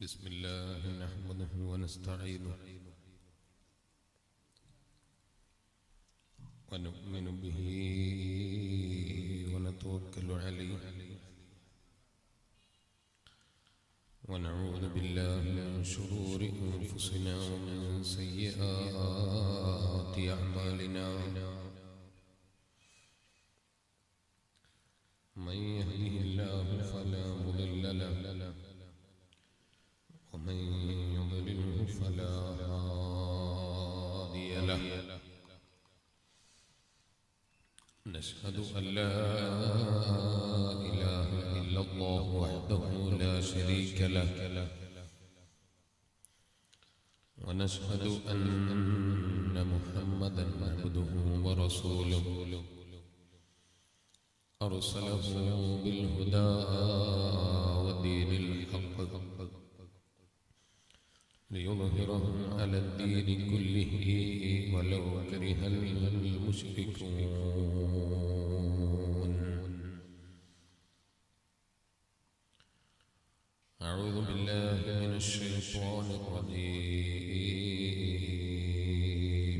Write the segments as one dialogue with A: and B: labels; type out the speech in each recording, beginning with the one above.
A: بسم الله نحمده ونستعينه ونؤمن به ونتوكل عليه ونعوذ بالله من شرور أنفسنا ومن سيئات أعمالنا من يهده الله فلا مضل له ومن يضلله فلا هادي له نشهد أن لا إله إلا الله وحده لا شريك له ونشهد أن محمدا عبده ورسوله أرسله بالهدى ودين الحق ليظهره على الدين كله ولو كره المشركون أعوذ بالله من الشيطان الرجيم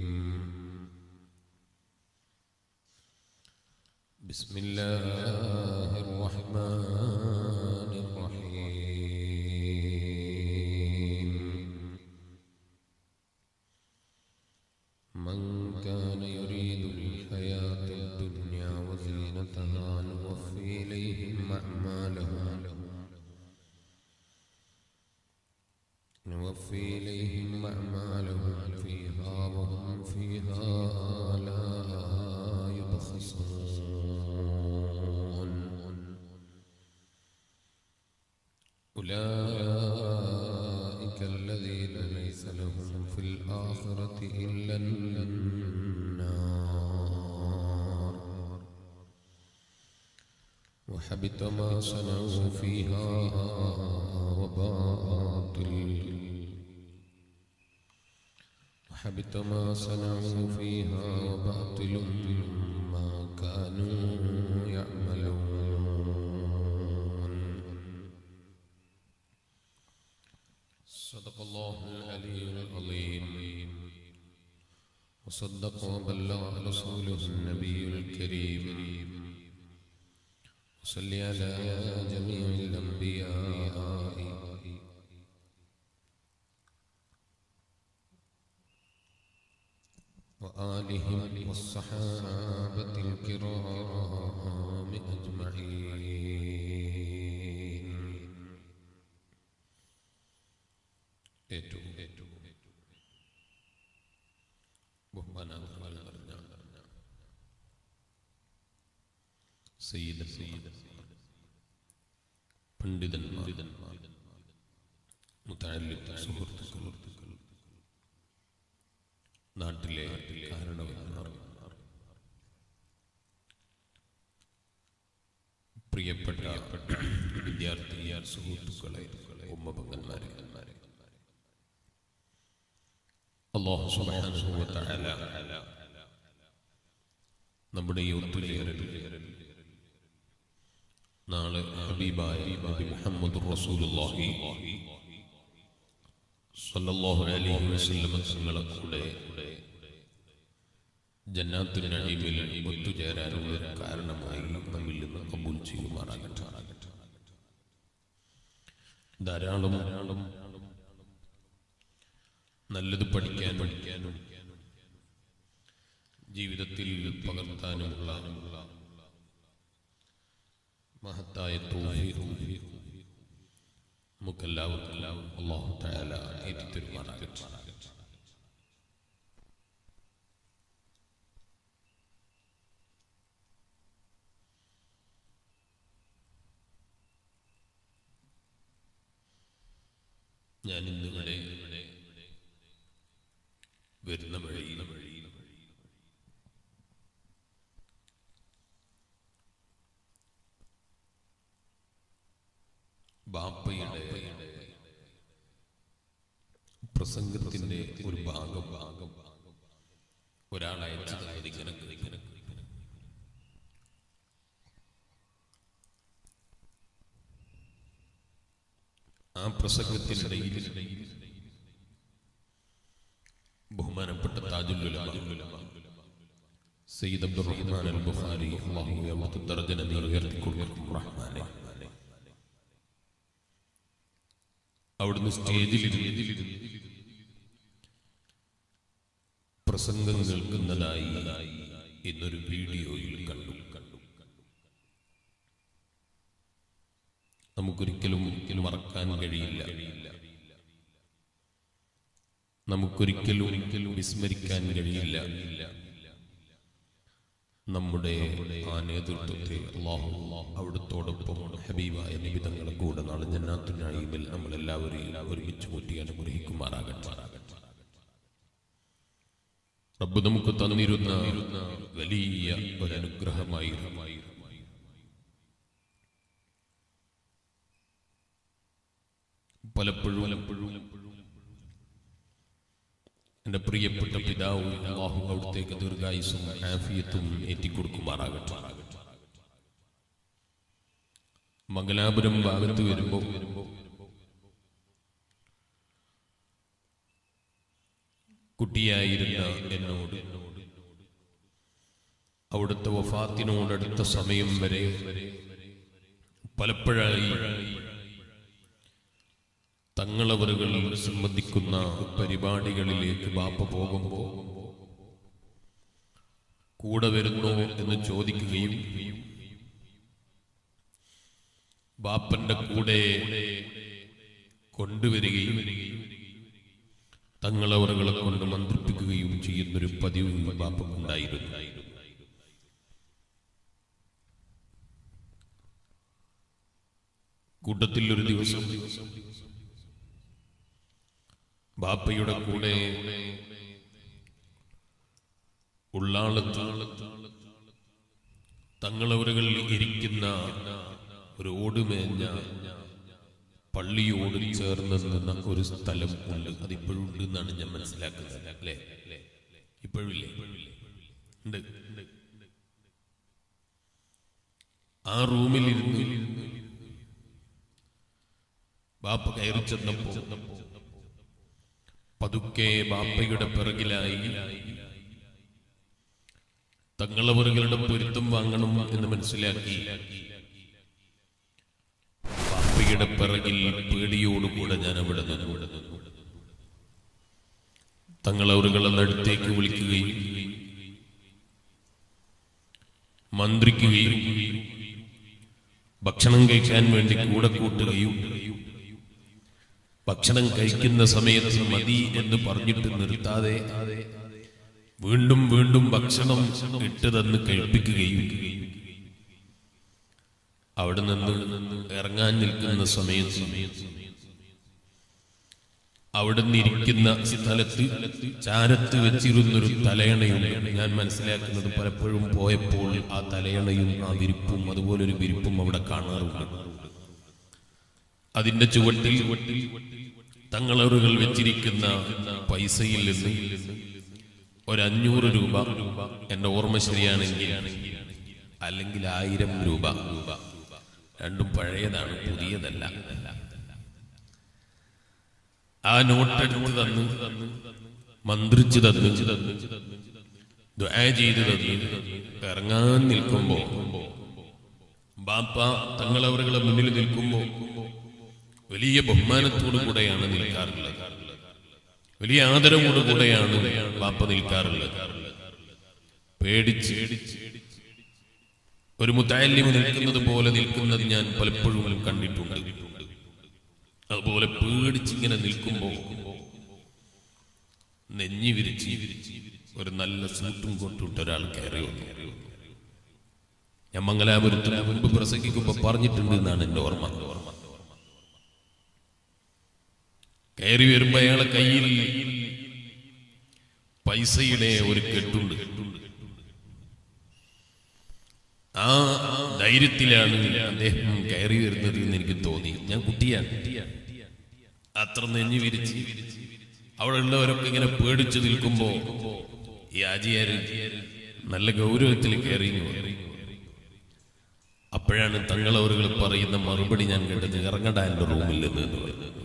A: بسم الله الرحمن الرحيم من كان يريد الحياة الدنيا وزينتها نوفي إليهم أعمالهم نوفي إليهم أعمالهم فيها وهم فيها لا يبخسون أولئك الذين ليس لهم في الآخرة إلا النار وحبط ما صنعوا فيها وباطل وحبط ما صنعوا فيها وباطل ما كانوا يعملون صدق الله العلي العظيم وصدق وبلغ رسوله النبي الكريم وصل على جميع الأنبياء وآلهم والصحابة الكرام أجمعين ഏറ്റവും ഏറ്റവും ബഹുമാനാഥങ്ങൾ നിറഞ്ഞ സയ്യിദ് സയ്യിദ് പണ്ഡിതന്മാർ മുത്തല്ലിം സുഹൃത്തുക്കൾ നാട്ടിലെ കാരണവന്മാർ പ്രിയപ്പെട്ട വിദ്യാർത്ഥി സുഹൃത്തുക്കളെ ഉമ്മപങ്കന്മാരെ അള്ളാഹു സുബ്ഹാനഹു വ തആല നമ്മുടെ ഈ ഒത്തുചേരൽ നാളെ ഹബീബായ നബി മുഹമ്മദ് റസൂലുള്ളാഹി സല്ലല്ലാഹു അലൈഹി വസല്ലം തങ്ങളെ കൂടെ ജന്നാത്തുൽ നഈമിൽ ഒത്തുചേരാനുള്ള ഒരു കാരണമായി നമ്മിൽ നിന്ന് കബൂൽ ചെയ്യുമാറാകട്ടെ ധാരാളം ധാരാളം നല്ലത് പഠിക്കാൻ പഠിക്കാനും ജീവിതത്തിൽ പകർത്താനുമുള്ള മഹത്തായ നമുക്കെല്ലാവർക്കും അള്ളാഹു തആല ഏറ്റിത്തരുമാറാകട്ടെ ഞാൻ ഇന്നിവിടെ വരുന്ന വഴിയിൽ വഴിയിൽ ബാപ്പയുടെ പ്രസംഗത്തിന്റെ ഒരു ഭാഗം ഭാഗം ഒരാൾ അയച്ചതായത് ഇങ്ങനെ ഇങ്ങനെ ആ പ്രസംഗത്തിനിടയിൽ ബഹുമാനപ്പെട്ട താജുല്ലുലമ സയ്യിദ് അബ്ദുർ റഹ്മാൻ അൽ ബുഖാരി അല്ലാഹു അവിടുത്തെ ദർജന നീ ഉയർത്തി കൊടുക്കണം റഹ്മാനെ അവിടുന്ന് സ്റ്റേജിൽ പ്രസംഗം കേൾക്കുന്നതായി ഇന്നൊരു വീഡിയോയിൽ കണ്ടു കണ്ടു നമുക്കൊരിക്കലും ഒരിക്കലും മറക്കാൻ കഴിയില്ല നമുക്കൊരിക്കലും ഒരിക്കലും വിസ്മരിക്കാൻ കഴിയില്ല നമ്മുടെ ആ നേതൃത്വത്തെ അള്ളാഹു അവിടുത്തോടൊപ്പം ഹബീബായ നിബിതങ്ങളെ കൂടെ നാളെ ജന്നാത്തുനായിമിൽ നമ്മളെല്ലാവരെയും ഒരുമിച്ച് കൂട്ടി അനുഗ്രഹിക്കുമാറാകട്ടെ റബ്ബ് നമുക്ക് തന്നിരുന്ന വലിയ ഒരു അനുഗ്രഹമായിരുന്നു പലപ്പോഴും പലപ്പോഴും എന്റെ പ്രിയപ്പെട്ട പിതാവ് അള്ളാഹു അവിടുത്തേക്ക് ദീർഘായുസും ആഫിയത്തും ഏറ്റിക്കൊടുക്കുമാറാകട്ടെ മംഗലാപുരം ഭാഗത്ത് വരുമ്പോ കുട്ടിയായിരുന്ന എന്നോട് അവിടുത്തെ വഫാത്തിനോടടുത്ത സമയം വരെ പലപ്പോഴായി തങ്ങളവറുകൾ സംബന്ധിക്കുന്ന പരിപാടികളിലേക്ക് ബാപ്പ പോകുമ്പോ കൂടെ വരുന്നോ എന്ന് ചോദിക്കുകയും ബാപ്പന്റെ കൂടെ കൊണ്ടുവരികയും തങ്ങളവറുകളെ കൊണ്ട് മന്ത്രിപ്പിക്കുകയും ചെയ്യുന്നൊരു പതിവ് ബാപ്പക്കുണ്ടായിരുന്നു കൂട്ടത്തിൽ ഒരു ദിവസം ബാപ്പയുടെ കൂടെ ഉള്ളാളത്ത് തങ്ങളവരുകൾ ഇരിക്കുന്ന ഒരു ഓടുമേഞ്ഞ പള്ളിയോട് ചേർന്ന് നിന്ന ഒരു സ്ഥലം ഉണ്ട് അതിപ്പോഴും ഉണ്ട് എന്നാണ് ഞാൻ മനസ്സിലാക്കുന്നത് അല്ലേ ഇപ്പോഴില്ലേ ഉണ്ട് ആ റൂമിൽ ഇരുന്ന് ബാപ്പ കയറി ചെന്നപ്പോ പതുക്കെ ബാപ്പയുടെ പിറകിലായി തങ്ങളവറുകളുടെ പൊരുത്തം വാങ്ങണം എന്ന് മനസ്സിലാക്കി ബാപ്പയുടെ പിറകിൽ പേടിയോടുകൂടെ ഞാൻ അവിടെ നിന്നു തങ്ങളവറുകളെ അടുത്തേക്ക് വിളിക്കുകയും മന്ത്രിക്കുകയും ഭക്ഷണം കഴിക്കാൻ വേണ്ടി കൂടെ കൂട്ടുകയും ഭക്ഷണം കഴിക്കുന്ന സമയത്ത് മതി എന്ന് പറഞ്ഞിട്ട് നിർത്താതെ വീണ്ടും വീണ്ടും ഭക്ഷണം ഇട്ട് തന്ന് കഴിപ്പിക്കുകയും അവിടെ നിന്ന് ഇറങ്ങാൻ നിൽക്കുന്ന സമയത്ത് അവിടെ നിന്നിരിക്കുന്ന സ്ഥലത്ത് ചാരത്ത് വെച്ചിരുന്നൊരു തലയണയുണ്ട് ഞാൻ മനസ്സിലാക്കുന്നത് പലപ്പോഴും പോയപ്പോൾ ആ തലയണയും ആ വിരിപ്പും അതുപോലൊരു വിരിപ്പും അവിടെ കാണാറുണ്ട് അതിന്റെ ചുവട്ടിൽ തങ്ങളറുകൾ വെച്ചിരിക്കുന്ന പൈസയിൽ നിന്ന് ഒരു അഞ്ഞൂറ് രൂപ എന്റെ ഓർമ്മ ശരിയാണെങ്കിൽ അല്ലെങ്കിൽ ആയിരം രൂപ രണ്ടും പഴയതാണ് പുതിയതല്ല ആ നോട്ടെടുത്ത് തന്നു മന്ത്രിച്ചു തന്നു ദുആ ചെയ്തു തന്നു ഇറങ്ങാൻ നിൽക്കുമ്പോ ബാപ്പ തങ്ങളവറുകളെ മുന്നിൽ നിൽക്കുമ്പോ വലിയ ബഹുമാനത്തോടു കൂടെയാണ് നിൽക്കാറുള്ളത് വലിയ ആദരവോടു കൂടെയാണ് ബാപ്പ നിൽക്കാറുള്ളത് പേടിച്ച് ഒരു മുത്താലിമ് നിൽക്കുന്നത് പോലെ നിൽക്കുന്നത് ഞാൻ പലപ്പോഴും കണ്ടിട്ടുണ്ട് അതുപോലെ പേടിച്ചിങ്ങനെ നിൽക്കുമ്പോ നെഞ്ഞി വിരിച്ച് ഒരു നല്ല സൂട്ടും കൊണ്ടിട്ട് ഒരാൾ കയറി വന്നു ഞാൻ മംഗലാപുരത്തിന് മുൻപ് പ്രസംഗിക്കുമ്പോ പറഞ്ഞിട്ടുണ്ട് എന്നാണ് എന്റെ ഓർമ്മ കയറി വരുമ്പോ അയാളെ കയ്യിൽ പൈസയുടെ ഒരു കെട്ടുണ്ട് ആ ധൈര്യത്തിലാണ് അദ്ദേഹം കയറി വരുന്നത് എന്ന് എനിക്ക് തോന്നി ഞാൻ കുട്ടിയാണ് അത്ര നെഞ്ഞു വിരിച്ച് അവിടെ ഉള്ളവരൊക്കെ ഇങ്ങനെ പേടിച്ചു നിൽക്കുമ്പോ ഈ ആജിയാര് നല്ല ഗൗരവത്തിൽ കയറി ഇങ്ങ് വന്നു. അപ്പോഴാണ് തങ്ങളവറുകൾ പറയുന്ന മറുപടി ഞാൻ കേട്ടത് ഇറങ്ങട എന്റെ റൂമിൽ നിന്ന് എന്ന് പറഞ്ഞു.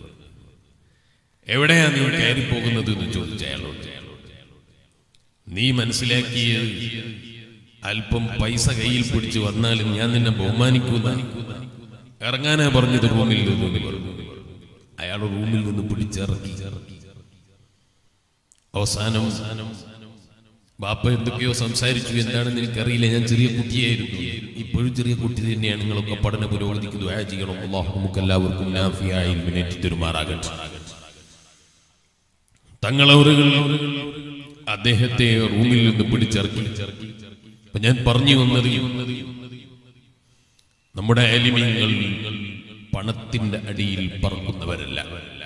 A: എവിടെയാ നീ കയറി പോകുന്നത് എന്ന് ചോദിച്ച അയാളോട് നീ മനസ്സിലാക്കിയ അല്പം പൈസ കയ്യിൽ പിടിച്ച് വന്നാലും ഞാൻ നിന്നെ ബഹുമാനിക്കുന്ന ഇറങ്ങാനാ പറഞ്ഞത് റൂമിൽ നിന്ന് എന്ന് പറഞ്ഞു അയാൾ റൂമിൽ നിന്ന് പിടിച്ചിറക്കി അവസാനം ബാപ്പ എന്തൊക്കെയോ സംസാരിച്ചു എന്താണെന്ന് എനിക്കറിയില്ല ഞാൻ ചെറിയ കുട്ടിയായിരുന്നു ഇപ്പോഴും ചെറിയ കുട്ടി തന്നെയാണ് നിങ്ങളൊക്കെ പഠന പുരോഗതിക്ക് ദുആ ചെയ്യണം അള്ളാഹു നമുക്ക് എല്ലാവർക്കും നാഫിയായി മുന്നേറ്റി തരുമാറാകട്ടെ തങ്ങളവറുകൾ അദ്ദേഹത്തെ റൂമിൽ നിന്ന് പിടിച്ചിറക്കി അപ്പൊ ഞാൻ പറഞ്ഞു വന്നത് നമ്മുടെ അലിമീങ്ങൾ പണത്തിന്റെ അടിയിൽ പറക്കുന്നവരല്ല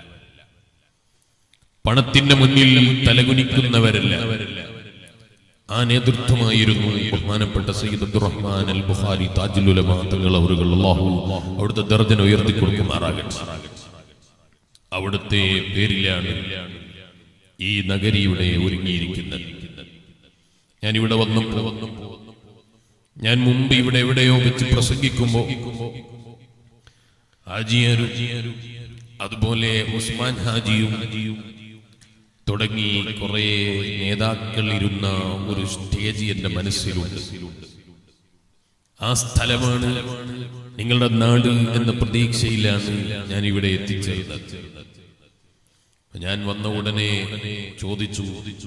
A: പണത്തിന്റെ മുന്നിൽ തലകുനിക്കുന്നവരല്ല ആ നേതൃത്വമായിരുന്നു ബഹുമാനപ്പെട്ട സയ്യിദ് അബ്ദുറഹ്മാൻ അൽ ബുഖാരി താജുൽ ഉലമ തങ്ങൾ അവറുകൾ അല്ലാഹു അവിടുത്തെ ദർജന ഉയർത്തി കൊടുക്കുമാറാകട്ടെ അവിടുത്തെ പേരിലാണ് ഈ നഗരിയുടെ ഒരുങ്ങിയിരിക്കുന്നത് ഞാൻ ഇവിടെ വന്നപ്പോ ഞാൻ മുമ്പ് ഇവിടെ എവിടെയോ വെച്ച് പ്രസംഗിക്കുമ്പോ ഹാജിയാരും അതുപോലെ ഉസ്മാൻ ഹാജിയും തുടങ്ങി കുറെ നേതാക്കൾ ഇരുന്ന ഒരു സ്റ്റേജ് എന്റെ മനസ്സിലുണ്ട് ആ സ്ഥലമാണ് നിങ്ങളുടെ നാട് എന്ന പ്രതീക്ഷയിലാണ് ഞാൻ ഇവിടെ എത്തിച്ചേർന്നത് ഞാൻ വന്ന ഉടനെ ചോദിച്ചു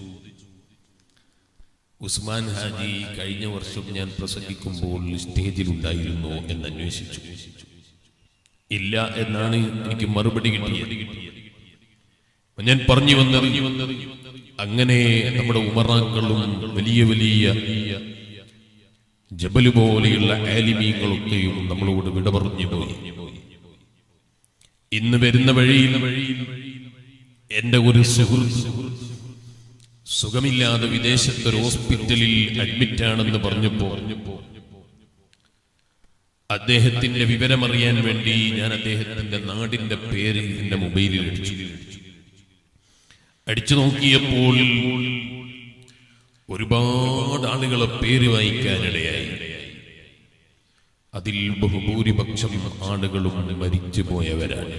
A: ഉസ്മാൻ ഹാജി കഴിഞ്ഞ വർഷം ഞാൻ പ്രസംഗിക്കുമ്പോൾ സ്റ്റേജിലുണ്ടായിരുന്നോ എന്ന് അന്വേഷിച്ചു ഇല്ല എന്നാണ് എനിക്ക് മറുപടി കിട്ടിയത് അപ്പൊ ഞാൻ പറഞ്ഞു വന്നത് അങ്ങനെ നമ്മുടെ ഉമറാക്കളും വലിയ വലിയ ജബല് പോലെയുള്ള ആലിമീങ്ങളൊക്കെയും നമ്മളോട് വിട പറഞ്ഞു പോയി ഇന്ന് വരുന്ന വഴിയിൽ എന്റെ ഒരു സുഹൃത്ത് സുഖമില്ലാതെ വിദേശത്തെ ഒരു ഹോസ്പിറ്റലിൽ അഡ്മിറ്റ് ആണെന്ന് പറഞ്ഞപ്പോ അദ്ദേഹത്തിന്റെ വിവരമറിയാൻ വേണ്ടി ഞാൻ അദ്ദേഹത്തിന്റെ നാടിന്റെ പേര് എന്റെ മൊബൈലിൽ അടിച്ചു അടിച്ചു നോക്കിയപ്പോൾ ഒരുപാട് ആളുകളെ പേര് വായിക്കാനിടയായി അതിൽ ബഹുഭൂരിപക്ഷം ആളുകളും മരിച്ചു പോയവരാണ്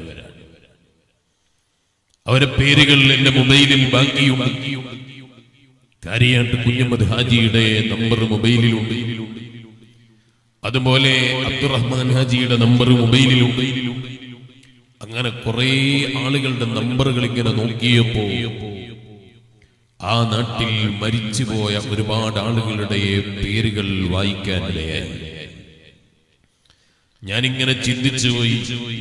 A: അവരെ പേരുകൾ എന്റെ മൊബൈലിൽ ബാക്കിയുണ്ട് കാര്യാട്ട് കുഞ്ഞമ്മദ് ഹാജിയുടെ നമ്പർ മൊബൈലിലുണ്ട് അതുപോലെ അബ്ദുറഹ്മാൻ ഹാജിയുടെ നമ്പർ മൊബൈലിലുണ്ട് അങ്ങനെ കുറെ ആളുകളുടെ നമ്പറുകൾ ഇങ്ങനെ നോക്കിയപ്പോ ആ നാട്ടിൽ മരിച്ചുപോയ ഒരുപാട് ആളുകളുടെ പേരുകൾ വായിക്കാനിടയായി ഞാനിങ്ങനെ ചിന്തിച്ചു പോയി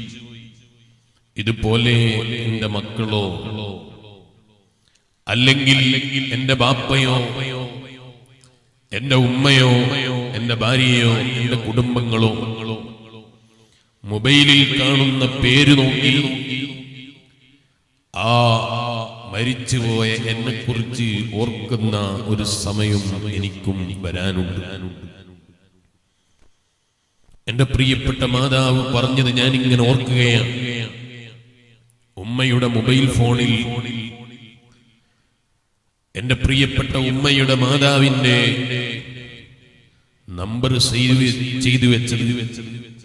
A: ഇതുപോലെ എന്റെ മക്കളോ അല്ലെങ്കിൽ എന്റെ ബാപ്പയോ എന്റെ ഉമ്മയോ എന്റെ ഭാര്യയോ എന്റെ കുടുംബങ്ങളോ മൊബൈലിൽ കാണുന്ന പേര് നോക്കി ആ മരിച്ചുപോയ എന്നെ കുറിച്ച് ഓർക്കുന്ന ഒരു സമയം എനിക്കും വരാനുണ്ട് എന്റെ പ്രിയപ്പെട്ട മാതാവ് പറഞ്ഞത് ഞാൻ ഇങ്ങനെ ഓർക്കുകയാണ് ഉമ്മയുടെ മൊബൈൽ ഫോണിൽ എന്റെ പ്രിയപ്പെട്ട ഉമ്മയുടെ മാതാവിന്റെ നമ്പർ സേവ് ചെയ്തു വെച്ചത്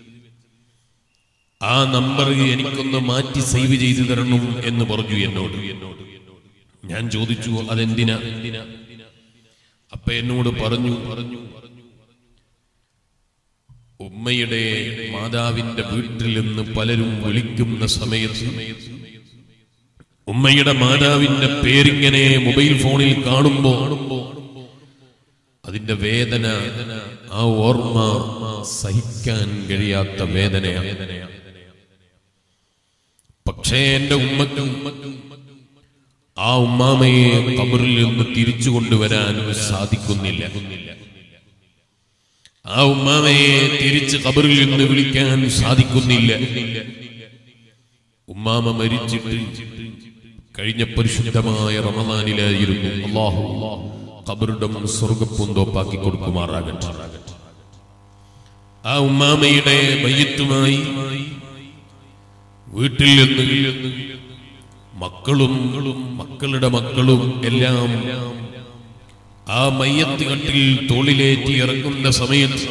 A: ആ നമ്പർ എനിക്കൊന്ന് മാറ്റി സേവ് ചെയ്തു തരണം എന്ന് പറഞ്ഞു എന്നോട് ഞാൻ ചോദിച്ചു അതെന്തിനാ അപ്പ എന്നോട് പറഞ്ഞു പറഞ്ഞു ഉമ്മയുടെ മാതാവിന്റെ വീട്ടിൽ നിന്ന് പലരും വിളിക്കുന്ന സമയത്ത് ഉമ്മയുടെ മാതാവിന്റെ പേരിങ്ങനെ മൊബൈൽ ഫോണിൽ കാണുമ്പോ അതിന്റെ വേദന ആ ഓർമ്മ സഹിക്കാൻ കഴിയാത്ത വേദനയാണ് പക്ഷേ എന്റെ ഉമ്മക്ക് ആ ഉമ്മാമയെ കബറിൽ നിന്ന് തിരിച്ചു കൊണ്ടുവരാൻ സാധിക്കുന്നില്ല ആ ഉമ്മാമയെ തിരിച്ച് കബറിൽ നിന്ന് വിളിക്കാൻ സാധിക്കുന്നില്ല ഉമ്മാമ മരിച്ചിട്ട് കഴിഞ്ഞ പരിശുദ്ധമായ റമദാനിലായിരുന്നു അള്ളാഹു കബറിടം സ്വർഗപ്പൂന്തോപ്പാക്കി കൊടുക്കുമാറാകട്ടെ ആ ഉമ്മാമയുടെ മയ്യത്തുമായി വീട്ടിൽ നിന്ന് മക്കളും മക്കളുടെ മക്കളും എല്ലാം ആ മയ്യത്ത് കട്ടിൽ തോളിലേറ്റി ഇറങ്ങുന്ന സമയത്ത്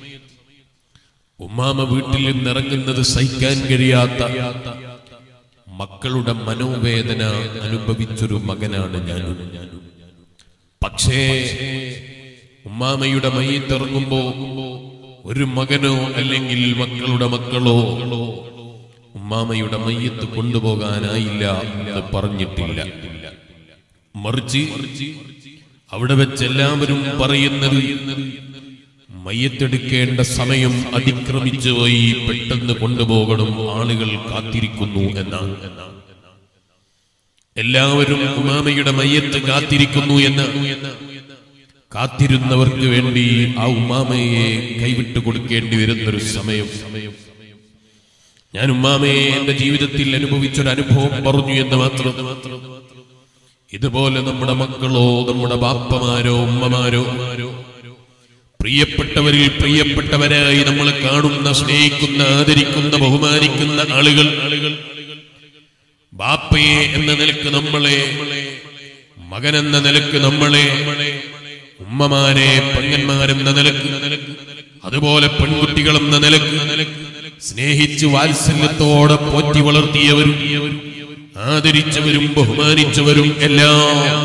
A: ഉമ്മാമ വീട്ടിൽ നിന്ന് ഇറങ്ങുന്നത് സഹിക്കാൻ കഴിയാത്ത മക്കളുടെ മനോവേദന അനുഭവിച്ചൊരു മകനാണ് ഞാനും പക്ഷേ ഉമ്മാമയുടെ മയ്യത്തിറങ്ങുമ്പോ ഒരു മകനോ അല്ലെങ്കിൽ മക്കളുടെ മക്കളോ ഉമ്മാമയുടെ മയ്യത്ത് കൊണ്ടുപോകാനായില്ല എന്ന് പറഞ്ഞിട്ടില്ല മറിച്ച് അവിടെ വെച്ച് എല്ലാവരും പറയുന്നത് മയ്യത്തെടുക്കേണ്ട സമയം അതിക്രമിച്ചു പോയി പെട്ടെന്ന് കൊണ്ടുപോകണം ആളുകൾ കാത്തിരിക്കുന്നു എന്നാണ് എല്ലാവരും ഉമാമയുടെ മയ്യത്ത് കാത്തിരിക്കുന്നു എന്ന് കാത്തിരുന്നവർക്ക് വേണ്ടി ആ ഉമ്മാമയെ കൈവിട്ട് കൊടുക്കേണ്ടി വരുന്നൊരു സമയം ഞാൻ ഉമ്മാമയെ എന്റെ ജീവിതത്തിൽ അനുഭവിച്ചൊരു അനുഭവം പറഞ്ഞു എന്ന് മാത്രം ഇതുപോലെ നമ്മുടെ മക്കളോ നമ്മുടെ ബാപ്പമാരോ ഉമ്മമാരോ പ്രിയപ്പെട്ടവരിൽ പ്രിയപ്പെട്ടവരായി നമ്മൾ കാണുന്ന സ്നേഹിക്കുന്ന ആദരിക്കുന്ന ബഹുമാനിക്കുന്ന ആളുകൾ ബാപ്പയെ എന്ന നിലക്ക് നമ്മളെ മകനെന്ന നിലക്ക് നമ്മളെ ഉമ്മമാരെ പെങ്ങന്മാരെന്ന നിലക്ക് അതുപോലെ പെൺകുട്ടികൾ എന്ന നിലക്ക് സ്നേഹിച്ച് വാത്സല്യത്തോടെ പോറ്റി വളർത്തിയവരും ആദരിച്ചവരും ബഹുമാനിച്ചവരും എല്ലാം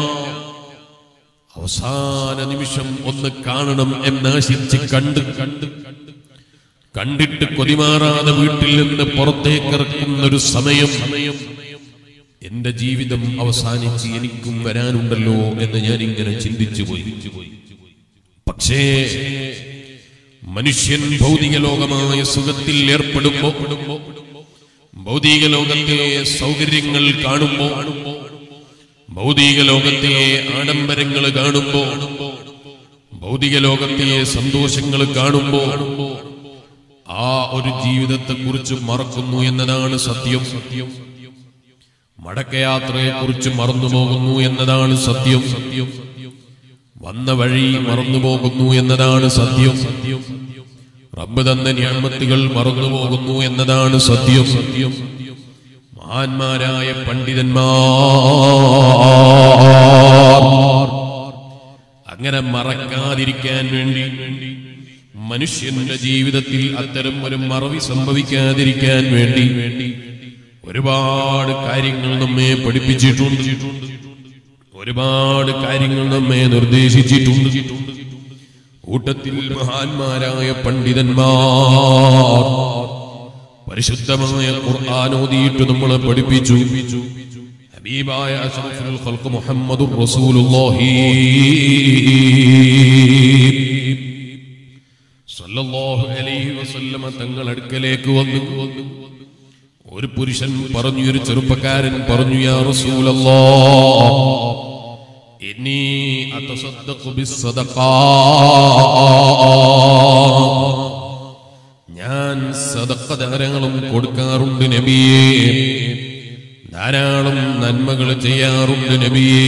A: അവസാന നിമിഷം ഒന്ന് കാണണം എന്നാശിച്ച് കണ്ട് കണ്ട് കണ്ടിട്ട് കൊതിമാറാതെ വീട്ടിൽ നിന്ന് പുറത്തേക്ക് ഇറക്കുന്ന ഒരു സമയം എന്റെ ജീവിതം അവസാനിച്ച് എനിക്കും വരാനുണ്ടല്ലോ എന്ന് ഞാൻ ഇങ്ങനെ ചിന്തിച്ചു പോയി പക്ഷേ മനുഷ്യൻ ഭൗതിക ലോകമായ സുഖത്തിൽ ഏർപ്പെടുമ്പോ ഭൗതിക ലോകത്തെ സൗകര്യങ്ങൾ കാണുമ്പോ ഭൗതിക ലോകത്തെ ആഡംബരങ്ങൾ കാണുമ്പോ ഭൗതിക ലോകത്തെ സന്തോഷങ്ങൾ കാണുമ്പോ ആ ഒരു ജീവിതത്തെ കുറിച്ച് മറക്കുന്നു എന്നതാണ് സത്യം സത്യം മടക്കയാത്രയെ കുറിച്ച് മറന്നുപോകുന്നു എന്നതാണ് സത്യം സത്യം വന്ന വഴി മറന്നുപോകുന്നു എന്നതാണ് സത്യം സത്യം റബ്ബ് തന്ന ഞാമത്തുകൾ മറന്നുപോകുന്നു എന്നതാണ് സത്യം സത്യം മഹാന്മാരായ പണ്ഡിതന്മാർ അങ്ങനെ മറക്കാതിരിക്കാൻ വേണ്ടി മനുഷ്യന്റെ ജീവിതത്തിൽ അത്തരം ഒരു മറവി സംഭവിക്കാതിരിക്കാൻ വേണ്ടി ഒരുപാട് കാര്യങ്ങൾ നമ്മെ പഠിപ്പിച്ചിട്ടുണ്ട് ഒരുപാട് കാര്യങ്ങൾ നമ്മെ നിർദ്ദേശിച്ചിട്ടുണ്ട് കൂട്ടത്തിൽ മഹാന്മാരായ പണ്ഡിതന്മാർ പരിശുദ്ധമായ ഖുർആൻ ഓതിയിട്ട് നമ്മളെ പഠിപ്പിച്ചു ഹബീബായ അഷ്റഫുൽ ഖൽഖ് മുഹമ്മദുർ റസൂലുള്ളാഹി സല്ലല്ലാഹു അലൈഹി വസല്ലമ തങ്ങൾ അടുക്കലേക്ക് വന്നു ഒരു പുരുഷൻ പറഞ്ഞു ഒരു ചെറുപ്പക്കാരൻ പറഞ്ഞു യാ റസൂലല്ലാഹ് ഇന്നി അതസദ്ദഖു ബിസ്സദഖാ ഞാൻ സദഖ ധാരാളം കൊടുക്കാറുണ്ട് നബിയേ ധാരാളം നന്മകൾ ചെയ്യാറുണ്ട് നബിയേ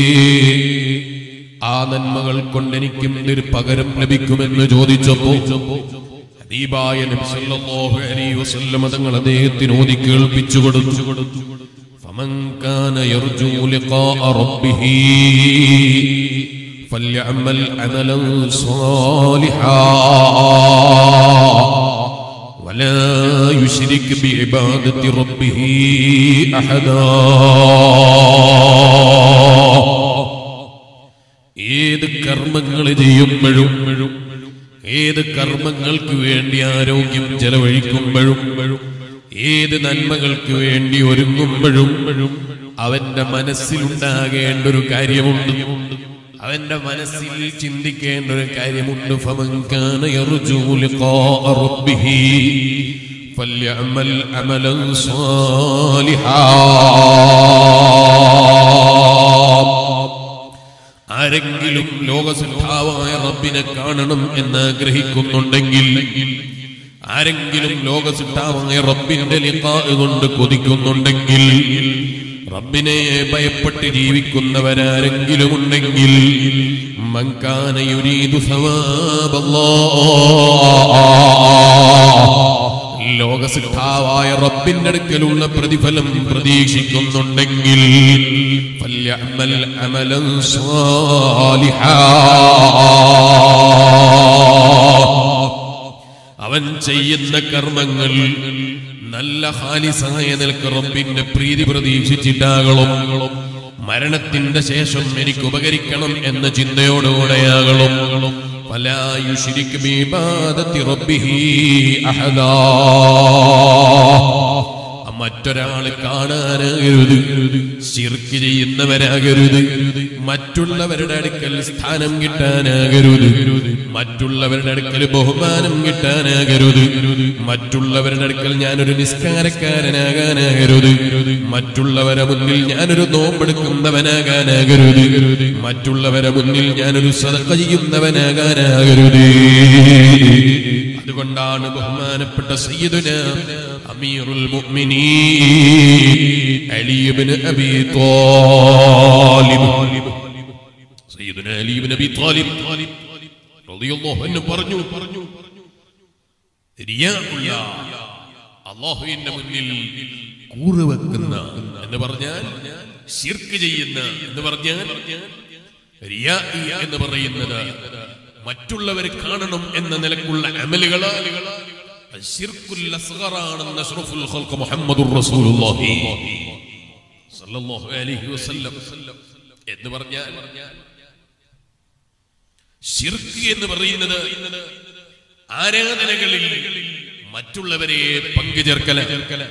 A: ആ നന്മകൾ കൊണ്ട് എനിക്ക് എന്തൊരു പകരം ലഭിക്കുമെന്ന് ചോദിച്ചപ്പോ ഹബീബായ നബി സല്ലല്ലാഹു അലൈഹി വസല്ലം തങ്ങൾ അദ്ദേഹത്തിന് ഓതി കേൾപ്പിച്ചു കൊടുത്തു فمن كان يرجو لقاء ربه فليعمل عملا صالحا ولا يشرك بعبادة ربه أحدا ഏത് കർമ്മങ്ങൾ ചെയ്യുമ്പോഴും ഏത് കർമ്മങ്ങൾക്ക് വേണ്ടി ആരോഗ്യം ചെലവഴിക്കുമ്പോഴും ഏത് നന്മകൾക്ക് വേണ്ടി ഒരുങ്ങുമ്പോഴും അവന്റെ മനസ്സിലുണ്ടാകേണ്ട ഒരു കാര്യമുണ്ട് അവന്റെ മനസ്സിൽ ചിന്തിക്കേണ്ട ഒരു കാര്യമുണ്ട് ഫമൻകാന യർജൂ ലിഖാഅ റബ്ബിഹി ഫല്യഅമൽ അമലൻ സാലിഹാ ആരെങ്കിലും ലോകസിദ്ധാവായ റബ്ബിനെ കാണണം എന്ന് ആഗ്രഹിക്കുന്നുണ്ടെങ്കിൽ ആരെങ്കിലും ലോകസിദ്ധാവായ റബ്ബിന്റെ ലിഖാ കൊണ്ട് കൊതിക്കുന്നുണ്ടെങ്കിൽ റബ്ബിനെ ഭയപ്പെട്ട് ജീവിക്കുന്നവരാരെങ്കിലും ഉണ്ടെങ്കിൽ മങ്കാന യുരീദു സവാബല്ലാഹ് ലോകസിദ്ധാവായ റബ്ബിന്റെ അടുക്കലുള്ള പ്രതിഫലം പ്രതീക്ഷിക്കുന്നുണ്ടെങ്കിൽ ഫല്യഅമൽ അമലൻ സാലിഹാ. അവൻ ചെയ്യുന്ന കർമ്മങ്ങൾ നല്ല ഹാലിസായ നിലക്ക് റബ്ബിന്റെ പ്രീതി പ്രതീക്ഷിച്ചിട്ടാകണം മരണത്തിന്റെ ശേഷം എനിക്ക് ഉപകരിക്കണം എന്ന ചിന്തയോടുകൂടെയാകണം فلا يشرك بعبادة ربه أحدا മറ്റൊരാള് കാണാനാകരുത് ശിർക്ക് ചെയ്യുന്നവരാകരുത് മറ്റുള്ളവരുടെ അടുക്കൽ സ്ഥാനം കിട്ടാനാകരുത് മറ്റുള്ളവരുടെ അടുക്കൽ ബഹുമാനം കിട്ടാനാകരുത് മറ്റുള്ളവരുടെ അടുക്കൽ ഞാനൊരു നിസ്കാരക്കാരനാകാനാകരുത് മറ്റുള്ളവരെ മുന്നിൽ ഞാനൊരു നോമ്പെടുക്കുന്നവനാകാനാകരുത് മറ്റുള്ളവരെ മുന്നിൽ ഞാനൊരു സദക്ക ചെയ്യുന്നവനാകാനാകരുത് അതുകൊണ്ടാണ് ബഹുമാനപ്പെട്ട സയ്യിദുന അമീറുൽ മുഅ്മിനീൻ അലി ഇബ്നു അബീ ത്വാലിബ് സയ്യിദുന അലി ഇബ്നു അബീ ത്വാലിബ് റളിയല്ലാഹു അൻഹു പറഞ്ഞു പറഞ്ഞു റിയാ ഉള്ള അള്ളാഹുവിന്റെ മുന്നിൽ കൂറുവെക്കുന്ന എന്ന് പറഞ്ഞാൽ ശിർക്ക് ചെയ്യുന്ന എന്ന് പറഞ്ഞാൽ റിയാ എന്ന് പറയുന്നത് മറ്റുള്ളവർ കാണണം എന്ന നിലക്കുള്ള അമലുകൾ ശിർക്കുൽ അസ്ഗറാണെന്ന് അഷ്റഫുൽ ഖൽഖ് മുഹമ്മദുർ റസൂലുള്ളാഹി സല്ലല്ലാഹു അലൈഹി വസല്ലം എന്ന് പറഞ്ഞാൽ ശിർക്ക് എന്ന് പറയുന്നത് ആരാധനകളിൽ മറ്റുള്ളവരെ പങ്കുചേർക്കല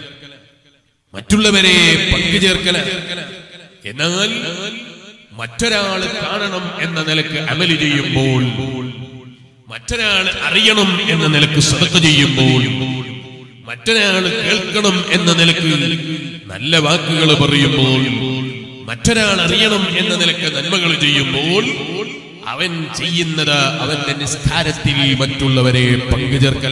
A: മറ്റുള്ളവരെ പങ്കുചേർക്കല എന്നാൽ മറ്റൊരാൾ കാണണം എന്ന നിലക്ക് അമല് ചെയ്യുമ്പോൾ മറ്റൊരാൾ അറിയണം എന്ന നിലക്ക് സദക്ക ചെയ്യുമ്പോൾ മറ്റൊരാൾ കേൾക്കണം എന്ന നിലക്ക് നല്ല വാക്കുകൾ പറയുമ്പോൾ മറ്റൊരാൾ അറിയണം എന്ന നിലക്ക് നന്മകൾ ചെയ്യുമ്പോൾ അവൻ ചെയ്യുന്നത് അവന്റെ നിസ്കാരത്തിൽ മറ്റുള്ളവരെ പങ്കുചേർക്കല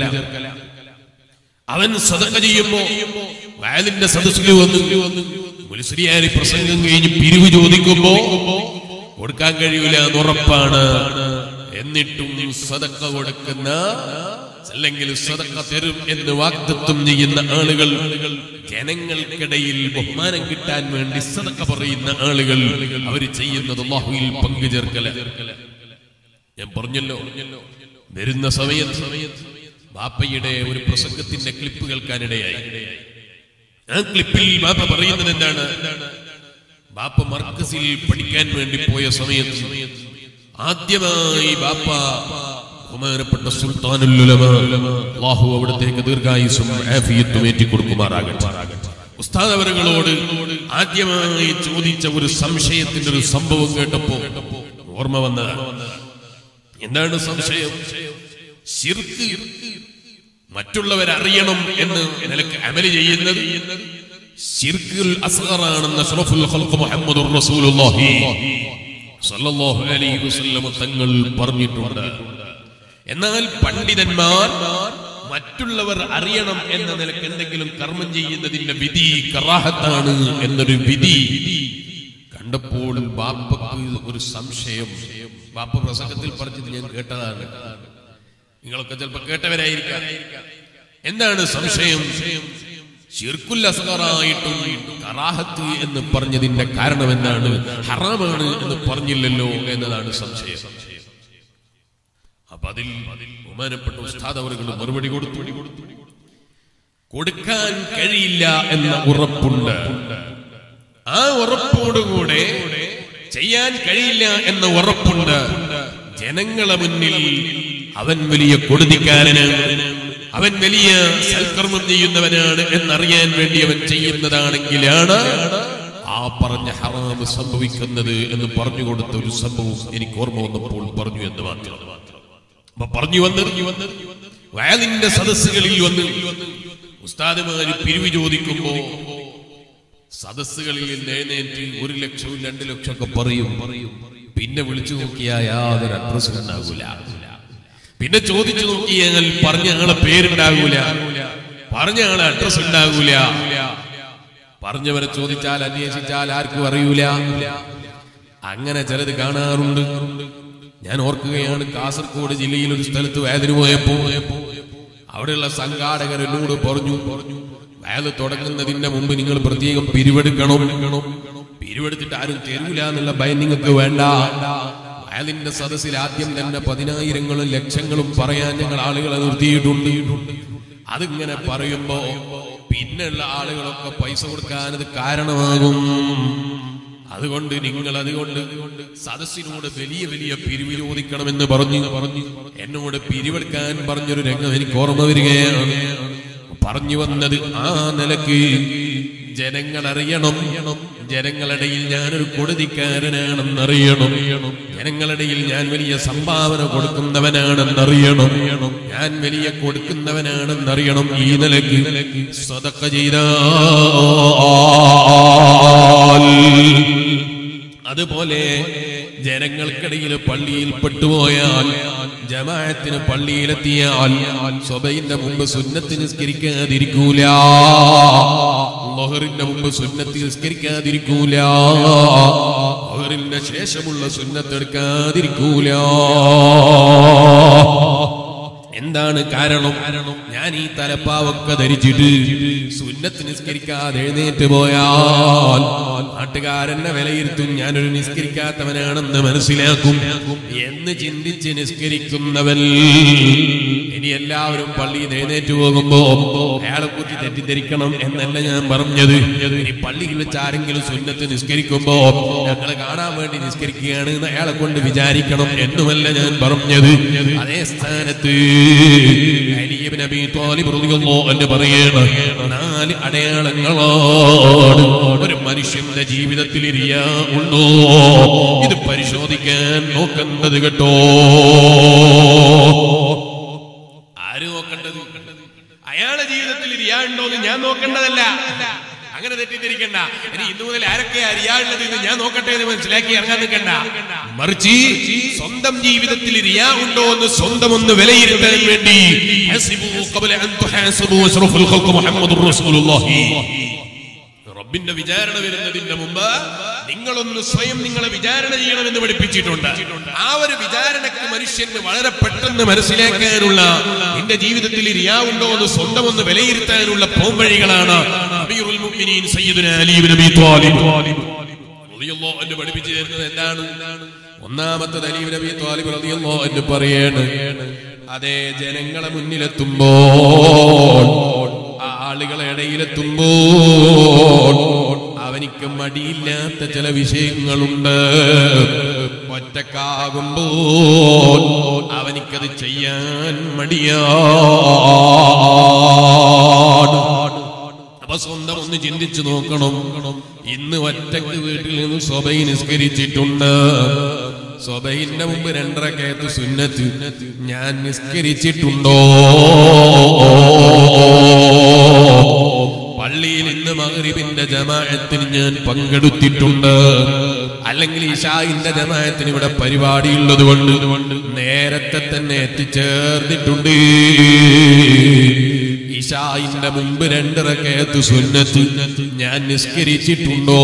A: അവൻ സദക്ക ചെയ്യുമ്പോ വയലിന്റെ സദസ്സിൽ വന്ന് മുലിശ്രീയാരി പ്രസംഗം കഴിഞ്ഞ് പിരിവ് ചോദിക്കുമ്പോ കൊടുക്കാൻ കഴിയൂല എന്ന് ഉറപ്പാണ് എന്നിട്ടും സദക്ക കൊടുക്കുന്ന അല്ലെങ്കിൽ സദക്ക തരും എന്ന് വാഗ്ദത്വം ചെയ്യുന്ന ആളുകൾ ജനങ്ങൾക്കിടയിൽ ബഹുമാനം കിട്ടാൻ വേണ്ടി സദക്ക പറയുന്ന ആളുകൾ അവർ ചെയ്യുന്നത് അള്ളാഹുവിൽ പങ്കുചേർക്കല ഞാൻ പറഞ്ഞല്ലോ വരുന്ന സമയത്ത് ബാപ്പയുടെ ഒരു പ്രസംഗത്തിന്റെ ക്ലിപ്പ് കേൾക്കാനിടയായി ആ ക്ലിപ്പിൽ ബാപ്പ പറയുന്നത് എന്താണ് ബാപ്പ മർക്കസിൽ പഠിക്കാൻ വേണ്ടി പോയ സമയത്ത് ആദ്യമായി ബാപ്പ ബഹുമാനപ്പെട്ട സുൽത്താനുല്ലുലമ അള്ളാഹു അവിടത്തേക്ക് ദീർഘായുസും ആഫിയത്തും ഏറ്റിക്കൊടുക്കുമാറാകട്ടെ ഉസ്താദ് അവരുകളോട് ആദ്യമായി ചോദിച്ച ഒരു സംശയത്തിന്റെ ഒരു സംഭവം കേട്ടപ്പോ ഓർമ്മ വന്നതാണ് എന്താണ് സംശയം ശിർക്ക് മറ്റുള്ളവരറിയണം എന്ന് നിലക്ക് അമല് ചെയ്യുന്നത് ശിർക്കുൽ അസ്ഗറാണെന്ന് അഷ്റഫുൽ ഖൽഖ് മുഹമ്മദുർ റസൂലുള്ളാഹി സല്ലല്ലാഹു അലൈഹി വസല്ലം തങ്ങൾ പറഞ്ഞിട്ടുണ്ട് എന്നാൽ പണ്ഡിതന്മാർ മറ്റുള്ളവർ അറിയണം എന്ന നിലക്ക് എന്തെങ്കിലും കർമ്മം ചെയ്യുന്നതിന്റെ വിധി കറാഹത്താണ് എന്നൊരു വിധി കണ്ടപ്പോൾ ബാപ്പക്ക് ഒരു സംശയം ബാപ്പ പ്രസംഗത്തിൽ പറഞ്ഞത് ഞാൻ കേട്ടതാണ് നിങ്ങളൊക്കെ ചിലപ്പോ കേട്ടവരായിരിക്കാം എന്താണ് സംശയം ഷിർക്കുൽ അസ്ഗറായിട്ടും കറാഹത്ത് എന്ന് പറഞ്ഞതിന്റെ കാരണം എന്താണ് ഹറാമാണ് എന്ന് പറഞ്ഞില്ലല്ലോ എന്നതാണ് സംശയം അപ്പൊ അതിൽ ബഹുമാനപ്പെട്ട ഉസ്താദ് അവറുകൾ മറുപടി കൊടുത്തു കൊടുക്കാൻ കഴിയില്ല എന്ന ഉറപ്പുണ്ട് ആ ഉറപ്പോടുകൂടെ ചെയ്യാൻ കഴിയില്ല എന്ന ഉറപ്പുണ്ട് ജനങ്ങളെ മുന്നിൽ അവൻ വലിയ കൊടുതിക്കാരനാണ് അവൻ വലിയ സൽക്കർമ്മം ചെയ്യുന്നവനാണ് എന്നറിയാൻ വേണ്ടി അവൻ ചെയ്യുന്നതാണെങ്കിലാണ് ആ പറഞ്ഞ ഹറാമ് സംഭവിക്കുന്നത് എന്ന് പറഞ്ഞു കൊടുത്ത ഒരു സംഭവം എനിക്ക് ഓർമ്മ വന്നപ്പോൾ പറഞ്ഞു എന്ന് മാത്രം അപ്പൊ പറഞ്ഞു വന്നത് വയലിന്റെ സദസ്സുകളിൽ വന്ന് ഉസ്താദുമാര് പിരിവ് ചോദിക്കുമ്പോ സദസ്സുകളിൽ നിന്ന് എഴുന്നേറ്റ് ഒരു ലക്ഷവും രണ്ട് ലക്ഷം ഒക്കെ പറയും പറയും പിന്നെ വിളിച്ചു നോക്കിയാൽ യാതൊരു അഡ്രസ്സും ഉണ്ടാകൂല പിന്നെ ചോദിച്ചു നോക്കിയാൽ പറഞ്ഞ ആളെ പേരുണ്ടാകൂല പറഞ്ഞ ആളെ അഡ്രസ് ഉണ്ടാകൂല പറഞ്ഞവരെ ചോദിച്ചാൽ അന്വേഷിച്ചാൽ ആർക്കും അറിയൂല അങ്ങനെ ചിലത് കാണാറുണ്ട് ഞാൻ ഓർക്കുകയാണ് കാസർഗോഡ് ജില്ലയിൽ ഒരു സ്ഥലത്ത് വേദന പോയപ്പോ അവിടെയുള്ള സംഘാടകർ എന്നോട് പറഞ്ഞു വയല് തുടങ്ങുന്നതിന്റെ മുമ്പ് നിങ്ങൾ പ്രത്യേകം പിരിവെടുക്കണം പിരിവെടുത്തിട്ട് ആരും തരൂല എന്നുള്ള ഭയം നിങ്ങൾക്ക് വേണ്ട വയലിന്റെ സദസ്സിൽ ആദ്യം തന്നെ പതിനായിരങ്ങളും ലക്ഷങ്ങളും പറയാൻ ഞങ്ങൾ ആളുകളെ നിർത്തിയിട്ടുണ്ട് അതിങ്ങനെ പറയുമ്പോ പിന്നെയുള്ള ആളുകളൊക്കെ പൈസ കൊടുക്കാൻ അത് കാരണമാകും അതുകൊണ്ട് നിങ്ങൾ അതുകൊണ്ട് സദസ്സിനോട് വലിയ വലിയ പിരിവ് ചോദിക്കണമെന്ന് പറഞ്ഞു പറഞ്ഞു എന്നോട് പിരിവെടുക്കാൻ പറഞ്ഞൊരു രംഗം എനിക്ക് ഓർമ്മ വരികയാണ് പറഞ്ഞു വന്നത് ആ നിലക്ക് ജനങ്ങൾ അറിയണം ജനങ്ങളിടയിൽ ഞാനൊരു കൊടുതിക്കാരനാണെന്നറിയണം ജനങ്ങളിടയിൽ ഞാൻ വലിയ സംഭാവന കൊടുക്കുന്നവനാണെന്നറിയണം ഞാൻ വലിയ കൊടുക്കുന്നവനാണെന്നറിയണം ഈ നിലക്ക് സ്വതക്ക ചെയ്താൽ അതുപോലെ ജനങ്ങൾക്കിടയിൽ പള്ളിയിൽ പെട്ടുപോയാൽ ജമാഅത്തിന് പള്ളിയിലെത്തിയാൽ സ്വബൈന്റെ മുമ്പ് സുന്നത്ത് നിസ്കരിക്കാതിരിക്കൂല ലൊഹറിന്റെ മുമ്പ് സുന്നത്ത് നിസ്കരിക്കാതിരിക്കൂല ലൊഹറിന്റെ ശേഷമുള്ള സുന്നത്ത് എടുക്കാതിരിക്കൂല എന്താണ് കാരണം ഞാൻ ഈ തലപ്പാവൊക്കെ ധരിച്ചിട്ട് സുന്നത്ത് നിസ്കരിക്കാതെ എഴുന്നേറ്റ് പോയാൽ നാട്ടുകാരെന്നെ വിലയിരുത്തും ഞാനൊരു നിസ്കരിക്കാത്തവനാണെന്ന് മനസ്സിലാക്കും എന്ന് ചിന്തിച്ച് നിസ്കരിക്കുന്നവൻ ഇനി എല്ലാവരും പള്ളിയിൽ എഴുന്നേറ്റ് പോകുമ്പോ അയാളെ കുറിച്ച് തെറ്റിദ്ധരിക്കണം എന്നല്ല ഞാൻ പറഞ്ഞത് ഇനി പള്ളിയിൽ വെച്ച് ആരെങ്കിലും സുന്നത്ത് നിസ്കരിക്കുമ്പോ ഞങ്ങൾ കാണാൻ വേണ്ടി നിസ്കരിക്കുകയാണ് എന്ന് അയാളെ കൊണ്ട് വിചാരിക്കണം എന്നുമല്ല ഞാൻ പറഞ്ഞത് അതേ സ്ഥാനത്ത് അലിയബിൻ അബി ത്വാലിബ് റളിയല്ലാഹു അൻഹു പറയാണ് നാല് അടയാളങ്ങളാണ് ഒരു മനുഷ്യന്റെ ജീവിതത്തിൽ ഇരിയാ ഉണ്ടോ ഇത് പരിശോധിക്കാൻ നോക്കേണ്ടത് കേട്ടോ ആര് നോക്കേണ്ടത് അയാളുടെ ജീവിതത്തിൽ ഇരിയാ ഉണ്ടോ എന്ന് ഞാൻ നോക്കേണ്ടതല്ല അങ്ങനെ തെറ്റിദ്ധരിക്കണ്ട ഇനി ഇന്നു മുതൽ ആരൊക്കെ അറിയാനുള്ളത് എന്ന് ഞാൻ നോക്കട്ടെ എന്ന് മനസ്സിലാക്കി ഇറങ്ങാൻ നിൽക്കണ്ട മറിച്ച് സ്വന്തം ജീവിതത്തിൽ റിയാ ഉണ്ടോ എന്ന് സ്വന്തം ഒന്ന് വിലയിരുത്താൻ വേണ്ടി ഹസിബു ഖബല അൻ തുഹാസബു അഷ്റഫുൽ ഖൽഖ് മുഹമ്മദുർ റസൂലുള്ളാഹി റബ്ബിന്റെ വിചാരണ വരുന്നതിന്റെ മുമ്പ് നിങ്ങളൊന്ന് സ്വയം നിങ്ങളെ വിചാരണ ചെയ്യണമെന്ന് പഠിപ്പിച്ചിട്ടുണ്ട് ആ ഒരു വിചാരണക്ക് മനുഷ്യന് വളരെ പെട്ടെന്ന് മനസ്സിലാക്കാനുള്ള നിന്റെ ജീവിതത്തിൽ റിയാവുണ്ടോ എന്ന് സ്വന്തം ഒന്ന് വിലയിരുത്താനുള്ള പോംവഴികളാണ് അമീറുൽ മുഅ്മിനീൻ സയ്യിദുനാ അലി ഇബ്നു അബീ ത്വാലിബ് റളിയല്ലാഹു അൻഹു പഠിപ്പിച്ചു തരുന്നത് എന്താണ് ഒന്നാമത്തെ അലി ഇബ്നു അബീ ത്വാലിബ് റളിയല്ലാഹു അൻഹു പറയാണ് അതേ ജനങ്ങളെ മുന്നിലെത്തുമ്പോൾ ആളുകളെ ഇടയിലെത്തുമ്പോൾ അവനിക്ക് മടിയില്ലാത്ത ചില വിഷയങ്ങളുണ്ട് ഒറ്റക്കാകുമ്പോൾ അവനിക്കത് ചെയ്യാൻ മടിയാണ് അപ്പൊ സ്വന്തം ഒന്ന് ചിന്തിച്ചു നോക്കണം ഇന്ന് ഒറ്റക്ക് വീട്ടിൽ നിന്ന് സ്വബൈ നിസ്കരിച്ചിട്ടുണ്ട് സ്വബൈന്റെ മുമ്പ് രണ്ടരക്കയത്ത് സുന്നത്ത് ഞാൻ നിസ്കരിച്ചിട്ടുണ്ടോ പള്ളിയിൽ ഇന്ന് മകരിബിന്റെ ജമാഅത്തിന് ഞാൻ പങ്കെടുത്തിട്ടുണ്ട് അല്ലെങ്കിൽ ഇഷായിന്റെ ജമാഅത്തിന് ഇവിടെ പരിപാടി ഉള്ളത് കൊണ്ട് നേരത്തെ തന്നെ എത്തിച്ചേർന്നിട്ടുണ്ട് ഇഷായിന്റെ മുമ്പ് രണ്ടരക്കയത്ത് സുന്നത്ത് ഞാൻ നിസ്കരിച്ചിട്ടുണ്ടോ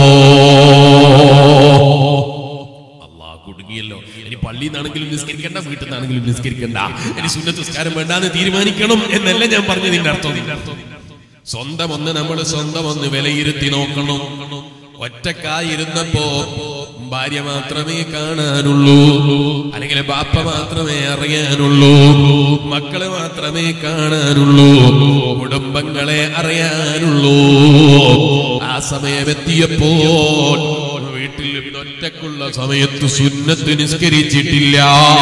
A: അള്ളാഹ് കുടുങ്ങിയല്ലോ ഇനി പള്ളിയിൽ നിന്നാണെങ്കിലും നിസ്കരിക്കണ്ട വീട്ടിൽ നിന്നാണെങ്കിലും നിസ്കരിക്കണ്ട ഇനി സുന്നത്ത് നിസ്കാരം വേണ്ടാന്ന് തീരുമാനിക്കണം എന്നല്ല ഞാൻ പറഞ്ഞതിന്റെ അർത്ഥം സ്വന്തം ഒന്ന് നമ്മൾ സ്വന്തം ഒന്ന് വിലയിരുത്തി നോക്കണം ഒറ്റക്കായിരുന്നപ്പോ ഭാര്യ മാത്രമേ കാണാനുള്ളൂ അല്ലെങ്കിൽ ബാപ്പ മാത്രമേ അറിയാനുള്ളൂ മക്കളെ മാത്രമേ കാണാനുള്ളൂ കുടുംബങ്ങളെ അറിയാനുള്ളൂ ആ സമയമെത്തിയപ്പോൾ വീട്ടിൽ ഒറ്റക്കുള്ള സമയത്ത് സുന്നത്ത് നിസ്കരിച്ചിട്ടില്ല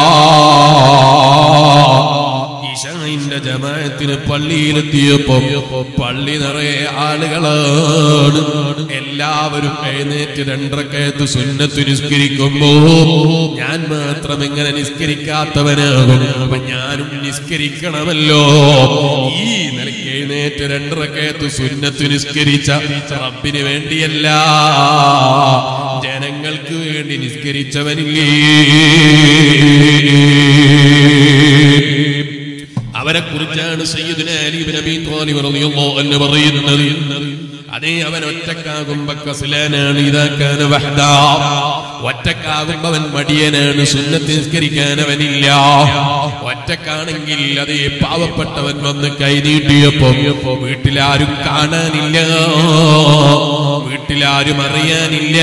A: ഇഷായിന്റെ ജമാഅത്തിന് പള്ളിയിലെത്തിയപ്പോ പള്ളി നിറയെ ആളുകളാണ് എല്ലാവരും എഴുന്നേറ്റ് രണ്ടരക്കയത്ത് സുന്നത്ത് നിസ്കരിക്കുമ്പോ ഞാൻ മാത്രം എങ്ങനെ നിസ്കരിക്കാത്തവനാകും അപ്പൊ ഞാനും നിസ്കരിക്കണമല്ലോ ഈ നിലയ്ക്ക് എഴുന്നേറ്റ് രണ്ടരക്കയത്ത് സുന്നത്ത് നിസ്കരിച്ച റബ്ബിന് വേണ്ടിയല്ല ജനങ്ങൾക്ക് വേണ്ടി നിസ്കരിച്ചവനില്ലേ അവരെ കുറിച്ചാണ് സയ്യിദുന അലി ഇബ്നു അബീ ത്വാലിബ് റളിയല്ലാഹു അൻഹു പറയുന്നത് അതേ അവൻ ഒറ്റക്കാകുമ്പോ കസ്ലാനാണ് ഇതാക്കാൻ വഹദാ ഒറ്റക്കാകുമ്പോ അവൻ മടിയനാണ് സുന്നത്ത് നിസ്കരിക്കാൻ അവനില്ല ഒറ്റക്കാണെങ്കിൽ അതേ പാവപ്പെട്ടവൻ വന്ന് കൈനീട്ടിയപ്പോ വീട്ടിലാരും കാണാനില്ല വീട്ടിലാരും അറിയാനില്ല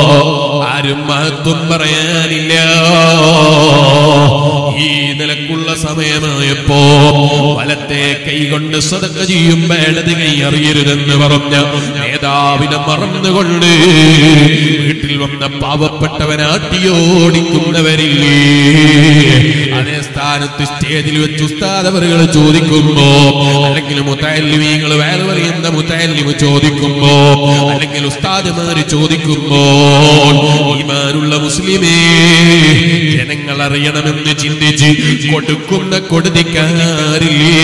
A: ആരും മഹത്വം പറയാനില്ല ഈ നിലക്കുള്ള സമയമായപ്പോ വലത്തെ കൈ കൊണ്ട് സ്വതക്ക ചെയ്യുമ്പോ ഇടത് കൈ അറിയരുതെന്ന് പറഞ്ഞ നേതാവിനെ മറന്നുകൊണ്ട് വീട്ടിൽ വന്ന പാവപ്പെട്ടവനാട്ടിയോടിക്കുന്നവരില്ലേ അതേ സ്ഥാനത്ത് സ്റ്റേജിൽ വെച്ച് ഉസ്താദവറുകൾ ചോദിക്കുമ്പോ അല്ലെങ്കിൽ മുത്തല്ലിമീങ്ങൾ വേറെ പറയുന്ന മുത്തല്ലിമ് ചോദിക്കുമ്പോ അല്ലെങ്കിൽ ഉസ്താദുമാര് ചോദിക്കുമ്പോ ഈമാനുള്ള മുസ്ലിമേ ജനങ്ങൾ അറിയണമെന്ന് ചിന്തിച്ച് കൊടുക്കുന്ന കൊടുതിക്കാരില്ലേ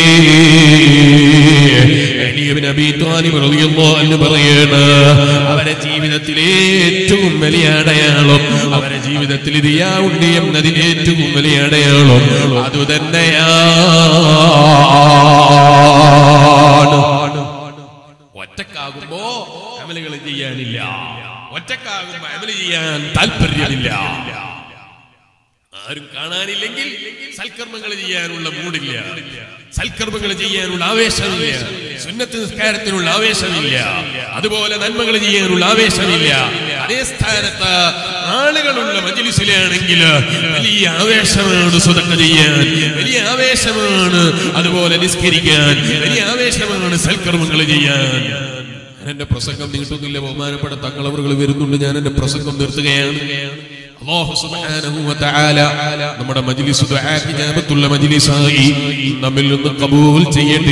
A: അലിയബിൻ അബീ ത്വാലിബ് റളിയല്ലാഹു അൻഹു പറയാണ് അവരെ ജീവിതത്തിലെ ഏറ്റവും വലിയ അടയാളം അവരെ ജീവിതത്തിൽ റിയാ ഉണ്ട് എന്നതിന് ഏറ്റവും വലിയ അടയാളം അതുതന്നെയാണ് ഒറ്റക്കാകുമ്പോ അമലുകൾ ചെയ്യാനില്ല ഒറ്റക്കാകുമ്പോ അമല് ചെയ്യാൻ താല്പര്യമില്ല ആരും കാണാനില്ലെങ്കിൽ സൽക്കർമ്മങ്ങൾ ചെയ്യാനുള്ള മൂടില്ല സൽക്കർമ്മങ്ങൾ ചെയ്യാനുള്ള ആവേശമില്ല സുന്നത്ത് നിസ്കാരത്തിനുള്ള ആവേശമില്ല അതുപോലെ നന്മകൾ ചെയ്യാനുള്ള ആവേശമില്ല അതേ സ്ഥാനത്ത് ആളുകളുള്ള മജിലിസിലാണെങ്കിൽ വലിയ ആവേശമാണ് സ്വതക്ക ചെയ്യാൻ വലിയ ആവേശമാണ് അതുപോലെ നിസ്കരിക്കാൻ വലിയ ആവേശമാണ് സൽക്കർമ്മങ്ങൾ ചെയ്യാൻ ഞാൻ എന്റെ പ്രസംഗം നീട്ടുന്നില്ല ബഹുമാനപ്പെട്ട തങ്ങളവറുകൾ വരുന്നുണ്ട് ഞാൻ എന്റെ പ്രസംഗം നിർത്തുകയാണ് അല്ലാഹു സുബ്ഹാനഹു വ തആല നമ്മുടെ മജ്ലിസ് ദുആ ഇജാബത്തുള്ള മജ്ലിസായി നമ്മിൽ നിന്ന് കബൂൽ ചെയ്യട്ടെ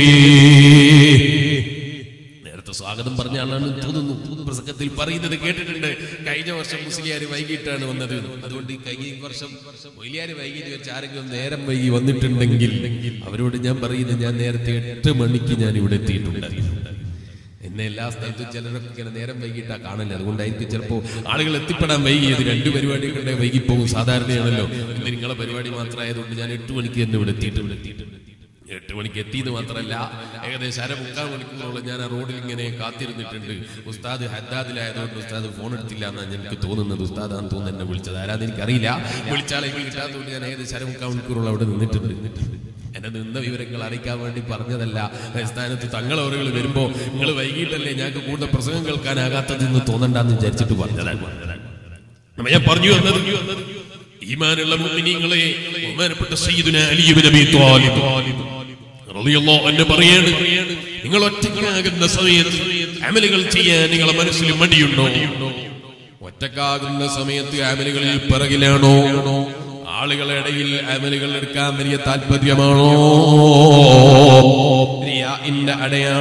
A: നേരത്തെ സ്വാഗതം പറഞ്ഞ ആളാണ് തോന്നുന്നു പ്രസംഗത്തിൽ പറയുന്നത് കേട്ടിട്ടുണ്ട് കഴിഞ്ഞ വർഷം മുസ്ലിയാർ വൈകിട്ടാണ് വന്നത് അതുകൊണ്ട് ഈ കഴിഞ്ഞ വർഷം മൊയ്ലിയാർ വൈകിട്ട് വെച്ച് ആരെങ്കിലും നേരം വൈകി വന്നിട്ടുണ്ടെങ്കിൽ അവരോട് ഞാൻ പറയുന്നത് ഞാൻ നേരത്തെ എട്ട് മണിക്ക് ഞാൻ ഇവിടെ എത്തിയിട്ടുണ്ട് എന്നെ എല്ലാ സ്ഥലത്തും ചിലരൊക്കെ ഇങ്ങനെ നേരം വൈകിട്ടാ കാണല്ലേ അതുകൊണ്ടായിരിക്കും ചിലപ്പോൾ ആളുകൾ എത്തിപ്പെടാൻ വൈകിയത് രണ്ട് പരിപാടിയൊക്കെ ഉണ്ടെങ്കിൽ വൈകി പോകും സാധാരണയാണല്ലോ ഇന്ന് നിങ്ങളെ പരിപാടി മാത്രമായതുകൊണ്ട് ഞാൻ എട്ട് മണിക്ക് തന്നെ ഇവിടെ എത്തിയിട്ടുണ്ട് എത്തിയിട്ടുണ്ട് എട്ട് മണിക്ക് എത്തിയത് മാത്രമല്ല ഏകദേശം അര മുക്കാൽ മണിക്കൂറോളം ഞാൻ ആ റോഡിൽ ഇങ്ങനെ കാത്തിരുന്നിട്ടുണ്ട് ഉസ്താദ് ഹദ്ദാദിലായതുകൊണ്ട് ഉസ്താദ് ഫോൺ എടുത്തില്ല എന്നാണ് എനിക്ക് തോന്നുന്നത് ഉസ്താദാന്ന് തോന്നുന്നു എന്നെ വിളിച്ചത് ആരാന്ന് എനിക്കറിയില്ല വിളിച്ചാളെങ്കിൽ കിട്ടാത്തതുകൊണ്ട് ഞാൻ ഏകദേശം അര മുക്കാൽ മണിക്കൂറോളം അവിടെ നിന്നിട്ടുണ്ട് എന്നെ നിന്ന വിവരങ്ങൾ അറിയിക്കാൻ വേണ്ടി പറഞ്ഞതല്ല സ്ഥാനത്ത് തങ്ങളവറുകൾ വരുമ്പോ നിങ്ങൾ വൈകിട്ടല്ലേ ഞങ്ങൾക്ക് കൂടുതൽ പ്രസംഗം കേൾക്കാനാകാത്തതെന്ന് തോന്നണ്ടെന്ന് വിചാരിച്ചിട്ട് പറഞ്ഞതാണ് അപ്പൊ ഞാൻ പറഞ്ഞു വന്നത് ഈമാനുള്ള മുഅ്മിനീങ്ങളെ ബഹുമാനപ്പെട്ട സയ്യിദുന അലി ഇബ്നു അബീ ത്വാലിബ് റളിയല്ലാഹു അൻഹു പറയാണ് നിങ്ങൾ ഒറ്റക്കാകുന്ന സമയത്ത് അമലുകൾ ചെയ്യാൻ നിങ്ങളെ മനസ്സിൽ മടിയുണ്ടോ ഒറ്റക്കാകുന്ന സമയത്ത് അമലുകളിൽ പിറകിലാണോ ആളുകളുടെ ഇടയിൽ അമലുകൾ എടുക്കാൻ വലിയ താല്പര്യമാണോ റിയാഇന്റെ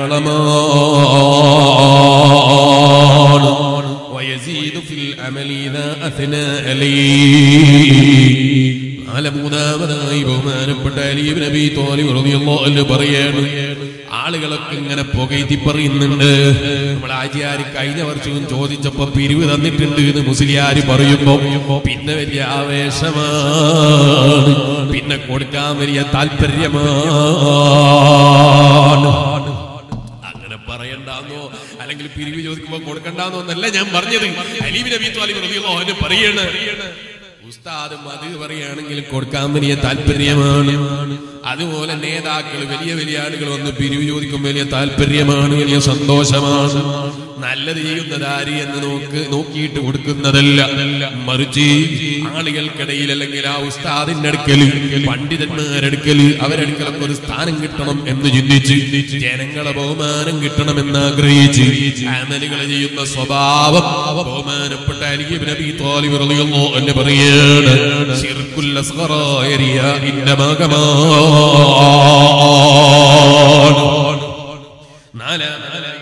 A: അടയാളമാണ് ويزيد في العمل إذا أثنى عليه നാല് മൂന്നാമതായി ബഹുമാനപ്പെട്ട അലീബ് നബി തോലിബ് റളിയല്ലാഹു അൻഹു പറയാണ് ആളുകളൊക്കെ ഇങ്ങനെ പുകയ്ത്തി പറയുന്നുണ്ട് നമ്മൾ ആചാര്യ കഴിഞ്ഞ വർഷവും ചോദിച്ചപ്പോ പിരിവ് തന്നിട്ടുണ്ട് എന്ന് മുസ്ലിയാര് പറയുമ്പോ പിന്നെ വലിയ ആവേശമാണ് പിന്നെ കൊടുക്കാൻ വലിയ താല്പര്യമാണ് അങ്ങനെ പറയണ്ടാന്നോ അല്ലെങ്കിൽ പിരിവ് ചോദിക്കുമ്പോ കൊടുക്കണ്ടാന്നോ എന്നല്ല ഞാൻ പറഞ്ഞത് അലീബ് നബി ത്വാലിബ് റളിയല്ലാഹു അൻഹു പറയാണ് ഉസ്താദ് അത് പറയുകയാണെങ്കിൽ കൊടുക്കാൻ വലിയ താല്പര്യമാണ് അതുപോലെ നേതാക്കൾ വലിയ വലിയ ആളുകൾ വന്ന് പിരിവ് ചോദിക്കും വലിയ താല്പര്യമാണ് വലിയ സന്തോഷമാണ് നല്ലത് ചെയ്യുന്നത് ആര് എന്ന് നോക്ക് നോക്കിയിട്ട് കൊടുക്കുന്നതല്ല മറിച്ച് ആളുകൾക്കിടയിൽ അല്ലെങ്കിൽ ആ ഉസ്താദിന്റെ അടുക്കൽ പണ്ഡിതന്മാരടുക്കൽ അവരടുക്കലൊക്കെ ഒരു സ്ഥാനം കിട്ടണം എന്ന് ചിന്തിച്ച് ജനങ്ങളെ ബഹുമാനം കിട്ടണമെന്ന് ആഗ്രഹിച്ച് അമലുകൾ ചെയ്യുന്ന സ്വഭാവം ബഹുമാനപ്പെട്ട അലിബ് നബി താലിബ് റളിയല്ലാഹു അൻഹു പറയാണ് ശിർക്കുൽ അസ്ഗറായ റിയാഇന്റെ ഭാഗമാണ് നാലാമതായി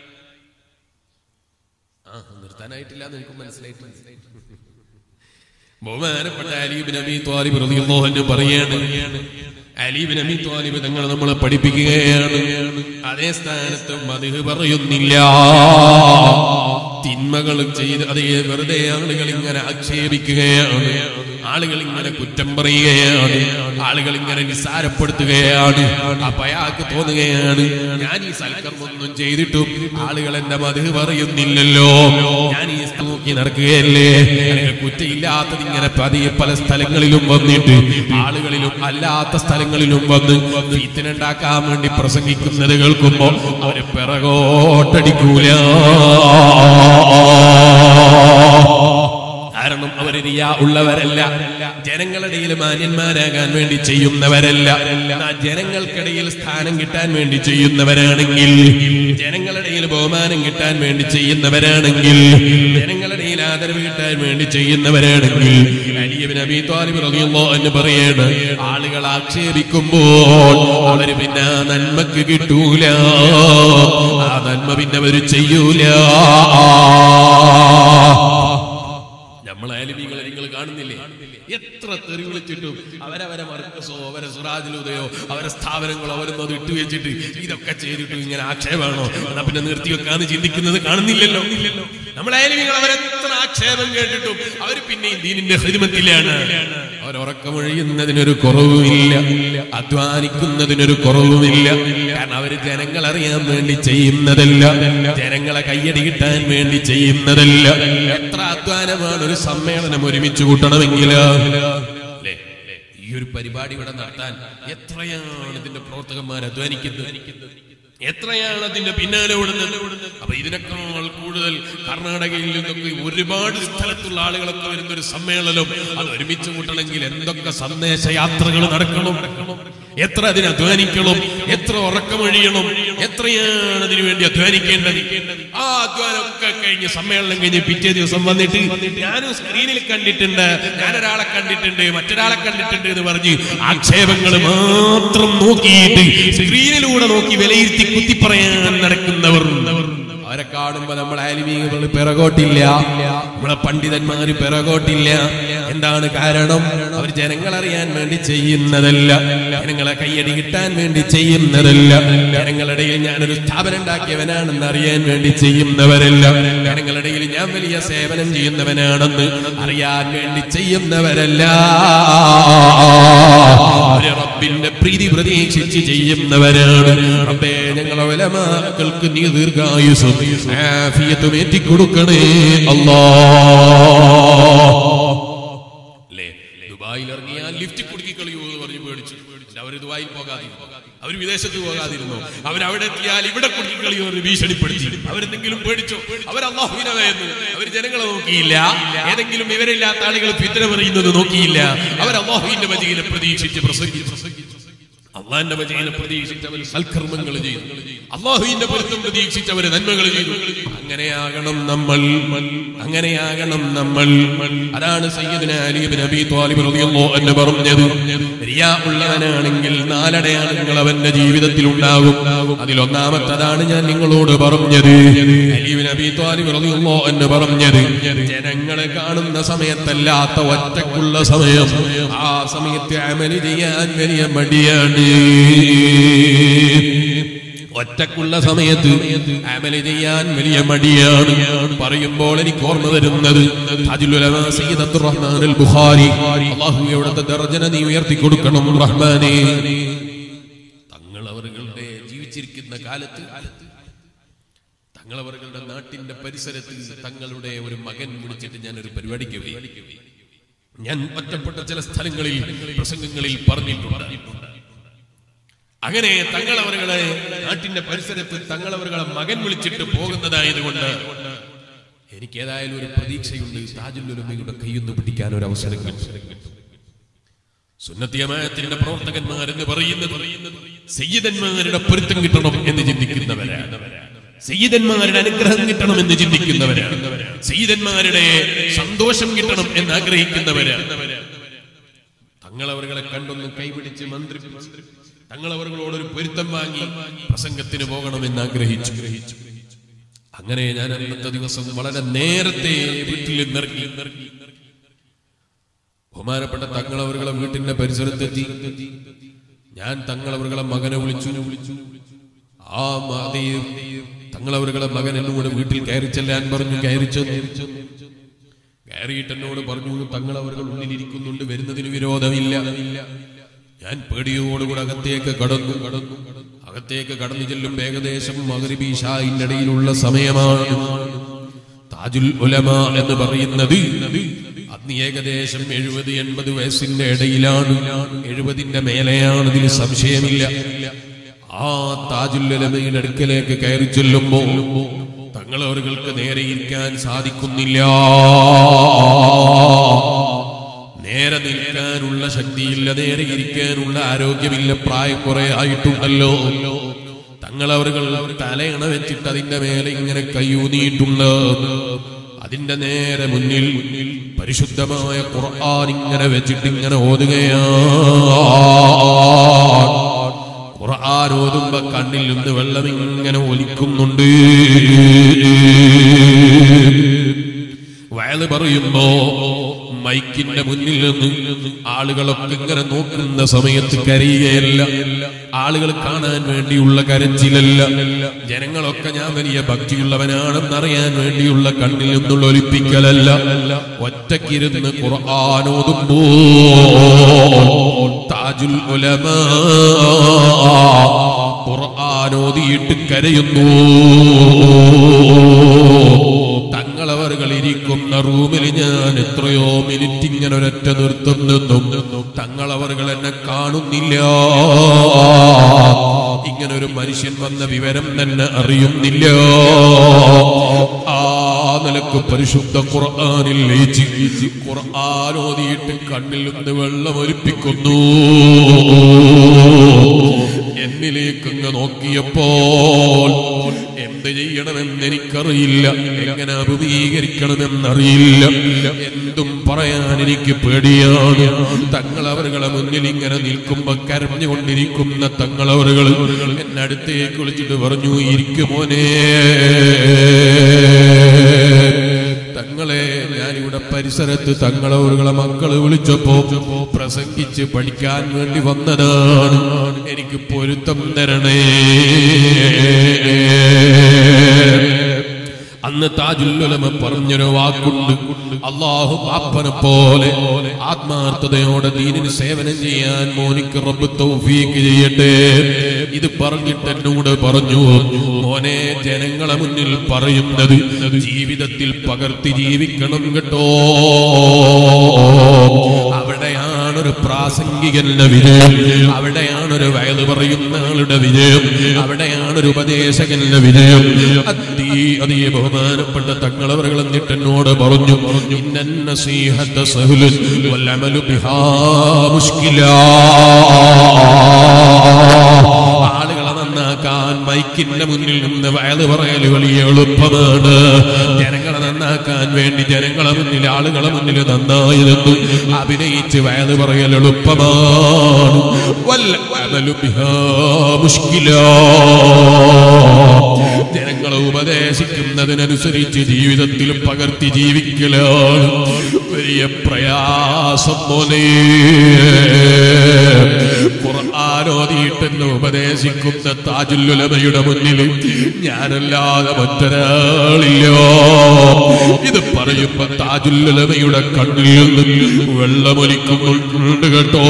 A: ആ നിർത്താനായിട്ടില്ല എന്ന് എനിക്ക് മനസ്സിലായിട്ടില്ല ബഹുമാനപ്പെട്ട അലീബ് നബി ത്വാലിബ് റളിയല്ലാഹു അൻഹു പറയാണ് അലീബ് നബി ത്വാലിബ് തങ്ങൾ നമ്മളെ പഠിപ്പിക്കുകയാണ് അതേ സ്ഥാനത്ത് മതിഹ് പറയുന്നില്ല തിന്മകൾ ചെയ്ത് അതേ വെറുതെ ആളുകൾ ഇങ്ങനെ ആക്ഷേപിക്കുകയാണ് ആളുകൾ ഇങ്ങനെ കുറ്റം പറയുകയാണ് ആളുകൾ ഇങ്ങനെ നിസ്സാരപ്പെടുത്തുകയാണ് അപ്പൊ അയാൾക്ക് തോന്നുകയാണ് ഞാൻ ഈ സൽക്കർമ്മൊന്നും ചെയ്തിട്ടും ആളുകൾ എന്റെ മതിഹ് പറയുന്നില്ലല്ലോ ഞാൻ ഈ നോക്കി നടക്കുകയല്ലേ അല്ലെങ്കിൽ കുറ്റയില്ലാത്തത് ഇങ്ങനെ പതിയെ പല സ്ഥലങ്ങളിലും വന്നിട്ട് ആളുകളിലും അല്ലാത്ത സ്ഥലങ്ങളിലും വന്ന് ഫീത്തിനുണ്ടാക്കാൻ വേണ്ടി പ്രസംഗിക്കുന്നത് കേൾക്കുമ്പോ അവര് പിറകോട്ടടിക്കൂല കാരണം അവര് റിയ റിയ ഉള്ളവരല്ല ജനങ്ങളുടെ ഇടയിൽ മാന്യന്മാരാകാൻ വേണ്ടി ചെയ്യുന്നവരല്ല എന്നാ ജനങ്ങൾക്കിടയിൽ സ്ഥാനം കിട്ടാൻ വേണ്ടി ചെയ്യുന്നവരാണെങ്കിൽ ജനങ്ങളുടെ ഇടയിൽ ബഹുമാനം കിട്ടാൻ വേണ്ടി ചെയ്യുന്നവരാണെങ്കിൽ ജനങ്ങളുടെ ഇടയിൽ ആദരവ് കിട്ടാൻ വേണ്ടി ചെയ്യുന്നവരാണെങ്കിൽ അലിയബിൻ അബി താലിബ് റളിയല്ലാഹു അൻഹു പറയാണ് ആളുകൾ ആക്ഷേപിക്കുമ്പോൾ അവര് പിന്നെ ആ നന്മക്ക് കിട്ടൂല ആ നന്മ പിന്നെ അവര് ചെയ്യൂല നമ്മളായാലും നിങ്ങൾ നിങ്ങൾ കാണുന്നില്ലേ എത്ര തെറി വിളിച്ചിട്ടും അവരവരെ മർക്കസോ അവരെ സുറാജിലുദയോ അവരെ സ്ഥാപനങ്ങളോ അവരൊന്നും അത് ഇട്ടു വെച്ചിട്ട് ഇതൊക്കെ ചെയ്തിട്ട് ഇങ്ങനെ ആക്ഷേപമാണോ എന്നാ പിന്നെ നിർത്തി വെക്കാന്ന് ചിന്തിക്കുന്നത് കാണുന്നില്ലല്ലോ നമ്മളായാലും നിങ്ങൾ അവരെത്ര ആക്ഷേപം കേട്ടിട്ടും അവർ പിന്നെയും ദീനിന്റെ ഹിദ്മത്തിലാണ് അവർ ഉറക്കമൊഴിയുന്നതിനൊരു കുറവുമില്ല അധ്വാനിക്കുന്നതിനൊരു കുറവുമില്ല കാരണം അവര് ജനങ്ങൾ അറിയാൻ വേണ്ടി ചെയ്യുന്നതല്ല ജനങ്ങളെ കയ്യടി കിട്ടാൻ വേണ്ടി ചെയ്യുന്നതല്ല എത്ര അധ്വാനമാണ് ഒരു സമ്മേളനം ഒരുമിച്ച് കൂട്ടണമെങ്കിൽ അല്ലേ ഈ ഒരു പരിപാടി ഇവിടെ നടത്താൻ എത്രയാണ് ഇതിന്റെ പ്രവർത്തകന്മാർ അധ്വാനിക്കുന്നത് എത്രയാണ് അതിന്റെ പിന്നാലെ ഓടുന്നത് അപ്പൊ ഇതിനേക്കാൾ കൂടുതൽ കർണാടകയിൽ നിന്നൊക്കെ ഒരുപാട് സ്ഥലത്തുള്ള ആളുകളൊക്കെ വരുന്ന ഒരു സമ്മേളനം അത് ഒരുമിച്ച് കൂട്ടണമെങ്കിൽ എന്തൊക്കെ സന്ദേശ യാത്രകൾ നടക്കണം എത്ര അതിന് അധ്വാനിക്കണം എത്ര ഉറക്കമൊഴിയണം എത്രയാണ് അതിനു വേണ്ടി അധ്വാനിക്കേണ്ടത് ആ അധ്വാനമൊക്കെ കഴിഞ്ഞ് സമ്മേളനം കഴിഞ്ഞ് പിറ്റേ ദിവസം വന്നിട്ട് ഞാനും സ്ക്രീനിൽ കണ്ടിട്ടുണ്ട് ഞാനൊരാളെ കണ്ടിട്ടുണ്ട് മറ്റൊരാളെ കണ്ടിട്ടുണ്ട് എന്ന് പറഞ്ഞ് ആക്ഷേപങ്ങൾ മാത്രം നോക്കിയിട്ട് സ്ക്രീനിലൂടെ നോക്കി വിലയിരുത്തി കുത്തി പറയാൻ നടക്കുന്നവർ അവരെ കാണുമ്പോ നമ്മൾ ആലിമീകൾ പിറകോട്ടില്ല നമ്മളെ പണ്ഡിതന്മാര് പിറകോട്ടില്ല എന്താണ് കാരണം അവർ ജനങ്ങളറിയാൻ വേണ്ടി ചെയ്യുന്നതല്ല ജനങ്ങളെ കയ്യടി കിട്ടാൻ വേണ്ടി ചെയ്യുന്നതല്ല ജനങ്ങളുടെ ഇടയിൽ ഞാനൊരു സ്ഥാപനം ഉണ്ടാക്കിയവനാണെന്ന് അറിയാൻ വേണ്ടി ചെയ്യുന്നവരല്ല ജനങ്ങളുടെ ഇടയിൽ ഞാൻ വലിയ സേവനം ചെയ്യുന്നവനാണെന്ന് അറിയാൻ വേണ്ടി ചെയ്യുന്നവരല്ല അവര് റബ്ബിന്റെ പ്രീതി പ്രതീക്ഷിച്ച് ചെയ്യുന്നവരാണ് റബ്ബേ ഞങ്ങളെ വലമാക്കൾക്ക് നീ ദീർഘായുസും ആഫിയത്തും ഏറ്റിക്കൊടുക്കണേ അല്ലാ അല്ലേ ദുബായിൽ ഇറങ്ങിയാൽ ലിഫ്റ്റ് കുടുക്കി കളിയൂ എന്ന് പറഞ്ഞ് പേടിച്ചു അവർ ദുബായിൽ പോകാതിരുന്നു അവർ വിദേശത്ത് പോകാതിരുന്നു അവരവിടെ എത്തിയാൽ ഇവിടെ കുടുക്കി കളിയോ എന്ന് ഭീഷണിപ്പെടുത്തി അവരെന്തെങ്കിലും പേടിച്ചോ അവർ അള്ളാഹുവിനെ ഭയന്നു അവർ ജനങ്ങളെ നോക്കിയില്ല ഏതെങ്കിലും വിവരമില്ലാത്ത ആളുകൾ ഫിത്തന പറയുന്നത് നോക്കിയില്ല അവർ അള്ളാഹുവിന്റെ വചിയിലെ പ്രതീക്ഷിച്ച് പ്രസംഗിച്ചു അള്ളാഹിന്റെ വചനം പ്രതീക്ഷിച്ച് അവർ സൽക്കർമ്മങ്ങൾ ചെയ്തു അള്ളാഹുവിന്റെ പൊരുത്തം പ്രതീക്ഷിച്ച് അവർ നന്മകൾ ചെയ്തു അങ്ങനെയാകണം നമ്മൾ അങ്ങനെയാകണം നമ്മൾ അതാണ് സയ്യിദ്ന അലി ഇബ്നു അബീ ത്വാലിബ് റളിയല്ലാഹു അൻഹു പറഞ്ഞത് റിയാ ഉള്ളവനാണെങ്കിൽ നാലടയാളങ്ങൾ അവന്റെ ജീവിതത്തിൽ ഉണ്ടാകും അതിലൊന്നാമത്തതാണ് ഞാൻ നിങ്ങളോട് പറഞ്ഞത് അലി ഇബ്നു അബീ ത്വാലിബ് റളിയല്ലാഹു അൻഹു പറഞ്ഞത് ജനങ്ങളെ കാണുന്ന സമയത്തല്ലാത്ത ഒറ്റക്കുള്ള സമയം ആ സമയത്ത് അമല് ചെയ്യാൻ വലിയ മടിയാണ് ഒറ്റക്കുള്ള സമയത്ത് അമല് ചെയ്യാൻ വലിയ മടിയാണ് പറയുമ്പോൾ എനിക്ക് ഓർമ്മ വരുന്നത് താജുൽ ഉലമാ സയ്യിദ് അബ്ദുറഹ്മാൻ അൽ ബുഖാരി അല്ലാഹു അവിടുത്തെ ദർജന നീ ഉയർത്തി കൊടുക്കണം റഹ്മാനേ തങ്ങൾ അവരുടെ ജീവിച്ചിരിക്കുന്ന കാലത്ത് തങ്ങളവരുടെ നാട്ടിന്റെ പരിസരത്ത് തങ്ങളുടെ ഒരു മകൻ വിളിച്ചിട്ട് ഞാൻ ഒരു പരിപാടിക്ക് പോയി ഞാൻ ഒറ്റപ്പെട്ട ചില സ്ഥലങ്ങളിൽ പ്രസംഗങ്ങളിൽ പറഞ്ഞിട്ടുണ്ട് അങ്ങനെ തങ്ങളവറുകളെ നാട്ടിന്റെ പരിസരത്ത് തങ്ങളവറുകളെ മകൻ വിളിച്ചിട്ട് പോകുന്നതായതുകൊണ്ട് എനിക്ക് ഏതായാലും ഒരു പ്രതീക്ഷയുണ്ട് താജുല്ലുലമയുടെ കൈയൊന്ന് പിടിക്കാൻ ഒരു അവസരം കിട്ടും സുന്നത്തിയമായത്തിന്റെ പ്രവർത്തകന്മാരെന്ന് പറയുന്നത് സയ്യിദന്മാരുടെ പൊരുത്തം കിട്ടണം എന്ന് ചിന്തിക്കുന്നവരാണ് സയ്യിദന്മാരുടെ അനുഗ്രഹം കിട്ടണം എന്ന് ചിന്തിക്കുന്നവരാണ് സയ്യിദന്മാരുടെ സന്തോഷം കിട്ടണം എന്ന് ആഗ്രഹിക്കുന്നവരാണ് തങ്ങളവറുകളെ കണ്ടൊന്ന് കൈപിടിച്ച് മന്ത്രി തങ്ങളവറുകളോട് ഒരു പൊരുത്തം വാങ്ങി പ്രസംഗത്തിന് പോകണമെന്ന് ആഗ്രഹിച്ചു അങ്ങനെ ഞാൻ അന്നത്തെ ദിവസം വളരെ നേരത്തെ വീട്ടിൽ നിന്നിറങ്ങി ബഹുമാനപ്പെട്ട തങ്ങളവറുകളെ വീട്ടിന്റെ പരിസരത്തെത്തി ഞാൻ തങ്ങളവറുകളെ മകനെ വിളിച്ചു വിളിച്ചു ആ അതേ തങ്ങളവറുകളെ മകൻ എന്നോട് വീട്ടിൽ കയറി ചെല്ലാൻ പറഞ്ഞു കയറി ചെന്നു കയറിയിട്ട് എന്നോട് പറഞ്ഞു തങ്ങളവറുകൾ ഉള്ളിലിരിക്കുന്നുണ്ട് വരുന്നതിന് വിരോധമില്ല ഞാൻ പേടിയോടുകൂടെ അകത്തേക്ക് കടന്നു കടന്നു അകത്തേക്ക് കടന്നു ചെല്ലും ഏകദേശം മകരിബീഷായിന്റെ ഇടയിലുള്ള സമയമാണ് താജുൽ ഉലമ എന്ന് പറയുന്നത് അന്ന് ഏകദേശം എഴുപത് എൺപത് വയസ്സിന്റെ ഇടയിലാണ് എഴുപതിന്റെ മേലെയാണ് ഇതിൽ സംശയമില്ല ആ താജുൽ ഉലമയുടെ അടുക്കലേക്ക് കയറി ചെല്ലുമ്പോ തങ്ങളവർക്ക് നേരെ ഇരിക്കാൻ സാധിക്കുന്നില്ല നേരെ നിൽക്കാനുള്ള ശക്തിയില്ല നേരെ ഇരിക്കാനുള്ള ആരോഗ്യമില്ല പ്രായം കുറെ ആയിട്ടുണ്ടല്ലോ തങ്ങളവറുകൾ തലയണ വെച്ചിട്ട് അതിന്റെ മേലെ ഇങ്ങനെ കയ്യൂന്നിയിട്ടുണ്ട് അതിന്റെ നേരെ മുന്നിൽ പരിശുദ്ധമായ ഖുർആൻ ഇങ്ങനെ വെച്ചിട്ട് ഇങ്ങനെ ഓതുകയാണ് ഖുർആൻ ഓതുമ്പോ കണ്ണിൽ നിന്ന് വെള്ളം ഇങ്ങനെ ഒലിക്കുന്നുണ്ട് വയല് പറയുമ്പോ മൈക്കിന്റെ മുന്നിൽ നിന്ന് ആളുകളൊക്കെ ഇങ്ങനെ നോക്കുന്ന സമയത്ത് കരയുകയല്ല ആളുകൾ കാണാൻ വേണ്ടിയുള്ള കരച്ചിലല്ല ജനങ്ങളൊക്കെ ഞാൻ വലിയ ഭക്തിയുള്ളവനാണെന്നറിയാൻ വേണ്ടിയുള്ള കണ്ണിൽ നിന്നുള്ള ഒലിപ്പിക്കലല്ല ഒറ്റക്കിരുന്ന് ഖുർആാനോതുമ്പോ താജുൽ ഉലമാ ഖുർആാനോദിയിട്ട് കരയുന്നു തങ്ങളവറുകൾ ഇരിക്കുന്ന റൂമിൽ ഞാൻ എത്രയോ മിനിറ്റ് ഇങ്ങനെ ഒരൊറ്റ നൃത്തം നിന്നും തങ്ങളവറുകൾ എന്നെ കാണുന്നില്ല ഇങ്ങനെ ഒരു മനുഷ്യൻ വന്ന വിവരം തന്നെ അറിയുന്നില്ല ആ നിലക്ക് പരിശുദ്ധ ഖുർആാനിൽ ലയിച്ച് ഖുർആൻ ഓതിയിട്ട് കണ്ണിൽ നിന്ന് വെള്ളം ഒലിപ്പിക്കുന്നു എന്നിലേക്ക് അങ്ങ് നോക്കിയപ്പോൾ എന്ത് ചെയ്യണമെന്ന് എനിക്കറിയില്ല എങ്ങനെ അഭിമുഖീകരിക്കണമെന്നറിയില്ല എന്തും പറയാൻ എനിക്ക് പേടിയാണ് തങ്ങളവറുകളെ മുന്നിൽ ഇങ്ങനെ നിൽക്കുമ്പോ കരഞ്ഞുകൊണ്ടിരിക്കുന്ന തങ്ങളവറുകൾ എന്നെ അടുത്തേക്ക് വിളിച്ചിട്ട് പറഞ്ഞു ഇരിക്കുമോനെ തങ്ങളെ ഞാനിവിടെ പരിസരത്ത് തങ്ങളവറുകളെ മക്കള് വിളിച്ചപ്പോ പ്രസംഗിച്ച് പഠിക്കാൻ വേണ്ടി വന്നതാണ് എനിക്ക് പൊരുത്തം തരണേ അന്ന് താജുല്ലുലമ പറഞ്ഞൊരു വാക്കുണ്ട് അള്ളാഹു പാപ്പനെ പോലെ ആത്മാർത്ഥതയോടെ ദീനിന് സേവനം ചെയ്യാൻ മോനിക്ക് റബ്ബ് തൗഫീക്ക് ചെയ്യട്ടെ ഇത് പറഞ്ഞിട്ട് എന്നോട് പറഞ്ഞു മോനെ ജനങ്ങളെ മുന്നിൽ പറയുന്നത് ജീവിതത്തിൽ പകർത്തി ജീവിക്കണം കേട്ടോ അവിടെയാണൊരു പ്രാസംഗികന്റെ വിജയം അവിടെയാണൊരു വയല് പറയുന്ന ആളുടെ വിജയം അവിടെയാണൊരു ഉപദേശകന്റെ വിജയം അതീ അതീ ബഹുമാനപ്പെട്ട തങ്ങളവറുകൾ എന്നിട്ട് എന്നോട് പറഞ്ഞു ഇന്നൻ നസീഹത്ത സഹുലുൻ വൽ അമലു ബിഹാ മുഷ്കിലാ ആളുകളെ നന്നാക്കാൻ മൈക്കിന്റെ മുന്നിൽ നിന്ന് വയല് പറയൽ വലിയ എളുപ്പമാണ് ജനങ്ങളെ നന്നാക്കാൻ വേണ്ടി ജനങ്ങളെ മുന്നിൽ ആളുകളെ മുന്നിൽ നന്നായി നിന്ന് അഭിനയിച്ച് വയല് പറയൽ എളുപ്പമാണ് വല്ല അമലു ബിഹാ മുഷ്കിലാ ജനങ്ങളെ ഉപദേശിക്കുന്നതിനനുസരിച്ച് ജീവിതത്തിൽ പകർത്തി ജീവിക്കലാണ് വലിയ പ്രയാസം പോലെ ഖുർആാനോദിയിട്ടെന്ന് ഉപദേശിക്കുന്ന താജുല്ലുലമയുടെ മുന്നിൽ ഞാനല്ലാതെ മറ്റൊരാളില്ല ഇത് പറയുമ്പോ താജുല്ലുലമയുടെ കണ്ണിൽ നിന്ന് വെള്ളമൊലിക്കുന്നുണ്ട് കേട്ടോ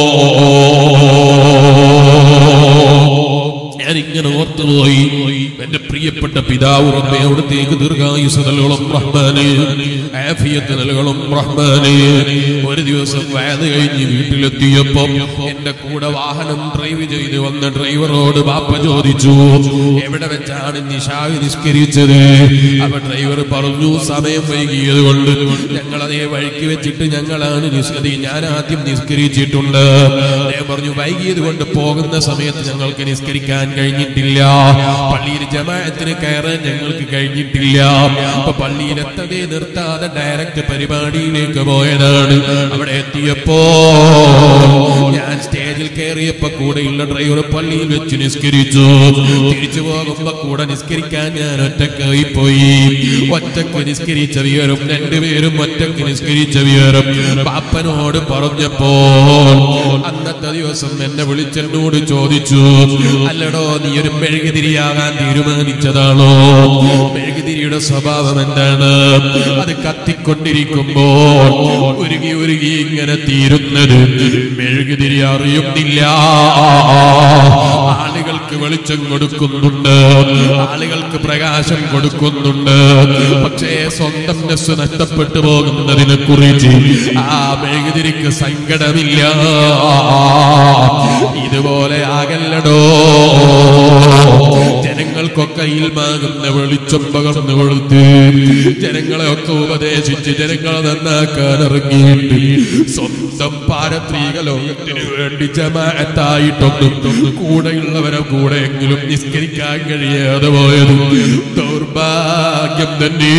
A: ഞാനിങ്ങനെ ഓർത്തുപോയി എന്റെ പ്രിയപ്പെട്ട പിതാവ് റബ്ബെ അവിടത്തേക്ക് ദീർഘായുസ് നൽകണം റഹ്മാനെ ആഫിയത്ത് നൽകണം റഹ്മാനെ ഒരു ദിവസം വയത് കഴിഞ്ഞ് വീട്ടിലെത്തിയപ്പോ എന്റെ കൂടെ വാഹനം ഡ്രൈവ് ചെയ്ത് വന്ന ഡ്രൈവറോട് ബാപ്പ ചോദിച്ചു എവിടെ വെച്ചാണ് നിശാവി നിസ്കരിച്ചത് അപ്പൊ ഡ്രൈവർ പറഞ്ഞു സമയം വൈകിയത് കൊണ്ട് ഞങ്ങൾ അതേ വഴിക്ക് വെച്ചിട്ട് ഞങ്ങളാണ് നിസ്കരി ഞാൻ ആദ്യം നിസ്കരിച്ചിട്ടുണ്ട് അദ്ദേഹം പറഞ്ഞു വൈകിയത് കൊണ്ട് പോകുന്ന സമയത്ത് ഞങ്ങൾക്ക് നിസ്കരിക്കാൻ കഴിഞ്ഞിട്ടില്ല പള്ളിയിൽ ജമാഅത്തിന് കയറാൻ ഞങ്ങൾക്ക് കഴിഞ്ഞിട്ടില്ല അപ്പൊ പള്ളിയിൽ എത്തതേ നിർത്താതെ ഡയറക്റ്റ് പരിപാടിയിലേക്ക് പോയതാണ് അവിടെ എത്തിയപ്പോ ഞാൻ സ്റ്റേജിൽ കയറിയപ്പോ കൂടെയുള്ള ഡ്രൈവർ പള്ളിയിൽ വെച്ച് നിസ്കരിച്ചു തിരിച്ചു പോകുമ്പോ കൂടെ നിസ്കരിക്കാൻ ഞാൻ ഒറ്റക്കായി പോയി ഒറ്റക്ക് നിസ്കരിച്ച വിവരം രണ്ടുപേരും ഒറ്റക്ക് നിസ്കരിച്ച വിവരം പാപ്പനോട് പറഞ്ഞപ്പോ അന്നത്തെ ദിവസം എന്നെ വിളിച്ചെന്നോട് ചോദിച്ചു അല്ലടോ നീ ഒരു മെഴുകുതിരിയാകാൻ തീരുമാനിച്ചതാണോ മെഴുകുതിരിയുടെ സ്വഭാവം എന്താണ് അത് കത്തിക്കൊണ്ടിരിക്കുമ്പോൾ ഉരുകി ഉരുകി ഇങ്ങനെ തീരുന്നത് മെഴുകുതിരി അറിയുന്നില്ല ആളുകൾക്ക് വെളിച്ചം കൊടുക്കുന്നുണ്ട് ആളുകൾക്ക് പ്രകാശം കൊടുക്കുന്നുണ്ട് പക്ഷേ സ്വന്തം നെസ് നഷ്ടപ്പെട്ടു പോകുന്നതിനെ കുറിച്ച് ആ മെഴുകുതിരിക്ക് സങ്കടമില്ല ഇതുപോലെ ആകല്ലടോ ജനങ്ങൾ ജനങ്ങൾക്കൊക്കെ ഇൽമാകുന്ന വെളിച്ചം പകർന്നു കൊടുത്ത് ജനങ്ങളെ ഒക്കെ ഉപദേശിച്ച് ജനങ്ങളെ നന്നാക്കാൻ ഇറങ്ങിയിട്ട് സ്വന്തം പാരത്രിക ലോകത്തിന് വേണ്ടി ജമാഅത്തായിട്ടൊന്നും കൂടെയുള്ളവരെ കൂടെയെങ്കിലും നിസ്കരിക്കാൻ കഴിയാതെ പോയത് ദൗർഭാഗ്യം തന്നെ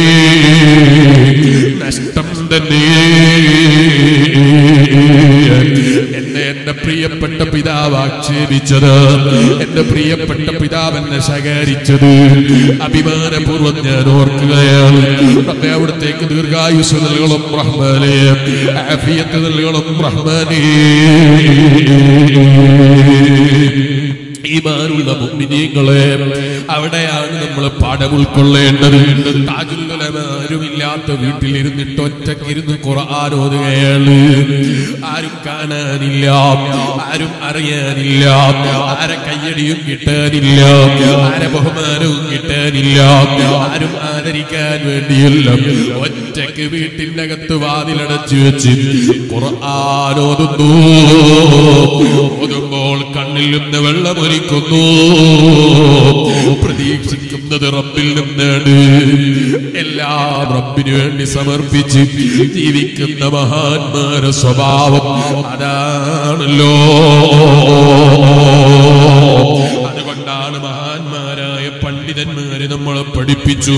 A: നഷ്ടം തന്നെ എന്നെ എന്റെ പ്രിയപ്പെട്ട പിതാവ് ആക്ഷേപിച്ചത് എന്റെ പ്രിയപ്പെട്ട പിതാവ് എന്നെ ശകാരിച്ചത് അഭിമാനപൂർവ്വം ഞാൻ ഓർക്കുകയാണ് റബ്ബേ അവിടത്തേക്ക് ദീർഘായുസ് നൽകണം റഹ്മാനെ ആഫിയത്ത് നൽകണം റഹ്മാനേ ഈമാനുള്ള മുഅ്മിനീങ്ങളെ അവിടെയാണ് നമ്മൾ പാഠം ഉൾക്കൊള്ളേണ്ടത് ആരുമില്ലാത്ത വീട്ടിലിരുന്നിട്ട് ഒറ്റക്കിരുന്ന് ഖുർആൻ ഓതുകയാണ് ആരും കാണാനില്ല ആരും അറിയാനില്ല ആരെ കയ്യടിയും കിട്ടാനില്ല ആരെ ബഹുമാനവും കിട്ടാനില്ല ആരും ആദരിക്കാൻ വേണ്ടിയില്ല ഒറ്റക്ക് വീട്ടിന്റെ അകത്ത് വാതിലടച്ചു വെച്ച് ഖുർആൻ ഓതുന്നു ഓതുമ്പോൾ കണ്ണിൽ നിന്ന് വെള്ളമൊലിക്കുന്നു പ്രതീക്ഷിക്കുന്നത് റബ്ബിൽ നിന്നാണ് എല്ലാം റബ്ബിന് വേണ്ടി സമർപ്പിച്ച് ജീവിക്കുന്ന മഹാന്മാരുടെ സ്വഭാവം അതാണല്ലോ അതുകൊണ്ടാണ് മഹാന്മാരായ പണ്ഡിതന്മാരെ നമ്മളെ പഠിപ്പിച്ചു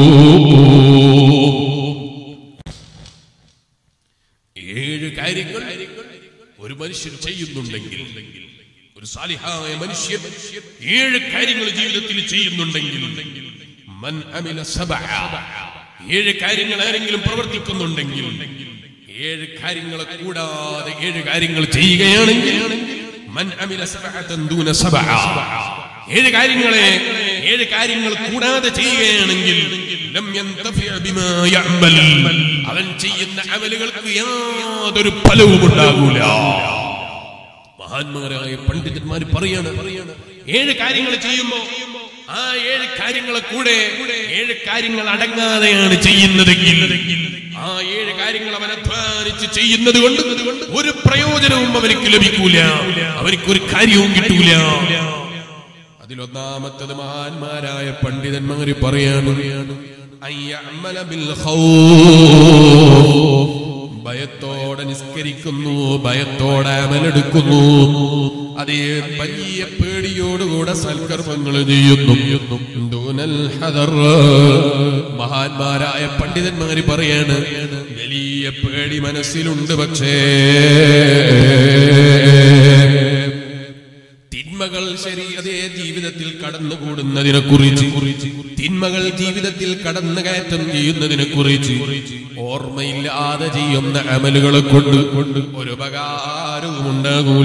A: ഏഴ് കാര്യങ്ങൾ ഒരു മനുഷ്യൻ ചെയ്യുന്നുണ്ടെങ്കിൽ ഒരു സാലിഹായ മനുഷ്യൻ ഏഴ് കാര്യങ്ങൾ ജീവിതത്തിൽ ചെയ്യുന്നുണ്ടെങ്കിൽ മൻ അമില സബഅ. ഏഴ് കാര്യങ്ങൾ ആരെങ്കിലും പ്രവർത്തിക്കുന്നുണ്ടെങ്കിൽ ഏഴ് കാര്യങ്ങളെ കൂടാതെ ഏഴ് കാര്യങ്ങൾ ചെയ്യുകയാണെങ്കിൽ മൻ അമില സബഅതൻ ദൂന സബഅ. ഏഴ് കാര്യങ്ങളെ ഏഴ് കാര്യങ്ങൾ കൂടാതെ ചെയ്യുകയാണെങ്കിൽ ലം യന്തഫിഅ ബിമാ യഅമൽ. അവൻ ചെയ്യുന്ന അമലുകൾക്ക് യാതൊരു ഫലവും ഉണ്ടാകൂല മഹാന്മാരായ പണ്ഡിതന്മാർ പറയാണ് ഏഴ് കാര്യങ്ങൾ ചെയ്യുമ്പോ ആ ഏഴ് കാര്യങ്ങളെ കൂടെ ഏഴ് കാര്യങ്ങൾ അടങ്ങാതെയാണ് ചെയ്യുന്നതെങ്കിൽ ആ ഏഴ് കാര്യങ്ങൾ അവൻ അധ്വാനിച്ച് ചെയ്യുന്നത് കൊണ്ട് ഒരു പ്രയോജനവും അവർക്ക് ലഭിക്കൂല അവർക്ക് ഒരു കാര്യവും കിട്ടൂല അതിലൊന്നാമത്തത് മഹാന്മാരായ പണ്ഡിതന്മാര് പറയാണ് അയ്യഅമല ബിൽ ഖൗഫ് ഭയത്തോടെ നിസ്കരിക്കുന്നു ഭയത്തോടെ അമലെടുക്കുന്നു അതേ വലിയ പേടിയോടുകൂടെ സൽക്കർമ്മങ്ങൾ ചെയ്യുന്നു ദൂനൽ ഹദർ മഹാന്മാരായ പണ്ഡിതന്മാര് പറയാണ് വലിയ പേടി മനസ്സിലുണ്ട് പക്ഷേ തിന്മകൾ ശരി അതേ ജീവിതത്തിൽ കടന്നുകൂടുന്നതിനെ കുറിച്ച് തിന്മകൾ ജീവിതത്തിൽ കടന്നു കയറ്റം ചെയ്യുന്നതിനെ കുറിച്ച് ഓർമ്മയില്ലാതെ ചെയ്യുന്ന അമലുകളെ കൊണ്ട് ഒരു ഉപകാരവും ഉണ്ടാകൂല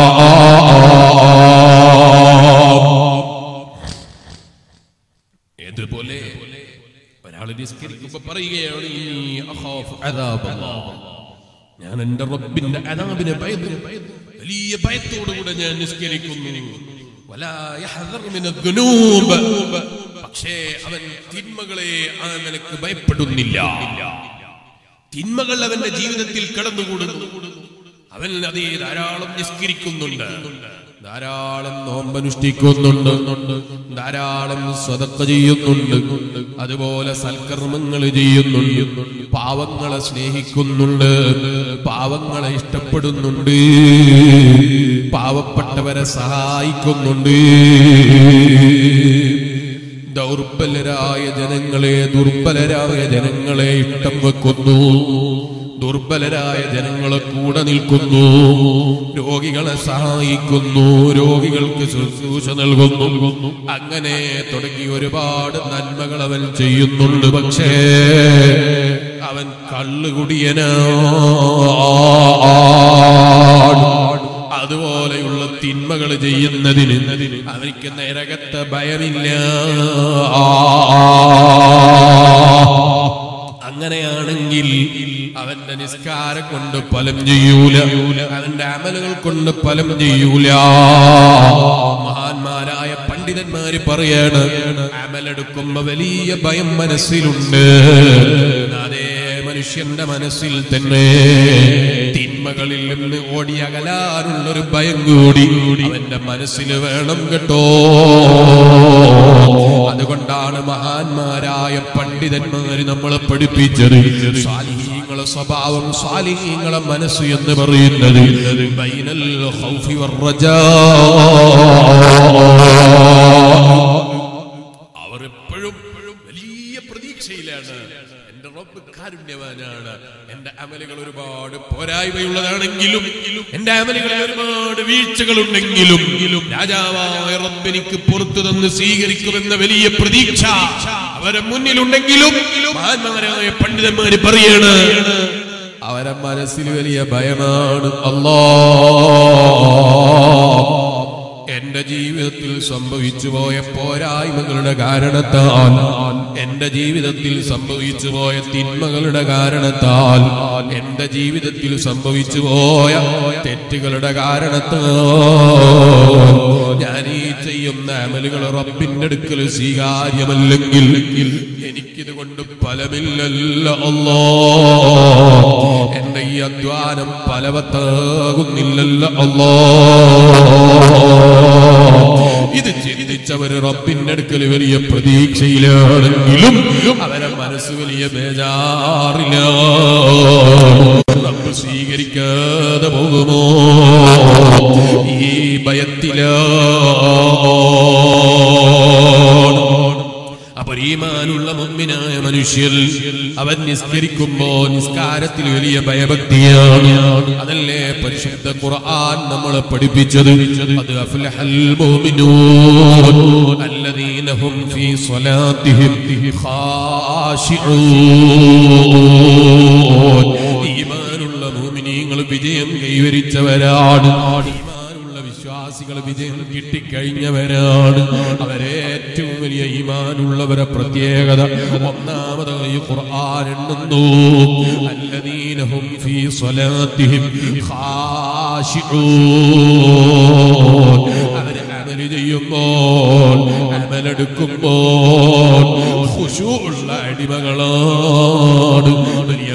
A: ഏതുപോലെ ഒരാൾ നിസ്കരിക്കുമ്പോ പറയുകയാണ് "ഇന്നീ അഖാഫു അദാബല്ലാഹ്." ഞാൻ എന്റെ റബ്ബിന്റെ അനാബിനെ ഭയന്നു വലിയ ഭയത്തോടുകൂടെ ഞാൻ നിസ്കരിക്കുന്നു വലാ യഹ്ദർ മിന ദുനൂബ്. പക്ഷേ അവൻ തിന്മകളെ ആ നിലക്ക് ഭയപ്പെടുന്നില്ല തിന്മകൾ അവന്റെ ജീവിതത്തിൽ കടന്നുകൂടുന്നു അവൻ അതേ ധാരാളം നിസ്കരിക്കുന്നുണ്ട് ധാരാളം നോമ്പനുഷ്ഠിക്കുന്നുണ്ട് ധാരാളം സ്വതക്ക ചെയ്യുന്നുണ്ട് അതുപോലെ സൽക്കർമ്മങ്ങൾ ചെയ്യുന്നുണ്ട് പാവങ്ങളെ സ്നേഹിക്കുന്നുണ്ട് പാവങ്ങളെ ഇഷ്ടപ്പെടുന്നുണ്ട് പാവപ്പെട്ടവരെ സഹായിക്കുന്നുണ്ട് ദൗർബലരായ ജനങ്ങളെ ദുർബലരായ ജനങ്ങളെ ഇഷ്ടം വെക്കുന്നു ദുർബലരായ ജനങ്ങളെ കൂടെ നിൽക്കുന്നു രോഗികളെ സഹായിക്കുന്നു രോഗികൾക്ക് ശുശ്രൂഷ നൽകുന്നു അങ്ങനെ തുടങ്ങി ഒരുപാട് നന്മകൾ അവൻ ചെയ്യുന്നുണ്ട് പക്ഷേ അവൻ കള്ളുകുടിയനാണ് അതുപോലെയുള്ള തിന്മകൾ ചെയ്യുന്നതിന് അവർക്ക് നരകത്തെ ഭയമില്ല അങ്ങനെയാണെങ്കിൽ അവന്റെ നിസ്കാരം കൊണ്ട് ഫലം ചെയ്യൂല അവന്റെ അമലുകൾ കൊണ്ട് ഫലം ചെയ്യൂല മഹാന്മാരായ പണ്ഡിതന്മാര് പറയാണ് അമലെടുക്കുമ്പോ വലിയ ഭയം മനസ്സിലുണ്ട് അതേ മനുഷ്യ മനുഷ്യന്റെ മനസ്സിൽ തന്നെ തിന്മകളിൽ നിന്ന് ഓടിയകലാനുള്ളൊരു ഭയം കൂടി അവന്റെ മനസ്സിൽ വേണം കേട്ടോ അതുകൊണ്ടാണ് മഹാന്മാരായ പണ്ഡിതന്മാര് നമ്മളെ പഠിപ്പിച്ചത് സ്വാലിഹീങ്ങളെ സ്വഭാവം സ്വാലിഹീങ്ങളെ മനസ്സ് എന്ന് പറയുന്നത് ബൈനൽ ഖൗഫി വർറജാ അവർ എപ്പോഴും വലിയ പ്രതീക്ഷയിലാണ് എന്റെ റബ്ബ് കാരുണ്യവാനാണ് എന്റെ അമലുകൾ ഒരുപാട് പോരായ്മയുള്ളതാണെങ്കിലും എന്റെ അമലുകളിൽ ഒരുപാട് വീഴ്ചകളുണ്ടെങ്കിലും രാജാവായ റബ്ബ് എനിക്ക് പുറത്തു തന്ന് സ്വീകരിക്കുമെന്ന വലിയ പ്രതീക്ഷ അവരെ മുന്നിലുണ്ടെങ്കിലും മഹാന്മാരായ പണ്ഡിതന്മാര് പറയാണ് അവരെ മനസ്സിൽ വലിയ ഭയമാണ് അല്ലാ എന്റെ ജീവിതത്തിൽ സംഭവിച്ചു പോയ പോരായ്മകളുടെ കാരണത്താൽ എന്റെ ജീവിതത്തിൽ സംഭവിച്ചു പോയ തിന്മകളുടെ കാരണത്താൽ എന്റെ ജീവിതത്തിൽ സംഭവിച്ചു പോയ തെറ്റുകളുടെ കാരണത്താൽ ഞാൻ ഈ ചെയ്യുന്ന അമലുകൾ റബ്ബിന്റെ അടുക്കൽ സ്വീകാര്യമല്ലെങ്കിൽ എനിക്കിത് കൊണ്ട് ഫലമില്ലല്ല അല്ലോ എന്റെ ഈ അധ്വാനം ഫലവത്താകുന്നില്ലല്ല അല്ലോ ഇത് ചിന്തിച്ചവര് റബ്ബിന്റെ അടുക്കൽ വലിയ പ്രതീക്ഷയിലാണെങ്കിലും അവരെ മനസ്സ് വലിയ ബേജാറില്ല റബ്ബ് സ്വീകരിക്കാതെ പോകുമോ ഈ ഭയത്തിലാണ് അപ്പൊ ഈമാനുള്ള മുമ്മിനായ മനുഷ്യൻ അവൻ നിസ്കരിക്കുമ്പോ നിസ്കാരത്തിൽ വലിയ ഭയഭക്തിയാണ് അതല്ലേ പരിശുദ്ധ ഖുർആൻ നമ്മളെ പഠിപ്പിച്ചത് അത് അഫ്ലഹൽ മുഅ്മിനൂൻ അല്ലദീന ഹും ഫീ സ്വലാത്തിഹിം ഖാശിഊൻ ഈമാനുള്ള മുഅ്മിനീങ്ങൾ വിജയം കൈവരിച്ചവരാണ് ഈമാനുള്ള വിശ്വാസികൾ വിജയം കിട്ടിക്കഴിഞ്ഞവരാണ് അവരേറ്റവും വലിയ ഈമാനുള്ളവരെ പ്രത്യേകത ഒന്നാമതായി ഖുർആൻ എണ്ണുന്നു അല്ലദീനഹും ഫീ സ്വലാത്തിഹിം ഖാശിഊൻ അവര് അമല് ചെയ്യുമ്പോൾ അമലെടുക്കുമ്പോൾ ഖുശൂഉള്ള അടിമകളാണ് വലിയ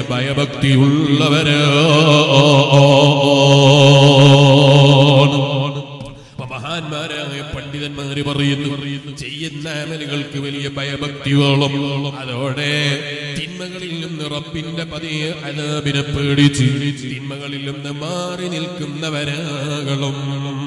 A: ഭയഭക്തിയുള്ളവരാണ് അപ്പൊ മഹാന്മാരായ പണ്ഡിതന്മാര് പറയുന്നു ചെയ്യുന്ന അമലുകൾക്ക് വലിയ ഭയഭക്തി വേണം അതോടെ തിന്മകളിൽ നിന്ന് റബ്ബിന്റെ പതിയെ അനാബിനെ പേടിച്ച് തിന്മകളിൽ നിന്ന് മാറി നിൽക്കുന്നവരാകണം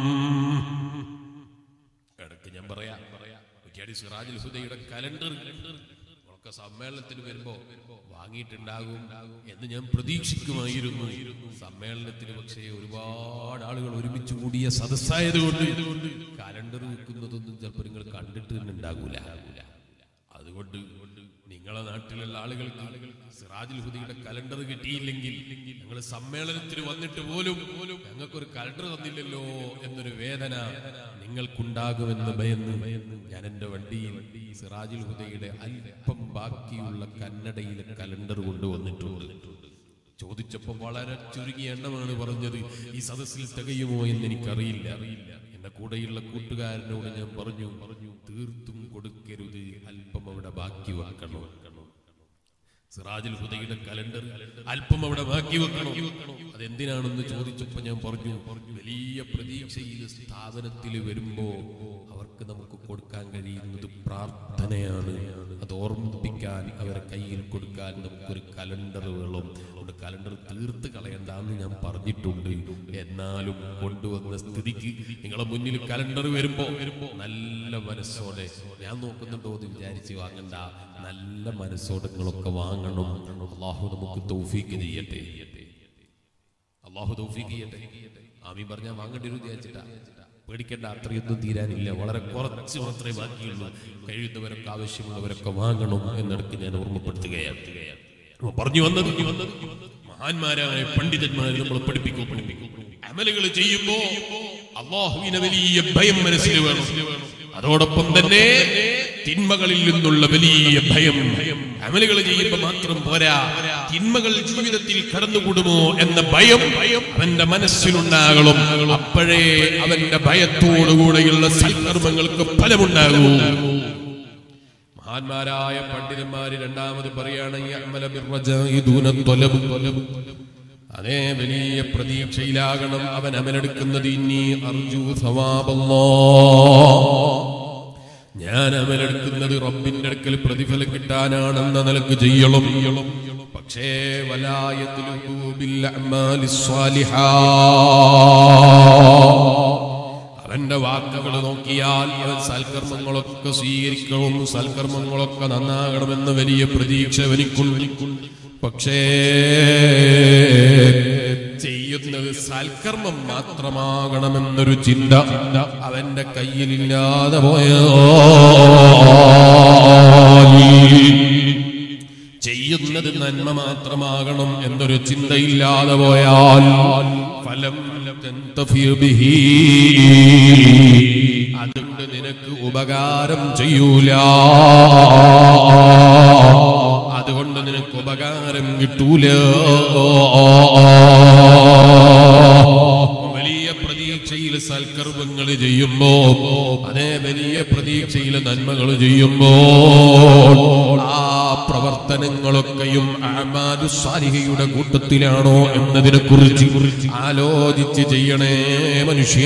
A: ഇടയ്ക്ക് ഞാൻ പറയാം കുറ്റിയാടി സിറാജുൽ ഹുദയുടെ കലണ്ടർ ഒക്കെ സമ്മേളനത്തിന് വരുമ്പോ വാങ്ങിയിട്ടുണ്ടാകും എന്ന് ഞാൻ പ്രതീക്ഷിക്കുമായിരുന്നു സമ്മേളനത്തിന് പക്ഷേ ഒരുപാട് ആളുകൾ ഒരുമിച്ച് കൂടിയ സദസ്സായതുകൊണ്ട് കലണ്ടർ വെക്കുന്നതൊന്നും ചിലപ്പോൾ നിങ്ങൾ കണ്ടിട്ട് തന്നെ ഉണ്ടാകൂല അതുകൊണ്ട് നിങ്ങളെ നാട്ടിലുള്ള ആളുകൾക്ക് സിറാജുൽ ഹുദയുടെ കലണ്ടർ കിട്ടിയില്ലെങ്കിൽ ഞങ്ങൾ സമ്മേളനത്തിന് വന്നിട്ട് പോലും ഞങ്ങൾക്കൊരു കലണ്ടർ തന്നില്ലല്ലോ എന്നൊരു വേദന നിങ്ങൾക്കുണ്ടാകുമെന്ന് ഭയന്ന് ഞാൻ എന്റെ വണ്ടിയിൽ സിറാജുൽ ഹുദയുടെ അല്പം ബാക്കിയുള്ള കന്നഡയിലെ കലണ്ടർ കൊണ്ടുവന്നിട്ടുണ്ട് ചോദിച്ചപ്പോൾ വളരെ ചുരുങ്ങിയ എണ്ണമാണ് പറഞ്ഞത് ഈ സദസ്സിൽ തികയുമോ എന്ന് എനിക്കറിയില്ല എന്റെ കൂടെയുള്ള കൂട്ടുകാരനോട് ഞാൻ പറഞ്ഞു പറഞ്ഞു തീർത്തും കൊടുക്കരുത് അല്പം അവിടെ ബാക്കി വെക്കണം സിറാജുൽ ഹുദയുടെ കലണ്ടർ അല്പം അവിടെ ബാക്കി വെക്കണം അതെന്തിനാണെന്ന് ചോദിച്ചപ്പോ ഞാൻ പറഞ്ഞു വലിയ പ്രതീക്ഷയിൽ സ്ഥാപനത്തിൽ വരുമ്പോ അവർക്ക് നമുക്ക് കൊടുക്കാൻ കഴിയുന്നത് പ്രാർത്ഥനയാണ് അത് ഓർമ്മിപ്പിക്കാൻ അവരെ കയ്യിൽ കൊടുക്കാൻ നമുക്കൊരു കലണ്ടർ വേണം അതുകൊണ്ട് കലണ്ടർ തീർത്ത് കളയണ്ടെന്ന് ഞാൻ പറഞ്ഞിട്ടുണ്ട് എന്നാലും കൊണ്ടുവന്ന സ്ഥിതിക്ക് നിങ്ങളെ മുന്നിൽ കലണ്ടർ വരുമ്പോ നല്ല മനസ്സോടെ ഞാൻ നോക്കുന്നുണ്ടോ എന്ന് വിചാരിച്ച് വാങ്ങണ്ട നല്ല മനസ്സോടെ നിങ്ങളൊക്കെ വാങ്ങണം അള്ളാഹു നമുക്ക് തൗഫീക്ക് ചെയ്യട്ടെ അള്ളാഹു തൗഫീക്ക് ചെയ്യട്ടെ ആമീൻ പറഞ്ഞാൽ വാങ്ങേണ്ടി ഒരു വിചാരിച്ചിട്ടാ പേടിക്കേണ്ട അത്രയൊന്നും തീരാനില്ല വളരെ കുറച്ച് മാത്രമേ ബാക്കിയുള്ളൂ കഴിയുന്നവരൊക്കെ ആവശ്യമുള്ളവരൊക്കെ വാങ്ങണം എന്നിടക്ക് ഞാൻ ഓർമ്മപ്പെടുത്തുകയാണ് അപ്പൊ പറഞ്ഞു വന്നത് വന്നത് മഹാന്മാരായ പണ്ഡിതന്മാർ നമ്മൾ പഠിപ്പിക്കും പഠിപ്പിക്കും അമലുകൾ ചെയ്യുമ്പോ അള്ളാഹുവിനെ വലിയ ഭയം മനസ്സിൽ വേണം അതോടൊപ്പം തന്നെ തിന്മകളിൽ നിന്നുള്ള വലിയ ഭയം അമലുകൾ ചെയ്യുമ്പോൾ മാത്രം പോരാ തിന്മകൾ ജീവിതത്തിൽ കടന്നുകൂടുമോ എന്ന ഭയം അവന്റെ മനസ്സിലുണ്ടാകണം അപ്പോഴേ അവന്റെ ഭയത്തോടുകൂടെയുള്ള സൽക്കർമ്മങ്ങൾക്ക് ഫലമുണ്ടാകൂ മഹാന്മാരായ പണ്ഡിതന്മാര് രണ്ടാമത് പറയാണ് യഅ്മല ബിർറജാഇ ദൂന ത്വലബ്. അതേ വലിയ പ്രതീക്ഷയിലാകണം അവൻ അമലെടുക്കുന്നത് ഇനി അർജു സവാബല്ലോ ഞാൻ അമലെടുക്കുന്നത് റബ്ബിന്റെ അടുക്കൽ പ്രതിഫലം കിട്ടാനാണെന്ന നിലക്ക് ചെയ്യണം പക്ഷേ വലായത്തിലു ബിൽ അഅ്മാലിസ് സ്വാലിഹാ അവന്റെ വാക്കുകൾ നോക്കിയാൽ അവൻ സൽക്കർമ്മങ്ങളൊക്കെ സ്വീകരിക്കണം സൽക്കർമ്മങ്ങളൊക്കെ നന്നാകണമെന്ന വലിയ പ്രതീക്ഷ അവനിക്കുണ്ട് പക്ഷേ ചെയ്യുന്നത് സൽക്കർമ്മം മാത്രമാകണമെന്നൊരു ചിന്ത അവന്റെ കയ്യിലില്ലാതെ പോയോ ചെയ്യുന്നത് നന്മ മാത്രമാകണം എന്നൊരു ചിന്തയില്ലാതെ പോയാൽ ഫലം തന്തഫി ബിഹി. അതുകൊണ്ട് നിനക്ക് ഉപകാരം ചെയ്യൂല അതുകൊണ്ട് നിനക്ക് ഉപകാരം കിട്ടൂല വലിയ പ്രതീക്ഷയിൽ സൽക്കർമ്മങ്ങൾ ചെയ്യുമ്പോ അതേ വലിയ പ്രതീക്ഷയിൽ നന്മകൾ ചെയ്യുമ്പോ ആ പ്രവർത്തനങ്ങളൊക്കെയും അഅ്മാലു സ്വാലിഹയുടെ കൂട്ടത്തിലാണോ എന്നതിനെ കുറിച്ച് ആലോചിച്ച് ചെയ്യണേ മനുഷ്യ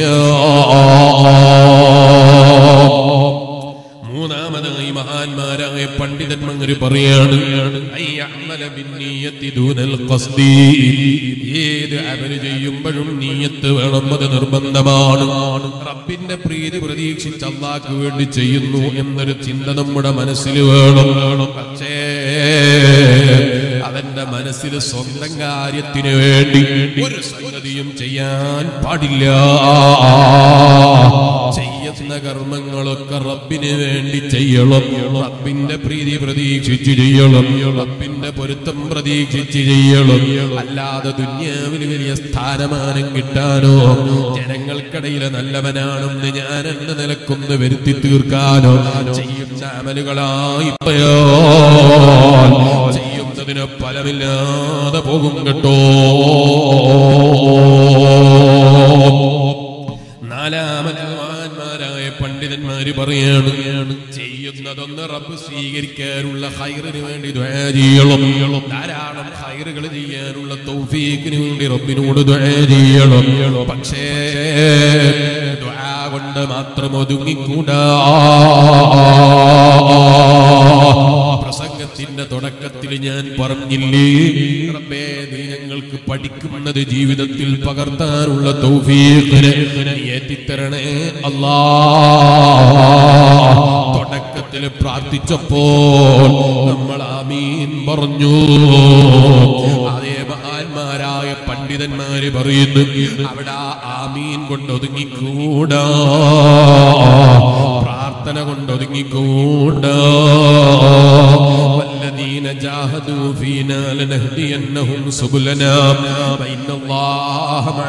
A: മൂന്നാമതായി മഹാന്മാരായ പണ്ഡിതന്മാർ പറയാണ് അയ്യഅ്മല ബിന്നിയ്യത്തി ദൂനൽ ഖസ്ദി. ഏത് അമല് ചെയ്യുമ്പോഴും നീയത്ത് വേണം അത് നിർബന്ധമാണ് റബ്ബിന്റെ പ്രീതി പ്രതീക്ഷിച്ച് അള്ളാഹ്ക്ക് വേണ്ടി ചെയ്യുന്നു എന്നൊരു ചിന്ത നമ്മുടെ മനസ്സിൽ വേണം പക്ഷേ അവന്റെ മനസ്സിൽ സ്വന്തം കാര്യത്തിന് വേണ്ടി ഒരു സംഗതിയും ചെയ്യാൻ പാടില്ല ചെയ്യുന്ന കർമ്മങ്ങളൊക്കെ റബ്ബിന് വേണ്ടി ചെയ്യണം റബ്ബിന്റെ പ്രീതി പ്രതീക്ഷിച്ച് ചെയ്യണം റബ്ബിന്റെ പൊരുത്തം പ്രതീക്ഷിച്ച് ചെയ്യണം അല്ലാതെ ദുന്യാവിൽ വലിയ സ്ഥാനമാനം കിട്ടാനോ ജനങ്ങൾക്കിടയിലെ നല്ലവനാണെന്ന് ഞാൻ എന്ന നിലക്കൊന്ന് വരുത്തി തീർക്കാനോ ചെയ്യുന്ന അമലുകളായി പോയാൽ ചെയ്യുന്നതിന് ഫലമില്ലാതെ പോകും കേട്ടോ നാലാമത് മഹാന്മാരായ പണ്ഡിതന്മാര് പറയാണ് ചെയ്യുന്നതൊന്ന് റബ്ബ് സ്വീകരിക്കാനുള്ള ഹൈറിന് വേണ്ടി ദ്വാ ചെയ്യണം ധാരാളം ഹൈറുകൾ ചെയ്യാനുള്ള തൗഫീഖിന് വേണ്ടി റബ്ബിനോട് ദ്വാ ചെയ്യണം പക്ഷേ ദ്വാ കൊണ്ട് മാത്രം ഒതുങ്ങിക്കൂടാ പ്രസംഗത്തിന്റെ തുടക്കത്തിൽ ഞാൻ പറഞ്ഞില്ലേ റബ്ബേ നീ ഞങ്ങൾക്ക് പഠിക്കുന്നത് ജീവിതത്തിൽ പകർത്താനുള്ള തൗഫീഖിനെ നീ ഏറ്റിത്തരണേ അല്ലാ തുടക്കത്തിൽ പ്രാർത്ഥിച്ചപ്പോൾ നമ്മൾ ആമീൻ പറഞ്ഞു അതേ മഹാന്മാരായ പണ്ഡിതന്മാര് പറയുന്നു അവിടെ ആ ആമീൻ കൊണ്ട് ഒതുങ്ങിക്കൂടാ പ്രാർത്ഥന കൊണ്ട് ഒതുങ്ങിക്കൂടാ والذين جاهدوا فينا لنهدينهم سبلنا وإن الله مع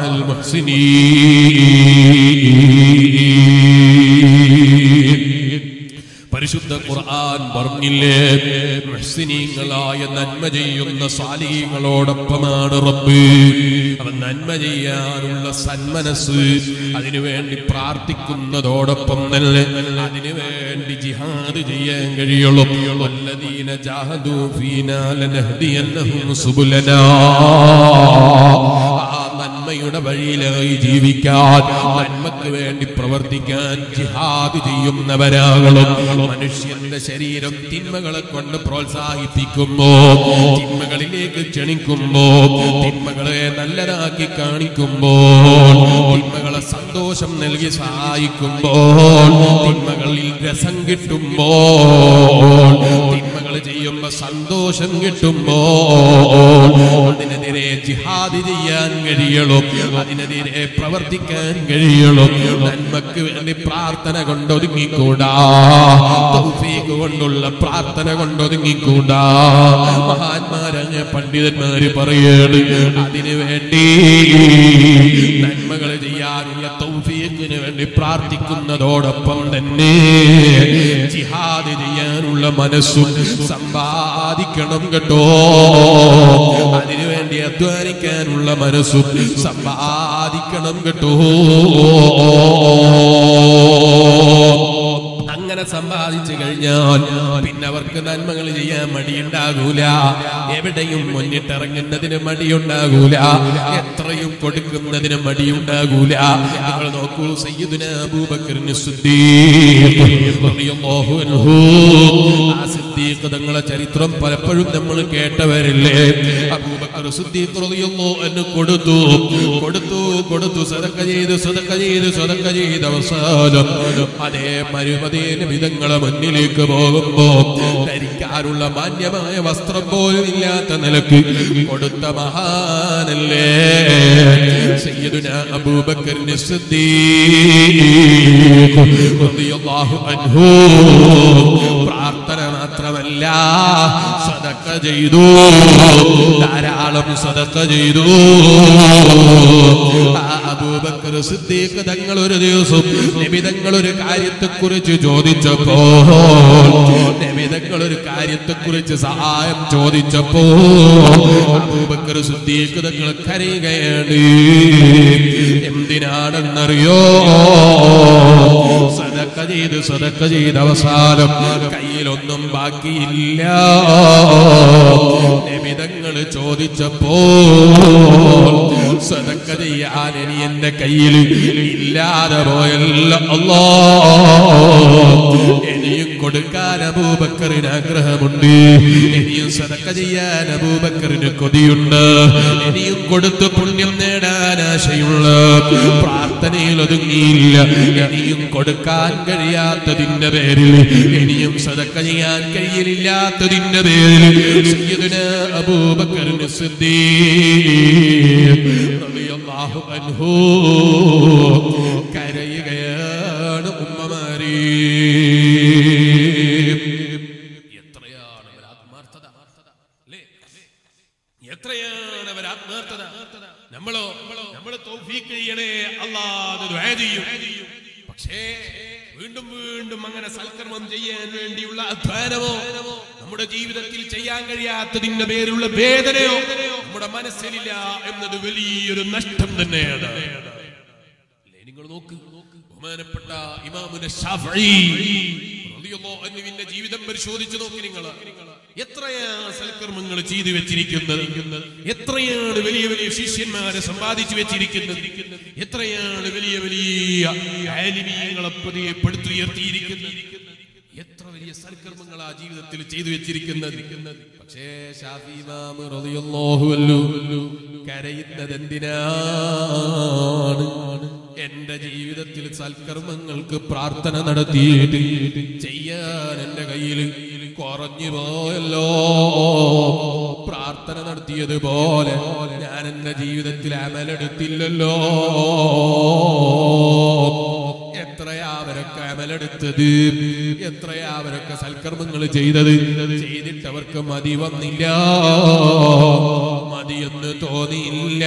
A: المحسنين പരിശുദ്ധ ഖുർആൻ പറഞ്ഞില്ലേ മുഹ്സിനീങ്ങളായ നന്മ ചെയ്യുന്ന സാലിഹീങ്ങളോടൊപ്പമാണ് റബ്ബ് അവൻ നന്മ ചെയ്യാനുള്ള സന്മനസ് അതിനുവേണ്ടി പ്രാർത്ഥിക്കുന്നതോടൊപ്പം തന്നെ അതിനു വേണ്ടി ജിഹാദ് ചെയ്യാൻ കഴിയുള്ളൂ വല്ലദീന ജാഹദൂ ഫീനാ ലനഹ്ദിയന്നഹും സുബുലനാ ആ നന്മയുടെ വഴിയിലായി ജീവിക്കാൻ നന്മക്ക് വേണ്ടി പ്രവർത്തിക്കാൻ ജിഹാദ് ചെയ്യുന്നവരാകണം മനുഷ്യന്റെ ശരീരം തിന്മകളെ കൊണ്ട് പ്രോത്സാഹിപ്പിക്കുമ്പോ തിന്മകളിലേക്ക് ക്ഷണിക്കുമ്പോ തിന്മകളെ നല്ലതാക്കി കാണിക്കുമ്പോ തിന്മകളെ സന്തോഷം നൽകി സഹായിക്കുമ്പോൾ തിന്മകളിൽ രസം കിട്ടുമ്പോൾ തിന്മകൾ ചെയ്യുമ്പോ സന്തോഷം കിട്ടുമ്പോൾ അതിനെതിരെ ജിഹാദ് ചെയ്യാൻ കഴിയണം അതിനെതിരെ പ്രവർത്തിക്കാൻ കഴിയണം നന്മക്ക് വേണ്ടി പ്രാർത്ഥന കൊണ്ടൊതുങ്ങിക്കൂടാ തൗഫീഖ് കൊണ്ടുള്ള പ്രാർത്ഥന കൊണ്ടൊതുങ്ങിക്കൂടാ മഹാന്മാരായ പണ്ഡിതന്മാര് പറയാണ് അതിനു വേണ്ടി നന്മകൾ ചെയ്യാനുള്ള തൗഫീഖിന് വേണ്ടി പ്രാർത്ഥിക്കുന്നതോടൊപ്പം തന്നെ ജിഹാദ് ചെയ്യാനുള്ള മനസ്സും സമ്പാദിക്കണം കേട്ടോ അതിനുവേണ്ടി അധ്വാനിക്കാനുള്ള മനസ്സും സമ്പാദിക്കണം കേട്ടോ അങ്ങനെ അങ്ങനെ സമ്പാദിച്ചു കഴിഞ്ഞാൽ പിന്നെ അവർക്ക് നന്മകൾ ചെയ്യാൻ മടിയുണ്ടാകൂല എവിടെയും മുന്നിട്ടിറങ്ങുന്നതിന് മടിയുണ്ടാകൂല എത്രയും കൊടുക്കുന്നതിന് മടിയുണ്ടാകൂല നിങ്ങൾ നോക്കൂ സയ്യിദുന അബൂബക്കറിന് ആ സിദ്ദീഖ് തങ്ങളെ ചരിത്രം പലപ്പോഴും നമ്മൾ കേട്ടവരില്ലേ അബൂബക്കർ സിദ്ദീഖ് റളിയല്ലാഹു അൻഹു കൊടുത്തു കൊടുത്തു കൊടുത്തു സദക്ക ചെയ്തു സദക്ക ചെയ്തു സദക്ക ചെയ്ത് അവസാനം അതേ മരുമതേന് വിധങ്ങളെ മുന്നിലേക്ക് പോകുമ്പോ ധരിക്കാനുള്ള മാന്യമായ വസ്ത്രം പോലും ഇല്ലാത്ത നിലക്ക് കൊടുത്ത മഹാനല്ലേ സയ്യിദുന അബൂബക്കറിന് സിദ്ദീഖ് റളിയല്ലാഹു അൻഹു പ്രാർത്ഥന മാത്രമല്ല സദക്ക ചെയ്തു ധാരാളം സദക്ക ചെയ്തു ആ അബൂബക്കർ സിദ്ദീഖ് തങ്ങൾ ഒരു ദിവസം നബിതങ്ങൾ ഒരു കാര്യത്തെക്കുറിച്ച് ചോദിച്ചപ്പോ നബിതങ്ങൾ ഒരു കാര്യത്തെക്കുറിച്ച് സഹായം ചോദിച്ചപ്പോ അബൂബക്കർ സിദ്ദീഖ് തങ്ങൾ കരയുകയാണ് എന്തിനാണെന്നറിയോ സദക്ക ചെയ്ത് സദക്ക ചെയ്ത് അവസാനം കയ്യിലൊന്നും ബാക്കിയില്ല നിമിതങ്ങൾ ചോദിച്ചപ്പോ സദക്ക ചെയ്യാൻ ഇനി എന്റെ കയ്യിൽ ഇല്ലാതെ പോയല്ല അല്ലോ ഇനിയും കൊടുക്കാൻ അബൂബക്കറിന് ആഗ്രഹമുണ്ട് ഇനിയും സദക്ക ചെയ്യാൻ അബൂബക്കറിന് കൊതിയുണ്ട് ഇനിയും കൊടുത്ത് പുണ്യം നേടാൻ ആശയുള്ള പ്രാർത്ഥനയിൽ ഒതുങ്ങിയില്ല ഇനിയും കൊടുക്കാൻ കഴിയാത്തതിന്റെ പേരിൽ ഇനിയും സദക്ക ചെയ്യാൻ കഴിയില്ലാത്തതിന്റെ പേരിൽ സയ്യിദുന അബൂബക്കറിന് സിദ്ദീഖ് റളിയല്ലാഹു അൻഹു കരയുകയാണ് ഉമ്മമാരി എത്രയാണ് അവർ ആത്മാർത്ഥത അല്ലേ എത്രയാണ് അവർ ആത്മാർത്ഥത നമ്മളോ നമ്മള് തൗഫീഖ് ചെയ്യണേ അല്ലാതെ ദുആ ചെയ്യും പക്ഷേ വീണ്ടും വീണ്ടും അങ്ങനെ സൽക്കർമ്മം ചെയ്യാൻ വേണ്ടിയുള്ള അധ്വാനമോ നമ്മുടെ ജീവിതത്തിൽ ചെയ്യാൻ കഴിയാത്തതിന്റെ പേരിലുള്ള വേദനയോ നമ്മുടെ മനസ്സിലില്ല എന്നത് വലിയൊരു നഷ്ടം തന്നെയാണ് അല്ലേ, നിങ്ങൾ നോക്ക് ബഹുമാനപ്പെട്ട ഇമാമുന ഷാഫഈ റളിയല്ലാഹു അൻഹുവിന്റെ ജീവിതം പരിശോധിച്ചു നോക്കി നിങ്ങൾ എത്രയാണ് സൽക്കർമ്മങ്ങൾ ചെയ്തു വെച്ചിരിക്കുന്നത് എത്രയാണ് വലിയ വലിയ ശിഷ്യന്മാരെ സമ്പാദിച്ചു വെച്ചിരിക്കുന്നത് എത്രയാണ് വലിയ വലിയ ആലിമീങ്ങളെ പതിയെ പടുത്തുയർത്തിയിരിക്കുന്നത് എത്ര വലിയ സൽക്കർമ്മങ്ങളാ ജീവിതത്തിൽ ചെയ്തു വെച്ചിരിക്കുന്നത് പക്ഷേ ഷാഫി ഇമാം റളിയല്ലാഹു അൻഹു കരയുന്നത് എന്തിനാണ് എന്റെ ജീവിതത്തിൽ സൽക്കർമ്മങ്ങൾക്ക് പ്രാർത്ഥന നടത്തിയിട്ട് ചെയ്യാൻ എന്റെ കയ്യിൽ കുറഞ്ഞു പോയല്ലോ പ്രാർത്ഥന നടത്തിയതുപോലെ ഞാൻ എന്റെ ജീവിതത്തിൽ അമലെടുത്തില്ലല്ലോ എത്രയാ അവരൊക്കെ അമലെടുത്തത് എത്രയാ അവരൊക്കെ സൽക്കർമ്മങ്ങൾ ചെയ്തത് ചെയ്തിട്ട് അവർക്ക് മതി വന്നില്ല മതിയെന്ന് തോന്നിയില്ല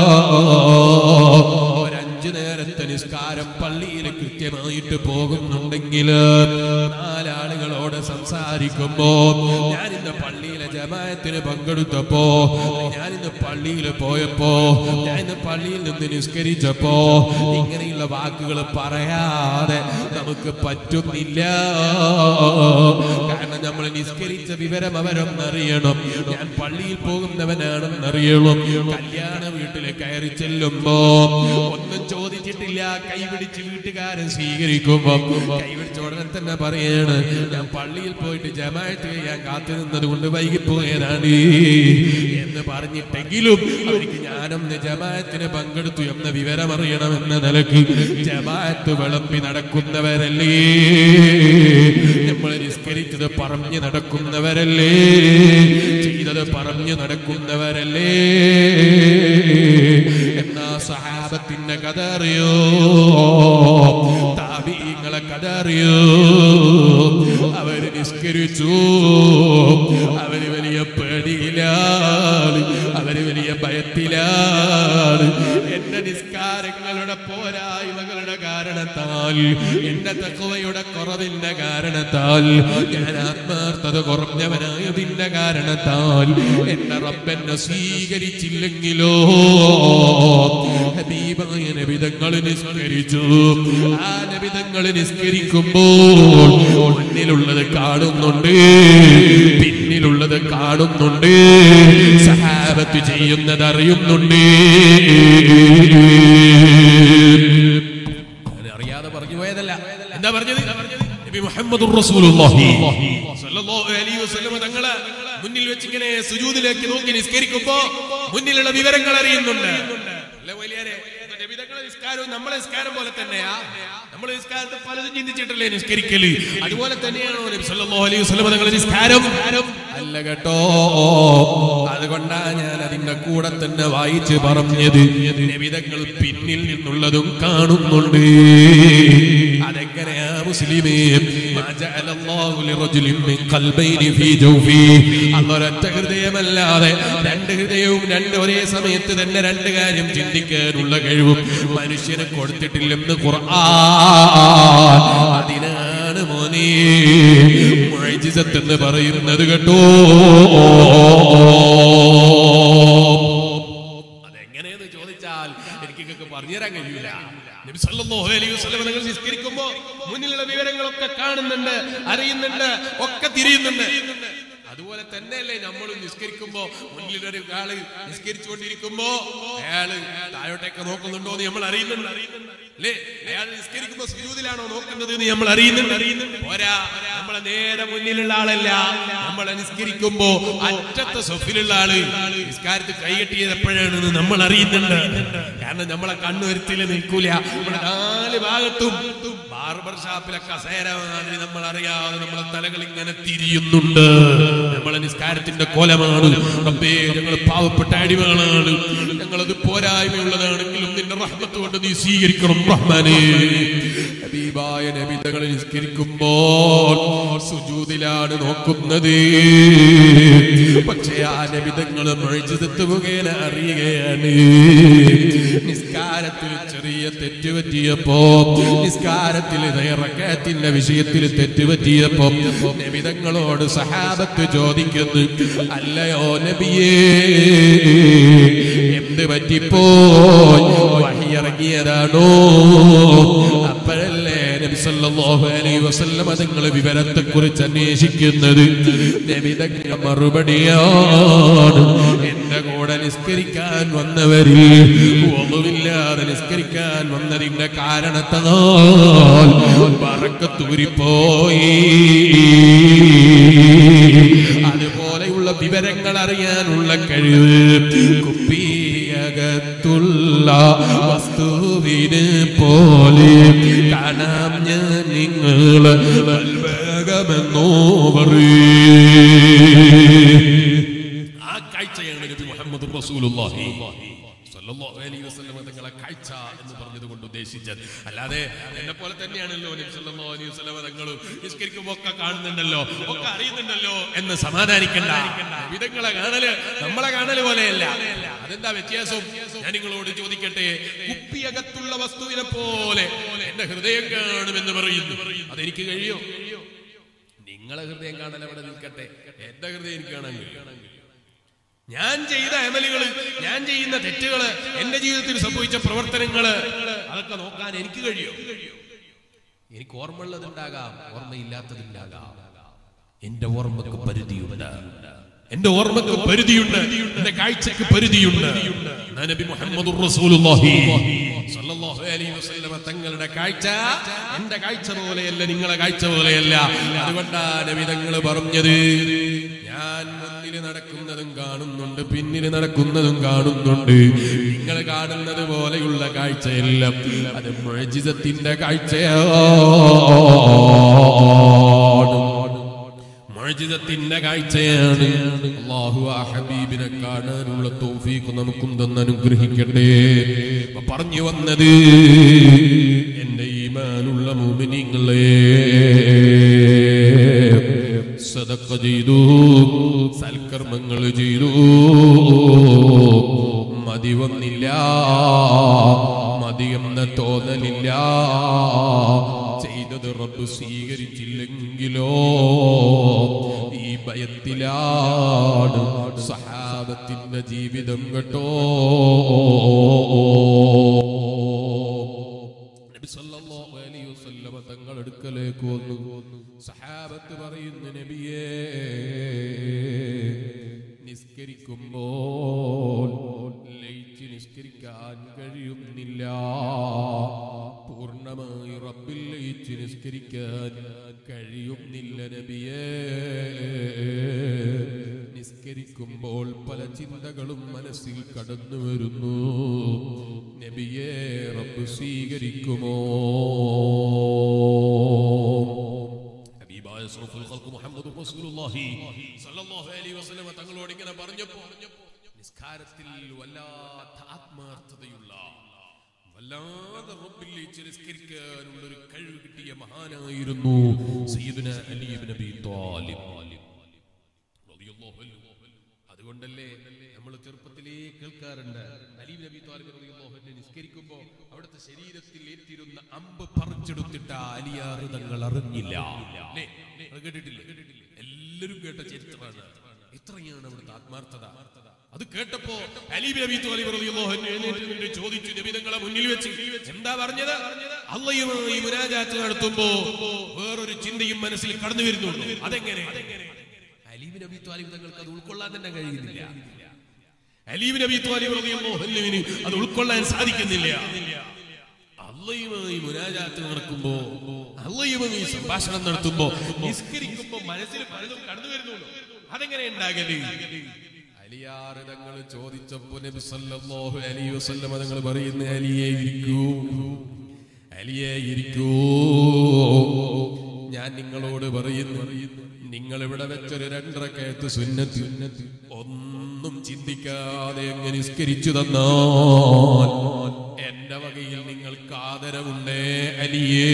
A: ഒരഞ്ചു നേരത്തെ നിസ്കാരം പള്ളിയിൽ കൃത്യമായിട്ട് പോകുന്നുണ്ടെങ്കിൽ നാലാളുകളോട് സംസാരിക്കുമ്പോ ഞാൻ ഇന്ന് പള്ളിയിലെ ജമായത്തിന് പങ്കെടുത്തപ്പോ ഞാൻ ഇന്ന് പള്ളിയിൽ പോയപ്പോ ഞാൻ ഇന്ന് പള്ളിയിൽ നിന്ന് നിസ്കരിച്ചപ്പോ ഇങ്ങനെയുള്ള വാക്കുകൾ പറയാതെ നമുക്ക് പറ്റുന്നില്ല കാരണം നമ്മൾ നിസ്കരിച്ച വിവരം അവരൊന്നറിയണം ഞാൻ പള്ളിയിൽ പോകുന്നവനാണെന്നറിയണം കല്യാണ വീട്ടിൽ കയറി ചെല്ലുമ്പോ ഒന്നും ചോദിച്ചിട്ടില്ല കൈപിടിച്ച് വീട്ടുകാരൻ സ്വീകരിക്കുമ്പോ കൈപിടിച്ച ഉടനെ തന്നെ പറയാണ് ഞാൻ പള്ളിയിൽ പോയിട്ട് ജമാഅത്ത് ചെയ്യാൻ കാത്തു നിന്നത് കൊണ്ട് വൈകിപ്പോയതാണ് എന്ന് പറഞ്ഞിട്ടെങ്കിലും അവർക്ക് ഞാനൊന്ന് ജമാഅത്തിന് പങ്കെടുത്തു എന്ന വിവരം അറിയണമെന്ന നിലക്ക് ജമാഅത്ത് വിളമ്പി നടക്കുന്നവരല്ലേ നമ്മൾ നിസ്കരിച്ചത് പറഞ്ഞു നടക്കുന്നവരല്ലേ ചെയ്തത് പറഞ്ഞു നടക്കുന്നവരല്ലേ എന്നാ സഹാബത്തിന്റെ കഥ അറിയോ താബീങ്ങളെ കഥ അറിയോ അവര് നിസ്കരിച്ചു അവര് വലിയ പേടിയിലാണ് അവര് വലിയ ഭയത്തിലാണ് എന്റെ നിസ്കാരങ്ങളുടെ പോരായ്മകളുടെ കാരണത്താൽ എന്റെ തക്കവയുടെ കുറവിന്റെ കാരണത്താൽ ഞാൻ ആത്മാർത്ഥത കുറഞ്ഞവനായതിന്റെ കാരണത്താൽ എന്റെ റബ്ബെന്നെ സ്വീകരിച്ചില്ലെങ്കിലോ ഹബീബായ നബിതങ്ങൾ നിസ്കരിച്ചു ആ നബിതങ്ങൾ നിസ്കരിക്കുമ്പോൾ മുന്നിലുള്ളത് കാണുന്നുണ്ട് പിന്നിലുള്ളത് കാണുന്നുണ്ട് സഹാബത്ത് ചെയ്യുന്നത് അറിയുന്നുണ്ട് ഞാൻ അറിയാതെ പറഞ്ഞു പോയതല്ല എന്താ പറഞ്ഞത് നബി മുഹമ്മദുർ റസൂലുള്ളാഹി സ്വല്ലല്ലാഹു അലൈഹി വസല്ലം തങ്ങളെ മുന്നിൽ വെച്ച് ഇങ്ങനെ സുജൂദിലേക്ക് നോക്കി നിസ്കരിക്കുമ്പോ മുന്നിലുള്ള വിവരങ്ങൾ അറിയുന്നുണ്ട് അല്ലേ വലിയാരെ ഇപ്പൊ നബി തങ്ങളെ നിസ്കാരവും നമ്മളെ നിസ്കാരം പോലെ തന്നെയാ നമ്മൾ നിസ്കാരത്തെ പലതും ചിന്തിച്ചിട്ടല്ലേ നിസ്കരിക്കല് അതുപോലെ തന്നെയാണോ നബി സല്ലല്ലാഹു അലൈഹി വസല്ലം തങ്ങളെ നിസ്കാരം അല്ല കേട്ടോ അതുകൊണ്ടാ ഞാൻ അതിന്റെ കൂടെ തന്നെ വായിച്ച് പറഞ്ഞത് നബിതങ്ങൾ പിന്നിൽ നിന്നുള്ളതും കാണുന്നുണ്ട് അതെങ്ങനെയാ മുസ്ലിമേ മാ ജഅലല്ലാഹു ലിറജുലിൻ മിൻ ഖൽബൈനി ഫീ ജൗഫി അതൊരൊറ്റ ഹൃദയമല്ലാതെ രണ്ട് ഹൃദയവും രണ്ട് ഒരേ സമയത്ത് തന്നെ രണ്ട് കാര്യം ചിന്തിക്കാനുള്ള കഴിവും മനുഷ്യന് കൊടുത്തിട്ടില്ലെന്ന് ഖുർആൻ അതിനാണ് മോനെ മുഅ്ജിസത്ത് എന്ന് പറയുന്നത് കേട്ടോ അതെങ്ങനെയെന്ന് ചോദിച്ചാൽ എനിക്കൊക്കെ പറഞ്ഞുതരാൻ കഴിയൂല നബി സല്ലല്ലാഹു അലൈഹി വസല്ലം നിങ്ങൾ നിസ്കരിക്കുമ്പോ മുന്നിലുള്ള വിവരങ്ങളൊക്കെ കാണുന്നുണ്ട് അറിയുന്നുണ്ട് ഒക്കെ തിരിയുന്നുണ്ട് അതുപോലെ തന്നെയല്ലേ നമ്മൾ നിസ്കരിക്കുമ്പോ മുന്നിൽ ഒരു ആള് നിസ്കരിച്ചുകൊണ്ടിരിക്കുമ്പോ അയാള് താഴോട്ടേക്ക് നോക്കുന്നുണ്ടോ എന്ന് നമ്മൾ അറിയുന്നുണ്ട് അല്ലേ അയാൾ നിസ്കരിക്കുമ്പോ സുജൂദിലാണോ നോക്കുന്നത് എന്ന് നമ്മൾ അറിയുന്നുണ്ട് അറിയുന്നുണ്ട് പോരാ നമ്മളെ നേരെ മുന്നിലുള്ള ആളല്ല നമ്മളെ നിസ്കരിക്കുമ്പോ അറ്റത്തെ സൊഫിലുള്ള ആള് നിസ്കാരത്തിൽ കൈകെട്ടിയത് എപ്പോഴാണെന്ന് നമ്മൾ അറിയുന്നുണ്ട് കാരണം നമ്മളെ കണ്ണുവരുത്തിൽ നിൽക്കൂല നമ്മുടെ നാല് ഭാഗത്തും ബാർബർ ഷാപ്പിലെ കസേര മാതിരി നമ്മൾ അറിയാതെ നമ്മളെ തലകൾ ഇങ്ങനെ തിരിയുന്നുണ്ട് നമ്മളെ നിസ്കാരത്തിന്റെ കോലമാണ് റബ്ബേ ഞങ്ങൾ പാവപ്പെട്ട അടിമകളാണ് ഞങ്ങളത് പോരായ്മയുള്ളതാണെങ്കിലും നിന്റെ റഹ്മത്ത് കൊണ്ട് നീ സ്വീകരിക്കണം റഹ്മാനേ ഹബീബായ നബി തങ്ങൾ നിസ്കരിക്കുമ്പോൾ സുജൂദിലാണ് നോക്കുന്നത് പക്ഷേ ആ നബിതങ്ങൾ മഴിച്ചെത്ത് മുഖേന അറിയുകയാണ് നിസ്കാരത്തിൽ ചെറിയ തെറ്റ് പറ്റിയപ്പോ നിസ്കാരത്തിൽ ഇറക്കത്തിന്റെ വിഷയത്തിൽ തെറ്റ് പറ്റിയപ്പോ നബിതങ്ങളോട് സഹാബത്ത് ചോദിക്കുന്നു അല്ലയോ നബിയേ എന്ത് പറ്റിപ്പോ വഹിയിറങ്ങിയതാണോ അപ്പോഴല്ലേ നബി സല്ലല്ലാഹു അലൈഹി വസല്ലം അതുങ്ങൾ വിവരത്തെ കുറിച്ച് അന്വേഷിക്കുന്നത് നബി തങ്ങൾ മറുപടിയാണ് എന്റെ കൂടെ നിസ്കരിക്കാൻ വന്നവരിൽ ഒന്നുമില്ലാതെ നിസ്കരിക്കാൻ വന്നതിന്റെ കാരണത്താൽ പറക്കത്തൂരിപ്പോയി അതുപോലെയുള്ള വിവരങ്ങൾ അറിയാനുള്ള കഴിവ് കുപ്പിയകത്തുള്ള വസ്തുവിന് പോലെ കാണാം ഞാൻ നിങ്ങൾ അത്ഭുതമെന്നോ ആ കാഴ്ചയാണ് നബി മുഹമ്മദ് റസൂലുള്ളാഹി സ്വല്ലല്ലാഹു അലൈഹി വസല്ലം തങ്ങളെ കാഴ്ച എന്ന് പറഞ്ഞത് കൊണ്ട് ഉദ്ദേശിച്ചത് അല്ലാതെ എന്നെ പോലെ തന്നെയാണല്ലോ നബി സല്ലല്ലാഹു അലൈഹി വസല്ലം തങ്ങൾ നിസ്കരിക്കുമ്പോൾ ഒക്കെ കാണുന്നുണ്ടല്ലോ ഒക്കെ അറിയുന്നുണ്ടല്ലോ എന്ന് സമാധാനിക്കണ്ട വിധങ്ങളെ കാണല് നമ്മളെ കാണല് പോലെയല്ല അതെന്താ വ്യത്യാസം ഞാൻ നിങ്ങളോട് ചോദിക്കട്ടെ കുപ്പിയകത്തുള്ള വസ്തുവിനെ പോലെ എന്റെ ഹൃദയം കാണുമെന്ന് പറയുന്നു അതെനിക്ക് കഴിയോ നിങ്ങളെ ഹൃദയം കാണാൻ അവിടെ നിൽക്കട്ടെ എന്റെ ഹൃദയം എനിക്ക് കാണാൻ കഴിയും ഞാൻ ചെയ്ത അമലുകള് ഞാൻ ചെയ്യുന്ന തെറ്റുകള് എന്റെ ജീവിതത്തിൽ സംഭവിച്ച പ്രവർത്തനങ്ങള് അതൊക്കെ നോക്കാൻ എനിക്ക് കഴിയോ എനിക്ക് ഓർമ്മയുള്ളതുണ്ടാകാം ഓർമ്മയില്ലാത്തതുണ്ടാകാം എന്റെ ഓർമ്മക്ക് പരിധിയുണ്ട് എന്റെ ഓർമ്മക്ക് പരിധിയുണ്ട് എന്റെ കാഴ്ചക്ക് പരിധിയുണ്ട് ഞാൻ നബി മുഹമ്മദുർ റസൂലുള്ളാഹി സ്വല്ലല്ലാഹു അലൈഹി വസല്ലമ തങ്ങളുടെ കാഴ്ച എന്റെ കാഴ്ച പോലെയല്ല നിങ്ങളെ കാഴ്ച പോലെയല്ല അതുകൊണ്ടാണ് നബി തങ്ങൾ പറഞ്ഞത് ഞാൻ മുന്നിൽ നടക്കുന്നതും കാണുന്നുണ്ട് പിന്നിൽ നടക്കുന്നതും കാണുന്നുണ്ട് നിങ്ങൾ കാണുന്നത് പോലെയുള്ള കാഴ്ചയെല്ലാം അത് മുഴജിതത്തിന്റെ കാഴ്ചയാണ് മോചിതത്തിന്റെ കാഴ്ചയാണ് അള്ളാഹു ആ ഹബീബിനെ കാണാനുള്ള തോഫീക്ക് നമുക്കും തന്നെ അനുഗ്രഹിക്കട്ടെ അപ്പൊ പറഞ്ഞു വന്നത് എന്റെ ഈമാനുള്ള മോമിനിങ്ങളെ സദക്ക ചെയ്തു സൽക്കർമ്മങ്ങൾ ചെയ്തു മതി വന്നില്ല മതിയെന്ന തോന്നലില്ല ചെയ്തത് റബ്ബ് സ്വീകരിച്ചില്ലെങ്കിലോ ഈ ഭയത്തിലാണ് സഹാബത്തിന്റെ ജീവിതം കേട്ടോ നബി സല്ലല്ലാഹു അലൈഹി വസല്ലമ തങ്ങൾ അടുക്കലേക്ക് വന്നു സഹാബത്ത് പറയുന്നു നബിയേ നിസ്കരിക്കുമ്പോൾ ലയിച്ച് നിസ്കരിക്കാൻ കഴിയുന്നില്ല പൂർണ്ണമായി റബ്ബിൽ ലയിച്ച് നിസ്കരിക്കാൻ കഴിയുന്നില്ല നബിയേ നിസ്കരിക്കുമ്പോൾ പല ചിന്തകളും മനസ്സിൽ കടന്നു വരുന്നു നബിയെ റബ്ബ് സ്വീകരിക്കുമോ ഹബീബായ അഷ്റഫുൽ ഖൽഖ് മുഹമ്മദ് റസൂലുള്ളാഹി സ്വല്ലല്ലാഹു അലൈഹി വസല്ലമ തങ്ങളോട് ഇങ്ങനെ പറഞ്ഞപ്പോൾ നിസ്കാരത്തിൽ വല്ലാത്ത ആത്മാർത്ഥതയുള്ള വല്ലാതെ റബ്ബിലേക്ക് നിസ്കരിക്കാനുള്ള ഒരു കഴിവ് കിട്ടിയ മഹാനായിരുന്നു സയ്യിദുന അലി ഇബ്നു അബീ ത്വാലിബ് റളിയല്ലാഹു അൻഹു. അതുകൊണ്ടല്ലേ നമ്മൾ ചെറുപ്പത്തിലേ കേൾക്കാറുണ്ട് അലി നബി താലിബ് റളിയല്ലാഹു അൻഹു നിസ്കരിക്കുമ്പോ അവിടുത്തെ ശരീരത്തിൽ ഏറ്റിരുന്ന അമ്പ് പറിച്ചെടുത്തിട്ട അലിയാറ് തങ്ങൾ അറിഞ്ഞില്ല അല്ലേ? അത് കേട്ടിട്ടില്ലേ എല്ലാവരും കേട്ട ചരിത്രമാണ് ഇത്രയാണ് അവിടുത്തെ ആത്മാർത്ഥത അത് കേട്ടപ്പോ അലി നബി താലിബ് റളിയല്ലാഹു അൻഹു എഴുന്നേറ്റ് നിന്ന് ചോദിച്ചു നബി തങ്ങളെ മുന്നിൽ വെച്ച് എന്താ പറഞ്ഞത് അള്ളയുമായി മുനാജാത്ത് നടത്തുമ്പോ വേറൊരു ചിന്തയും മനസ്സിൽ കടന്നു വരുന്നുണ്ട് അതെങ്ങനെ അലീബ് നബി ത്വാലിബ് തങ്ങൾക്ക് അത് ഉൾക്കൊള്ളാൻ തന്നെ കഴിയുന്നില്ല അലീബ് നബി ത്വാലിബ് റളിയല്ലാഹു അൻഹുവിന് അത് ഉൾക്കൊള്ളാൻ സാധിക്കുന്നില്ല അള്ളയുമായി മുനാജാത്ത് നടക്കുമ്പോ അള്ളയുമായി സംഭാഷണം നടത്തുമ്പോ നിസ്കരിക്കുമ്പോ മനസ്സിൽ പലതും കടന്നു വരുന്നുള്ളൂ അതെങ്ങനെ ഉണ്ടാകല് അലിയാറ് തങ്ങൾ ചോദിച്ചപ്പോ നബി സല്ലല്ലാഹു അലൈഹി വസല്ലം തങ്ങൾ പറയുന്ന അലിയെ ഇരിക്കൂ അലിയെ ഇരിക്കൂ ഞാൻ നിങ്ങളോട് പറയുന്നു നിങ്ങൾ ഇവിടെ വെച്ചൊരു രണ്ടരക്കയത്ത് സുന്നത്ത് ഒന്നും ചിന്തിക്കാതെ എങ്ങനെ നിസ്കരിച്ചു തന്നാൽ എന്റെ വകയിൽ നിങ്ങൾക്ക് ആദരവുണ്ടേ അലിയേ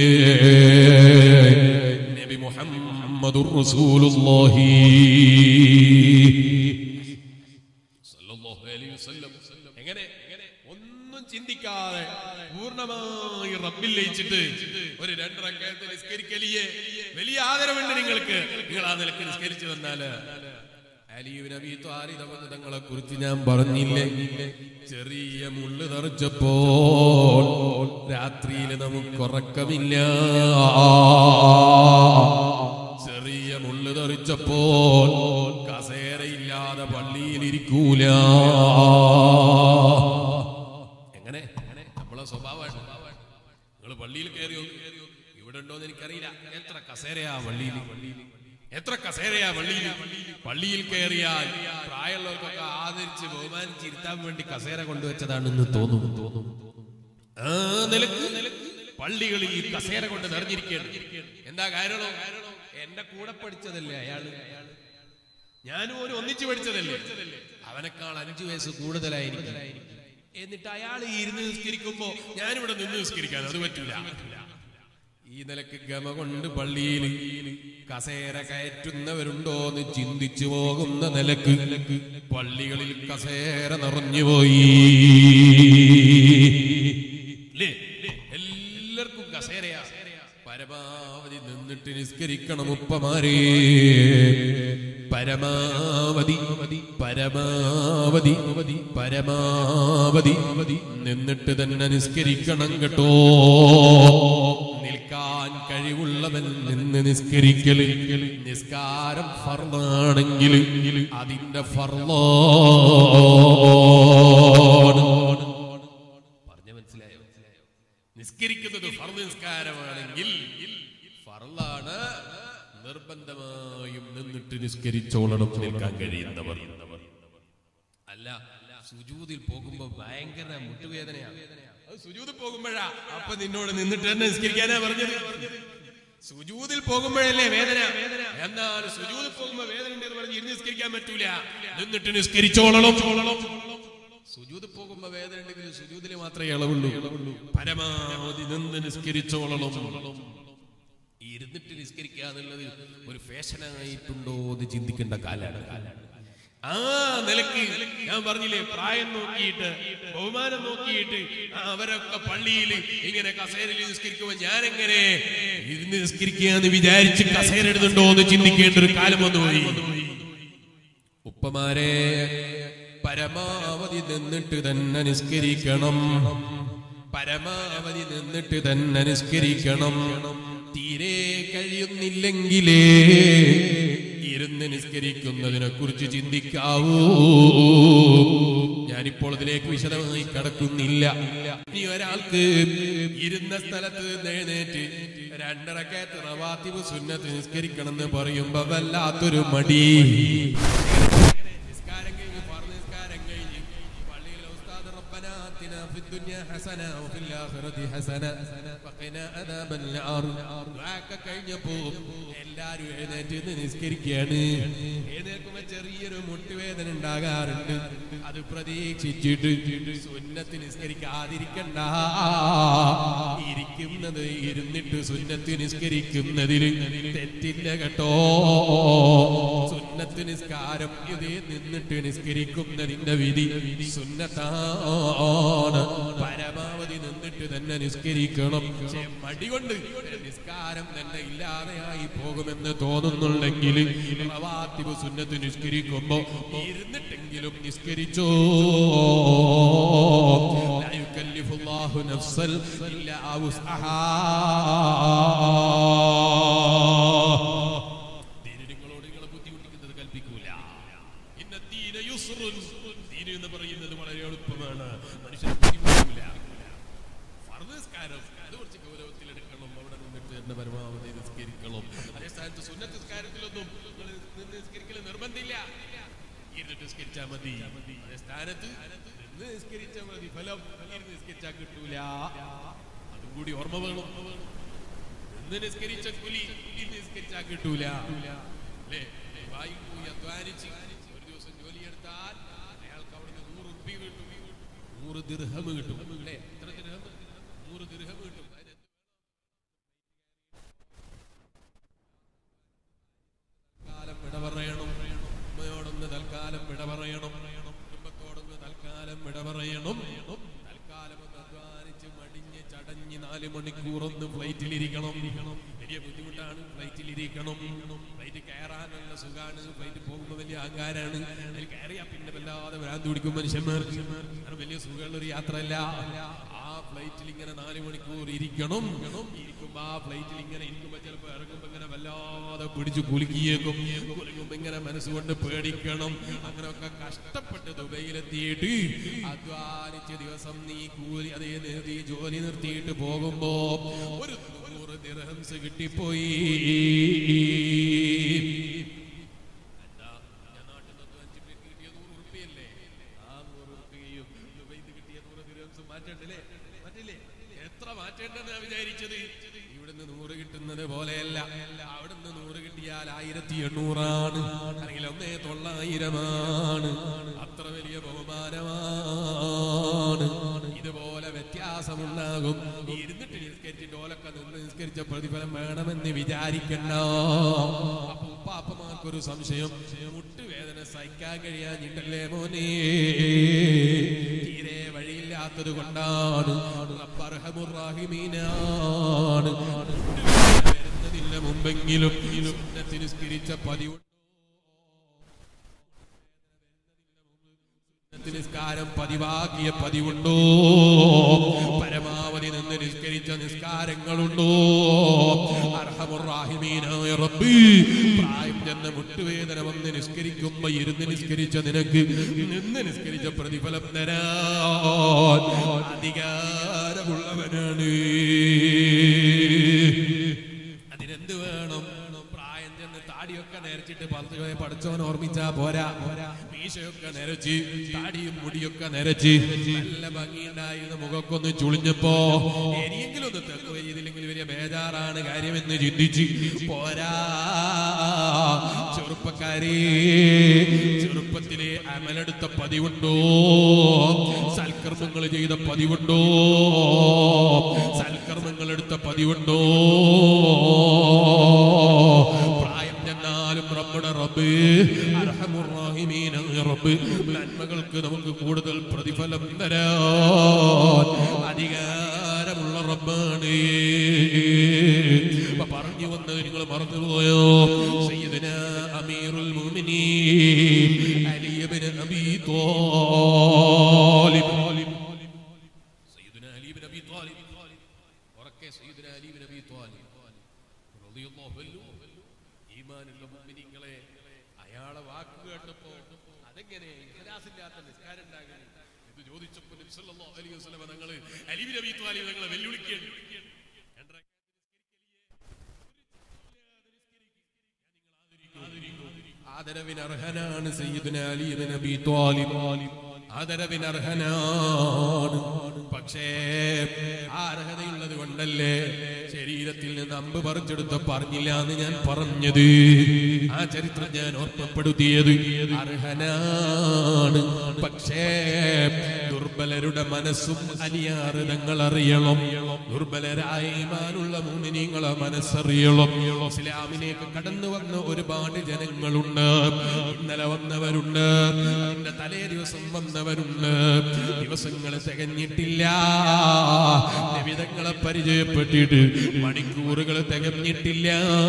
A: നബി മുഹമ്മദുർ റസൂലുള്ളാഹി സല്ലല്ലാഹു അലൈഹി വസല്ലം എങ്ങനെ ഒന്നും ചിന്തിക്കാതെ പൂർണ്ണമായി റബ്ബിൽ ലയിച്ചിട്ട് ഒരു രണ്ടരക്കാലത്ത് നിസ്കരിക്കലിയെ വലിയ ആദരവുണ്ട് നിങ്ങൾക്ക് നിങ്ങൾ ആ നിലക്ക് നിസ്കരിച്ചു വന്നാല് അലിയുബിൻ അബി ത്വാലിബ് തങ്ങൾ തങ്ങളെ കുറിച്ച് ഞാൻ പറഞ്ഞില്ലേ ചെറിയ മുള്ളു തെറിച്ചപ്പോൾ രാത്രിയിൽ നമുക്ക് ഉറക്കമില്ല ചെറിയ മുള്ളു തെറിച്ചപ്പോൾ കസേരയില്ലാതെ പള്ളിയിൽ ഇരിക്കൂല എങ്ങനെ നമ്മളെ സ്വഭാവമാണ് നിങ്ങൾ പള്ളിയിൽ കയറിയോ ഇവിടെ ഉണ്ടോന്ന് എനിക്കറിയില്ല എത്ര കസേരയാ പള്ളിയിൽ എത്ര കസേരയാ പള്ളിയിൽ പള്ളിയിൽ കയറിയാൽ പ്രായമുള്ളവർക്കൊക്കെ ആദരിച്ച് ബഹുമാനിച്ച് ഇരുത്താൻ വേണ്ടി കസേര കൊണ്ടുവച്ചതാണെന്ന് തോന്നും തോന്നും ആ നിലക്ക് പള്ളികളിൽ ഈ കസേര കൊണ്ട് നിറഞ്ഞിരിക്കുകയാണ് എന്താ കാരണം എന്റെ കൂടെ പഠിച്ചതല്ലേ അയാള് ഞാനും ഒരു ഒന്നിച്ചു പഠിച്ചതല്ലേ അവനേക്കാൾ അഞ്ചു വയസ്സ് കൂടുതലായിരിക്കും എന്നിട്ട് അയാൾ ഇരുന്ന് നിസ്കരിക്കുമ്പോ ഞാനിവിടെ നിന്ന് നിസ്കരിക്കാൻ അത് പറ്റൂല ഈ നിലക്ക് ഗമ കൊണ്ട് പള്ളിയിൽ കസേര കയറ്റുന്നവരുണ്ടോ എന്ന് ചിന്തിച്ചു പോകുന്ന നിലക്ക് പള്ളികളിൽ കസേര നിറഞ്ഞുപോയി ല്ലേ? എല്ലാവർക്കും കസേരയാ പരമാവധി നിന്നിട്ട് നിസ്കരിക്കണം ഉപ്പമാരേ പരമാവധി പരമാവധി പരമാവധി നിന്നിട്ട് തന്നെ നിസ്കരിക്കണം കേട്ടോ നിൽക്കാൻ കഴിവുള്ളവൻ നിന്ന് നിസ്കരിക്കല് നിസ്കാരം ഫർദാണെങ്കിൽ അതിന്റെ ഫർദാണ് പറഞ്ഞ മനസ്സിലായോ നിസ്കരിക്കുന്നത് ഫർദ് നിസ്കാരമാണെങ്കിൽ ഫർളാണ് നിർബന്ധമായും നിന്നിട്ട് നിസ്കരിച്ചോളണം നിൽക്കാൻ കഴിയുന്നവർ അല്ല സുജൂതിൽ പോകുമ്പോ ഭയങ്കര മുട്ടുവേദനയാണ് അത് സുജൂതിൽ പോകുമ്പോഴാ അപ്പൊ നിന്നോട് നിന്നിട്ട് തന്നെ നിസ്കരിക്കാനാ പറഞ്ഞത് സുജൂതിൽ പോകുമ്പോഴല്ലേ വേദന എന്നാൽ സുജൂതിൽ പോകുമ്പോ വേദന ഉണ്ടെന്ന് പറഞ്ഞ് ഇരുന്ന് നിസ്കരിക്കാൻ പറ്റൂല നിന്നിട്ട് നിസ്കരിച്ചോളണം സുജൂത് പോകുമ്പോ വേദന ഉണ്ടെങ്കിൽ സുജൂതിൽ മാത്രമേ ഇളവുള്ളൂ പരമാവധി നിന്ന് നിസ്കരിച്ചോളണം ഇരുന്നിട്ട് നിസ്കരിക്കുക എന്നുള്ളത് ഒരു ഫാഷനായിട്ടുണ്ടോ എന്ന് ചിന്തിക്കേണ്ട കാലാണ് ആ നിലക്ക് ഞാൻ പറഞ്ഞില്ലേ പ്രായം നോക്കിയിട്ട് ബഹുമാനം നോക്കിയിട്ട് ആ, അവരൊക്കെ പള്ളിയിൽ ഇങ്ങനെ കസേരയിൽ നിസ്കരിക്കുമ്പോ ഞാൻ എങ്ങനെ ഇരുന്ന് നിസ്കരിക്കുക എന്ന് വിചാരിച്ച് കസേര ഇടുന്നുണ്ടോ എന്ന് ചിന്തിക്കേണ്ട ഒരു കാലം വന്നുപോയി ഉപ്പമാരെ പരമാവധി നിന്നിട്ട് തന്നെ നിസ്കരിക്കണം പരമാവധി നിന്നിട്ട് തന്നെ നിസ്കരിക്കണം തീരെ കഴിയുന്നില്ലെങ്കിലേ ഇരുന്ന് നിസ്കരിക്കുന്നതിനെ കുറിച്ച് ചിന്തിക്കാവൂ ഞാനിപ്പോൾ അതിലേക്ക് വിശദമായി കടക്കുന്നില്ല ഇനി ഒരാൾക്ക് ഇരുന്ന സ്ഥലത്ത് നിന്ന് എഴുന്നേറ്റ് രണ്ടരക്കത്ത് റവാത്തിബ് സുന്നത്ത് നിസ്കരിക്കണം എന്ന് പറയുമ്പോ വല്ലാത്തൊരു മടി നിസ്കാരം കഴിഞ്ഞ് ഫർദ് നിസ്കാരം കഴിഞ്ഞ് പള്ളിയിൽ ഉസ്താദ് റബ്ബനാ ആതിനാ ഫിദ്ദുനിയ ഹസന വഫിൽ ആഖിറതി ഹസന വഖിനാ അദാബൻ നാർ ദുആക്കെ കഴിഞ്ഞപ്പോ എല്ലാരും എഴുന്നേറ്റ് നിന്ന് നിസ്കരിക്കുകയാണ് എഴുന്നേൽക്കുമ്പോ ചെറിയൊരു മുട്ടുവേദന ഉണ്ടാകാറുണ്ട് അത് പ്രതീക്ഷിച്ചിട്ട് സുന്നത്ത് നിസ്കരിക്കാതിരിക്കണ്ട ഇരിക്കുന്നത് ഇരുന്നിട്ട് സുന്നത്ത് നിസ്കരിക്കുന്നതിൽ തെറ്റില്ല കേട്ടോ സുന്നത്ത് നിസ്കാരം ഇതേ നിന്നിട്ട് നിസ്കരിക്കുന്നതിന്റെ വിധി സുന്നത്താണ് പരമാവധി നിന്നിട്ട് തന്നെ നിസ്കരിക്കണം പക്ഷേ മടി കൊണ്ട് നിസ്കാരം തന്നെ ഇല്ലാതെയായി പോകുമെന്ന് തോന്നുന്നുണ്ടെങ്കിൽ റവാത്തിബ് സുന്നത്ത് നിസ്കരിക്കുമ്പോ ഇരുന്നിട്ടെങ്കിലും നിസ്കരിച്ചോ لا يكلف الله نفسا إلا وسعها ദീന് നിങ്ങളോട് നിങ്ങളെ ബുദ്ധിമുട്ടിക്കുന്നത് കൽപ്പിക്കൂല ഇന്ന ദീന യുസ്റുൻ ദീന് എന്ന് പറയുന്നത് വളരെ എളുപ്പമാണ് മനുഷ്യനെ ബുദ്ധിമുട്ടിക്കൂല ഫർദ് നിസ്കാരം അത് കുറച്ച് ഗൗരവത്തിലെടുക്കണം അവിടെ നിന്നിട്ട് തന്നെ പരമാവധി നിസ്കരിക്കണം അതേ സ്ഥാനത്ത് സുന്നത്ത് നിസ്കാരത്തിലൊന്നും നിങ്ങൾ നിന്ന് നിസ്കരിക്കൽ നിർബന്ധമില്ല ഇരുന്നിട്ട് നിസ്കരിച്ചാൽ മതി അതേ സ്ഥാനത്ത് നിന്ന് നിസ്കരിച്ചാൽ മതി ഫലം ഇരുന്ന് നിസ്കരിച്ചാൽ കിട്ടൂല അതും കൂടി ഓർമ്മ വേണം ഇന്ന് നിസ്കരിച്ച കുലി ഇന്ന് നിസ്കരിച്ചാൽ കിട്ടൂല അല്ലേ വായും പോയി അധ്വാനിച്ച് ഒരു ദിവസം ജോലിയെടുത്താൽ അയാൾക്ക് അവിടുന്ന് നൂറ് ഉപ്പി കിട്ടും നൂറ് ദിർഹം കിട്ടും അല്ലേ എത്ര ദിർഹം നൂറ് ദിർഹം കിട്ടും അതിന് തൽക്കാലം വിട പറയണം ഉമ്മയോടൊന്ന് തൽക്കാലം വിട പറയണം കുടുംബത്തോടൊന്ന് തൽക്കാലം വിട പറയണം തൽക്കാലം ഒന്ന് അധ്വാനിച്ച് മടിഞ്ഞ് ചടഞ്ഞ് നാല് മണിക്കൂർ ഒന്ന് ഫ്ലൈറ്റിലിരിക്കണം വലിയ ബുദ്ധിമുട്ടാണ് ഫ്ലൈറ്റിലിരിക്കണം ഫ്ലൈറ്റ് കയറാൻ നല്ല സുഖാണ് ഫ്ലൈറ്റ് പോകുമ്പോൾ വലിയ അഹങ്കാരാണ് അതിൽ കയറിയാ പിന്നെ വല്ലാതെ ഭ്രാന്ത് പിടിക്കും മനുഷ്യന്മാർക്ക് അത് വലിയ സുഖമുള്ള ഒരു യാത്രയല്ല ആ ഫ്ലൈറ്റിൽ ഇങ്ങനെ നാല് മണിക്കൂർ ഇരിക്കണം ഇരിക്കുമ്പോ ആ ഫ്ലൈറ്റിൽ ഇങ്ങനെ ഇരിക്കുമ്പോ ചിലപ്പോ ഇറങ്ങുമ്പോ ഇങ്ങനെ വല്ലാതെ പിടിച്ചു കുലുക്കിയേക്കും കുലുക്കുമ്പോ ഇങ്ങനെ മനസ്സുകൊണ്ട് പേടിക്കണം അങ്ങനെയൊക്കെ കഷ്ടപ്പെട്ട് ദുബൈയിലെത്തിയിട്ട് അധ്വാനിച്ച് ദിവസം നീ കൂലി അതേ നിർത്തി ജോലി നിർത്തിയിട്ട് പോകുമ്പോ ഒരു നൂറ് ദിർഹംസ് കിട്ടിപ്പോയി എന്താ ഞാൻ നാട്ടിൽ നിന്ന് അധ്വാനിച്ചിട്ട് കിട്ടിയ നൂറ് ഉറുപ്പിയല്ലേ ആ നൂറ് ഉറുപ്പികയും ദുബൈയിൽ നിന്ന് കിട്ടിയ നൂറ് ദിർഹംസ് മാറ്റണ്ടല്ലേ മാറ്റില്ലേ എത്ര മാറ്റേണ്ടെന്ന് വിചാരിച്ചത് ഇവിടുന്ന് നൂറ് കിട്ടുന്നത് പോലെയല്ല അവിടുന്ന് നൂറ് കിട്ടിയാൽ ആയിരത്തി എണ്ണൂറാണ് അല്ലെങ്കിൽ ഒന്നേ തൊള്ളായിരമാണ് അത്ര വലിയ ബഹുമാനമാണ് ഇതുപോലെ വ്യത്യാസമുണ്ടാകും ഇരുന്നിട്ട് നിസ്കരിച്ചിട്ട് ഓലൊക്കെ നിന്ന് നിസ്കരിച്ച പ്രതിഫലം വേണമെന്ന് വിചാരിക്കണ്ട അപ്പൊ ഉപ്പാപ്പമാർക്കൊരു സംശയം മുട്ടുവേദന സഹിക്കാൻ കഴിയാഞ്ഞിട്ടല്ലേ മോനെ തീരെ വഴിയില്ലാത്തത് കൊണ്ടാണ് റബ്ബർഹമുറാഹിമീനാണ് വരുന്നതില്ല മുമ്പെങ്കിലും സുന്നത്ത് നിസ്കരിച്ച പതിവ് സുന്നത്ത് നിസ്കാരം പതിവാക്കിയ പതിവുണ്ടോ പരമാവധി നിന്ന് നിസ്കരിച്ച നിസ്കാരങ്ങളുണ്ടോ അർഹമുറാഹിമീനായ റബ്ബ് പ്രായം ചെന്ന മുട്ടുവേദന വന്ന് നിസ്കരിക്കുമ്പോ ഇരുന്ന് നിസ്കരിച്ച നിനക്ക് നിന്ന് നിസ്കരിച്ച പ്രതിഫലം തരാൻ അധികാരമുള്ളവനാണ് അതിനെന്ത് വേണം പ്രായം ചെന്ന് താടിയൊക്കെ നേരച്ചിട്ട് പത്ത് പഠിച്ചവൻ ഓർമ്മിച്ചാ പോരാ മീശയൊക്കെ നിരച്ച് താടിയും മുടിയൊക്കെ നിരച്ച് നല്ല ഭംഗിയുണ്ടായിരുന്ന മുഖക്കൊന്ന് ചുളിഞ്ഞപ്പോ ഇനിയെങ്കിലും ഒന്ന് തെക്ക് ചെയ്തില്ലെങ്കിൽ വലിയ ബേജാറാണ് കാര്യമെന്ന് ചിന്തിച്ച് പോരാ ചെറുപ്പക്കാരെ ചെറുപ്പത്തിലെ അമലെടുത്ത പതിവുണ്ടോ സൽക്കർമ്മങ്ങൾ ചെയ്ത പതിവുണ്ടോ സൽക്കർമ്മങ്ങൾ എടുത്ത പതിവുണ്ടോ പ്രായം ചെന്നാലും റബ്ബുടെ റബ്ബ് അർഹമുറാഹിമീനായ റബ്ബ് നന്മകൾക്ക് നമുക്ക് കൂടുതൽ പ്രതിഫലം തരാൻ അധികാരമുള്ള റബ്ബാണ് അപ്പൊ പറഞ്ഞു വന്നത് നിങ്ങൾ മറന്നുപോയോ സയ്യിദന അമീറുൽ മുഅ്മിനീൻ അലി ഇബ്നു അബീ ത്വാലിബ് സയ്യിദന അലി ഇബ്നു അബീ ത്വാലിബ് ഉറക്കെ സയ്യിദന അലി ഇബ്നു അബീ ത്വാലിബ് റളിയല്ലാഹു അൻഹു ഈമാനുള്ള മുഅ്മിനീങ്ങളെ അയാളെ വാക്ക് കേട്ടപ്പോ അതെങ്ങനെ ഇഖ്ലാസില്ലാത്ത നിസ്കാരം ഉണ്ടാകണം ഇത് ചോദിച്ചപ്പോൾ നബി സല്ലല്ലാഹു അലൈഹി വസല്ലം തങ്ങൾ അലി ഇബ്നു അബീ ത്വാലിബ് തങ്ങളെ വെല്ലുവിളിക്കുകയാണ് രണ്ടര ആദരവിന് അർഹനാണ് സയ്യിദുന അലി ഇബ്നു അബീ ത്വാലിബ് ആദരവിന് അർഹനാണ് പക്ഷേ ആ അർഹതയുള്ളത് കൊണ്ടല്ലേ ശരീരത്തിൽ നിന്ന് അമ്പ് പറിച്ചെടുത്ത പറഞ്ഞില്ല എന്ന് ഞാൻ പറഞ്ഞത് ആ ചരിത്രം ഞാൻ ഓർമ്മപ്പെടുത്തിയത് അർഹനാണ് പക്ഷേ ദുർബലരുടെ മനസ്സും അലിയാറ് തങ്ങൾ അറിയണം ദുർബലരായ ഈമാനുള്ള മുമിനിങ്ങളെ മനസ്സറിയണം ഇസ്ലാമിലേക്ക് കടന്നു വന്ന ഒരുപാട് ജനങ്ങളുണ്ട് ഇന്നലെ വന്നവരുണ്ട് അതിന്റെ തലേ ദിവസം വന്നവരുണ്ട് ദിവസങ്ങൾ തികഞ്ഞിട്ടില്ല നിമിതങ്ങളെ പരിചയപ്പെട്ടിട്ട് മണിക്കൂറുകൾ തികഞ്ഞിട്ടില്ല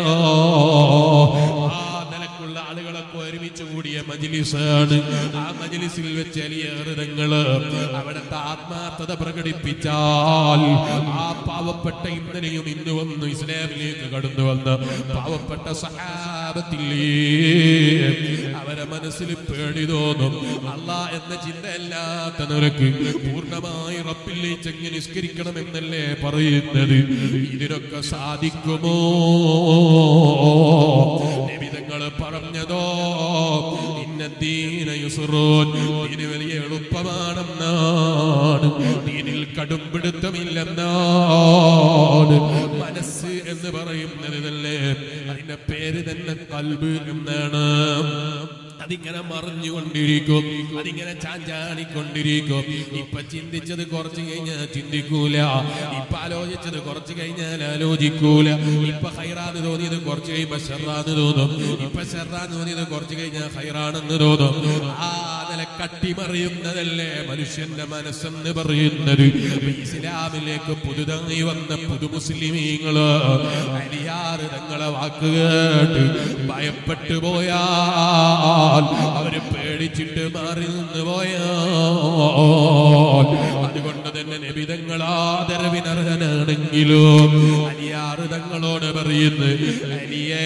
A: ആ നിലക്കുള്ള ആളുകളൊക്കെ ഒരുമിച്ച് കൂടിയ മജിലിസാണ് ആ മജിലിസിൽ വെച്ച് അലിയേറുതങ്ങള് അവിടുത്തെ ആത്മാർത്ഥത പ്രകടിപ്പിച്ചാൽ ആ പാവപ്പെട്ട ഇന്നലെയും ഇന്ന് വന്നു ഇസ്ലാമിലേക്ക് കടന്നു വന്ന പാവപ്പെട്ട സഹാബത്തില്ലേ അവരെ മനസ്സിൽ പേടി തോന്നും അല്ലാ എന്ന ചിന്തയല്ലാത്ത നിനക്ക് പൂർണ്ണമായി റബ്ബിലേക്ക് എങ്ങനെ നിസ്കരിക്കണമെന്നല്ലേ പറയുന്നത് ഇതിനൊക്കെ സാധിക്കുമോ നിബിതങ്ങൾ പറഞ്ഞതോ ഇന്നദ്ദീന യുസ്റൂൻ ഇതിന് വലിയ എളുപ്പമാണെന്നാണ് ദീനിൽ കടുംപിടുത്തമില്ലെന്നാണ് മനസ്സ് എന്ന് പറയുന്നത് തന്നെ അതിന്റെ പേര് തന്നെ കൽബ് എന്നാണ് അതിങ്ങനെ മറിഞ്ഞുകൊണ്ടിരിക്കും അതിങ്ങനെ ചാഞ്ചാണിക്കൊണ്ടിരിക്കും ഇപ്പൊ ചിന്തിച്ചത് കുറച്ച് കഴിഞ്ഞാൽ ചിന്തിക്കൂല ഇപ്പൊ ആലോചിച്ചത് കുറച്ച് കഴിഞ്ഞാൽ ആലോചിക്കൂല ഇപ്പൊ ഹൈറാന്ന് തോന്നിയത് കുറച്ച് കഴിയുമ്പോ ഷെറാന്ന് തോന്നും ഇപ്പൊ ഷെറാന്ന് തോന്നിയത് കുറച്ച് കഴിഞ്ഞാൽ ഹൈറാണെന്ന് തോന്നും ആ നില കട്ടിമറിയുന്നതല്ലേ മനുഷ്യന്റെ മനസ്സെന്ന് പറയുന്നത് ഇസ്ലാമിലേക്ക് പുതുതായി വന്ന പുതു മുസ്ലിമീങ്ങള് അലിയാറ് തങ്ങളെ വാക്ക് കേട്ട് ഭയപ്പെട്ടു പോയാൽ അവര് പേടിച്ചിട്ട് മാറി നിന്ന് പോയാൽ അതുകൊണ്ട് തന്നെ നബിതങ്ങൾ ആദരവിനർഹനാണെങ്കിലോ അലിയാറ് തങ്ങളോട് പറയുന്നു അലിയേ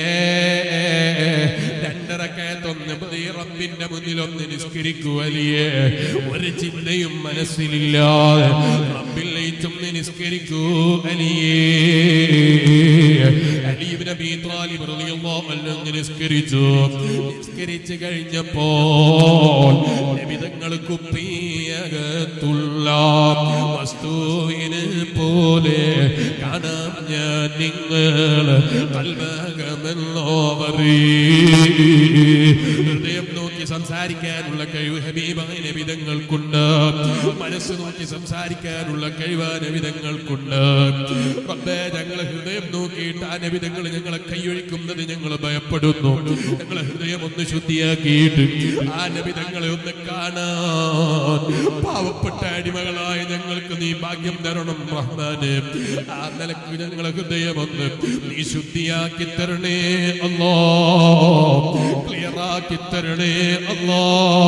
A: രണ്ടരക്കയത്തൊന്ന് നീ റബ്ബിന്റെ മുന്നിൽ ഒന്ന് നിസ്കരിക്കൂ അലിയേ ഒരു ചിന്തയും മനസ്സിലില്ലാതെ റബ്ബിൽ ലയിച്ചൊന്ന് നിസ്കരിക്കൂ അലിയേ അലീബ് നബി ത്വാലിബ് റളിയല്ലാഹു അൻഹു നിസ്കരിച്ചു നിസ്കരിച്ചു കഴിഞ്ഞപ്പോൾ നബിതങ്ങൾ കുപ്പിയകത്തുള്ള വസ്തുവിന് പോലെ കാണാം ഞാൻ നിങ്ങൾ കൽവകമെന്നോവറി ഹൃദയം നോക്കി സംസാരിക്കാനുള്ള കഴിവ് ഹബീബായ നബിതങ്ങൾക്കുണ്ട് മനസ്സ് നോക്കി സംസാരിക്കാനുള്ള കഴിവ് നബിതങ്ങൾക്കുണ്ട് റബ്ബേ ഞങ്ങളെ ഹൃദയം നോക്കിയിട്ട് ആ നബിതങ്ങൾ ഞങ്ങളെ കൈയൊഴിക്കുന്നത് ഞങ്ങൾ ഭയപ്പെടുന്നു ഞങ്ങളെ ഹൃദയം ഒന്ന് ശുദ്ധിയാക്കിയിട്ട് ആ നബിതങ്ങളെ ഒന്ന് കാണാൻ പാവപ്പെട്ട അടിമകളായ ഞങ്ങൾക്ക് നീ ഭാഗ്യം തരണം റഹ്മാന് ആ നിലക്ക് ഞങ്ങളെ ഹൃദയം ഒന്ന് നീ ശുദ്ധിയാക്കി തരണേ അല്ലോ ക്ലിയറാക്കി തരണേ അല്ലോ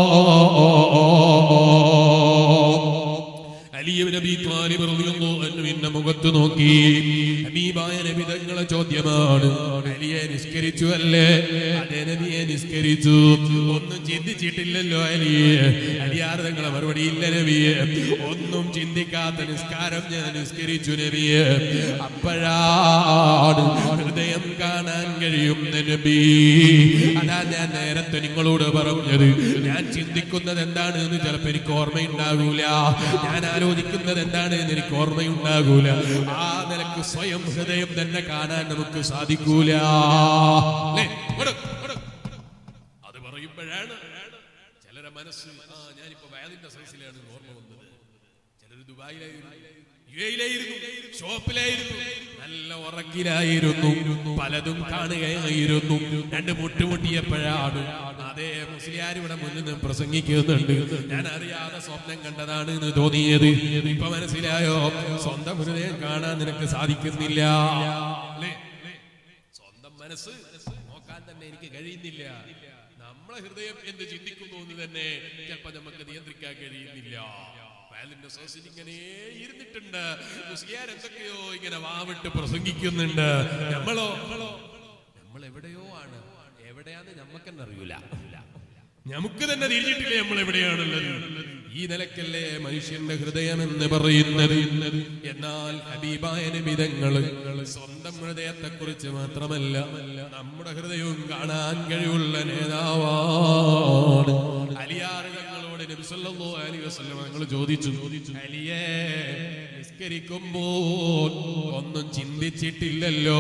A: അലിയ നബി ത്വാലിബ് റളിയല്ലാഹു അൻഹുവിന്റെ മുഖത്ത് നോക്കി ഹബീബായ നബി തങ്ങളെ ചോദ്യമാണ് അലിയെ നിസ്കരിച്ചു അല്ലേ അതെ നബിയെ നിസ്കരിച്ചു ഒന്നും ചിന്തിച്ചിട്ടില്ലല്ലോ അലിയെ അലിയാർ തങ്ങളെ മറുപടി ഇല്ല നബിയെ ഒന്നും ചിന്തിക്കാത്ത നിസ്കാരം ഞാൻ നിസ്കരിച്ചു നബിയെ അപ്പോഴാണ് ഹൃദയം കാണാൻ കഴിയുന്ന നബി അതാ ഞാൻ നേരത്തെ നിങ്ങളോട് പറഞ്ഞത് ഞാൻ ചിന്തിക്കുന്നത് എന്താണ് എന്ന് ചിലപ്പോൾ എനിക്ക് ഓർമ്മയുണ്ടാകൂല ഞാൻ ആലോചിക്കുന്നത് എന്താണ് എന്ന് എനിക്ക് ഓർമ്മയുണ്ടാകൂല ആ നിലക്ക് സ്വയം ഹൃദയം തന്നെ കാണാൻ നമുക്ക് സാധിക്കൂല ല്ലേ? ഇങ്ങോട്ട്, ഇങ്ങോട്ട്. അത് പറയുമ്പോഴാണ് ചിലരെ മനസ്സ് ആ ഞാനിപ്പോ വയതിന്റെ സൈസിലാണ് ഓർമ്മ വന്നത് ചിലർ ദുബായിലായിരുന്നു യു എയിലായിരുന്നു ഷോപ്പിലായിരുന്നു നല്ല ഉറക്കിലായിരുന്നു പലതും കാണുകയായിരുന്നു രണ്ട് മുട്ടുമുട്ടിയപ്പോഴാണ് അതേ മുസ്ലിയാർ ഇവിടെ മുന്നിൽ നിന്ന് പ്രസംഗിക്കുന്നുണ്ട് ഞാൻ അറിയാതെ സ്വപ്നം കണ്ടതാണ് എന്ന് തോന്നിയത് ഇപ്പൊ മനസ്സിലായോ സ്വന്തം ഹൃദയം കാണാൻ നിനക്ക് സാധിക്കുന്നില്ല അല്ലേ സ്വന്തം മനസ്സ് നോക്കാൻ തന്നെ എനിക്ക് കഴിയുന്നില്ല നമ്മളെ ഹൃദയം എന്ത് ചിന്തിക്കുന്നു എന്ന് തന്നെ ചിലപ്പോ നമുക്ക് നിയന്ത്രിക്കാൻ കഴിയുന്നില്ല വയലിന്റെ സോസിൽ ഇങ്ങനെ ഇരുന്നിട്ടുണ്ട് മുസ്ലിയാർ എന്തൊക്കെയോ ഇങ്ങനെ വാവിട്ട് പ്രസംഗിക്കുന്നുണ്ട് നമ്മളോ നമ്മൾ എവിടെയോ ആണ് എവിടെയാന്ന് നമുക്ക് തന്നെ അറിയൂല നമുക്ക് തന്നെ തിരിഞ്ഞിട്ടില്ലേ നമ്മൾ എവിടെയാണുള്ളത് ഈ നിലക്കല്ലേ മനുഷ്യന്റെ ഹൃദയം എന്ന് പറയുന്നത് എന്നാൽ ഹബീബായ നിമിതങ്ങള് സ്വന്തം ഹൃദയത്തെ കുറിച്ച് മാത്രമല്ല നമ്മുടെ ഹൃദയവും കാണാൻ കഴിവുള്ള നേതാവാണ് അലിയാറ് തങ്ങളോട് നബിസല്ലോ അലി വസ്ലം ഞങ്ങൾ ചോദിച്ചു അലിയേ നിസ്കരിക്കുമ്പോൾ ഒന്നും ചിന്തിച്ചിട്ടില്ലല്ലോ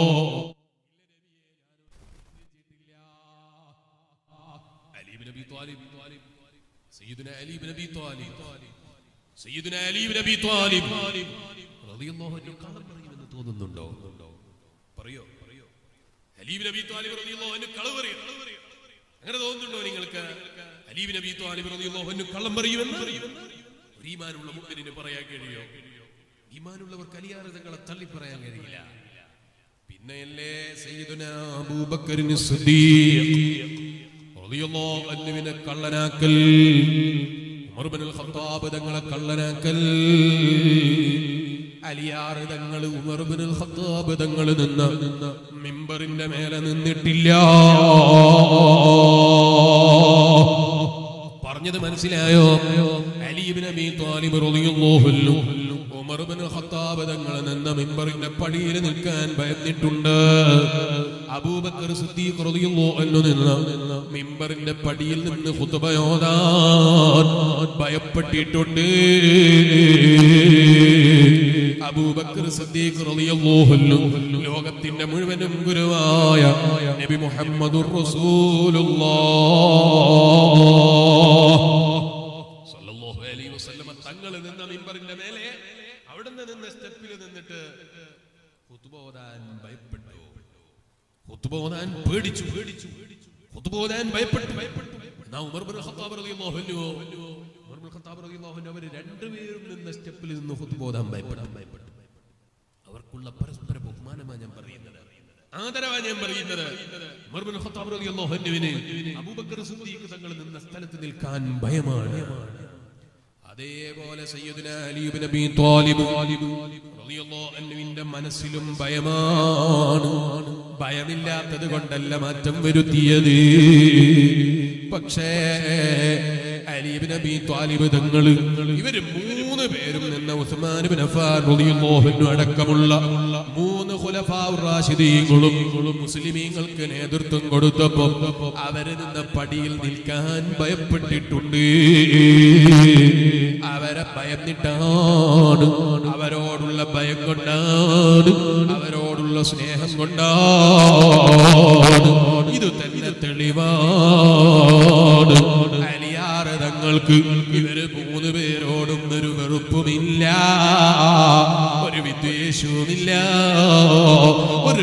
A: അലി ബിൻ അബി ത്വാലിബ് സയ്യിദുന അലി ബിൻ അബി ത്വാലിബ് സയ്യിദുന അലി ബിൻ അബി ത്വാലിബ് റളിയല്ലാഹു അൻഹു കള്ളം പറയുമെന്ന് തോന്നുന്നുണ്ടോ പറയോ പറയോ അലി ബിൻ അബി ത്വാലിബ് റളിയല്ലാഹു അൻഹു കളവ് പറയോ അങ്ങനെ തോന്നുന്നുണ്ടോ നിങ്ങൾക്ക് അലി ബിൻ അബി ത്വാലിബ് റളിയല്ലാഹു അൻഹു കള്ളം പറയുമെന്ന് ഒരു ഈമാനുള്ള മുഅ്മിനിന് പറയാൻ കഴിയോ ഈമാനുള്ളവർക്ക് അലിയാറിതങ്ങളെ തള്ളി പറയാൻ കഴിയില്ല പിന്നെയല്ലേ സയ്യിദുന അബൂബക്കറിന് സിദ്ദീഖ് റളിയല്ലാഹു അൻഹുവിനെ കള്ളനാക്കൽ ഉമർ ഇബ്നുൽ ഖത്താബ് തങ്ങളെ കള്ളനാക്കൽ അലിയാർ തങ്ങൾ ഉമർ ഇബ്നുൽ ഖത്താബ് തങ്ങൾ നിന്ന് മിമ്പറിന്റെ മേലെ നിന്നിട്ടില്ല പറഞ്ഞത് മനസ്സിലായോ അലീബിൻ അബി ത്വാലിബ് റളിയല്ലാഹു അൻഹു ഉമർ ഇബ്നുൽ ഖത്താബ് തങ്ങൾ നിന്ന മിമ്പറിന്റെ പടിയിൽ നിൽക്കാൻ ഭയന്നിട്ടുണ്ട് അബൂബക്കർ സിദ്ദീഖ് റളിയല്ലാഹു അൻഹു നിന്ന് മിമ്പറിന്റെ പടിയിൽ നിന്ന് ഖുതുബയോദാൻ ഭയപ്പെട്ടിട്ടുണ്ട് അബൂബക്കർ സിദ്ദീഖ് റളിയല്ലാഹു അൻഹു ലോകത്തിന്റെ മുഴുവനും ഗുരുവായ നബി മുഹമ്മദുർ റസൂലുള്ളാഹ് സല്ലല്ലാഹു അലൈഹി വസല്ലമ തങ്ങൾ നിന്ന മിമ്പറിന്റെ മേലെ അവിടുന്ന് നിന്ന സ്റ്റെപ്പിൽ നിന്നിട്ട് ഖുതുബ ഓതാൻ ഭയപ്പെട്ടു ഖുതുബ ഓതാൻ പേടിച്ചു പേടിച്ചു ഖുതുബ ഓതാൻ ഭയപ്പെട്ടു ഭയപ്പെട്ടു എന്നാ ഉമർ ഇബ്നുൽ ഖത്താബ് റളിയല്ലാഹു അൻഹു ഉമർ ഇബ്നുൽ ഖത്താബ് റളിയല്ലാഹു അൻഹു അവർ രണ്ടുപേരും നിന്ന സ്റ്റെപ്പിൽ നിന്ന് ഖുതുബ ഓതാൻ ഭയപ്പെട്ടു ഭയപ്പെട്ടു അവർക്കുള്ള പരസ്പര ബഹുമാനമാണ് ഞാൻ പറയുന്നത് ആദരവാ ഞാൻ പറയുന്നത് ഉമർ ഇബ്നുൽ ഖത്താബ് റളിയല്ലാഹു അൻഹുവിന് അബൂബക്കർ സിദ്ദീഖ് തങ്ങൾ നിന്ന സ്ഥലത്ത് നിൽക്കാൻ ഭയമാണ് അതേപോലെ സയ്യിദുന അലി ഇബ്നു അബീ ത്വാലിബ് റളിയല്ലാഹു അൻഹുവിന്റെ മനസ്സിലും ഭയമാണ് ഭയമില്ലാത്തത് കൊണ്ടല്ല മാറ്റം വരുത്തിയത് പക്ഷേ അലി ഇബ്നു അബീ ത്വാലിബ് തങ്ങൾ ഇവര് മൂന്ന് പേരും നിന്ന ഉസ്മാൻ ഇബ്നു അഫ്ഫാൻ റളിയല്ലാഹു അൻഹു അടക്കമുള്ള മൂന്ന് ഖുലഫാഉർ റാഷിദീങ്ങളും മുസ്ലിമീങ്ങൾക്ക് നേതൃത്വം കൊടുത്തപ്പോൾ അവര് നിന്ന പടിയിൽ നിൽക്കാൻ ഭയപ്പെട്ടിട്ടുണ്ട് അവരെ ഭയന്നിട്ടാണ് അവരോടുള്ള ഭയം കൊണ്ടാണ് അവരോടുള്ള സ്നേഹം കൊണ്ടാണ് ഇത് തന്നെ തെളിവാണ് അലിയാറ് തങ്ങൾക്ക് ഇവര് മൂന്ന് പേരോടും ഒരു വെറുപ്പുമില്ല ഒരു വിദ്വേഷവുമില്ല ഒരു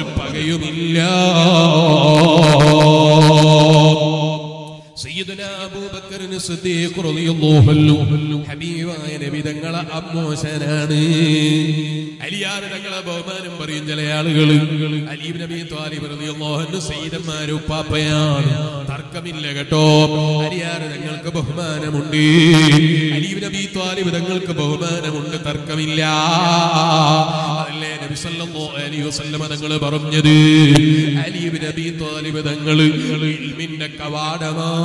A: പകയുമില്ല സയ്യിദുന അബൂബക്കറിന് സിദ്ദീഖ് റളിയല്ലാഹു അൻഹു ഹബീബായ നബി തങ്ങളെ അമ്മോശനാണ് അലിയാർ തങ്ങളെ ബഹുമാനം പറയും ചില ആളുകൾ അലീബ് നബി ത്വാലിബ് റളിയല്ലാഹു അൻഹു സയ്യിദന്മാരും ഉപ്പാപ്പയാണ് തർക്കമില്ല കേട്ടോ അലിയാർ തങ്ങൾക്ക് ബഹുമാനമുണ്ട് അലീബ് നബി ത്വാലിബ് തങ്ങൾക്ക് ബഹുമാനമുണ്ട് തർക്കമില്ല അതല്ലേ നബി സല്ലല്ലാഹു അലൈഹി വസല്ലമ തങ്ങൾ പറഞ്ഞത് അലീബ് നബി ത്വാലിബ് തങ്ങൾ ഇൽമിന്റെ കവാടമാണ്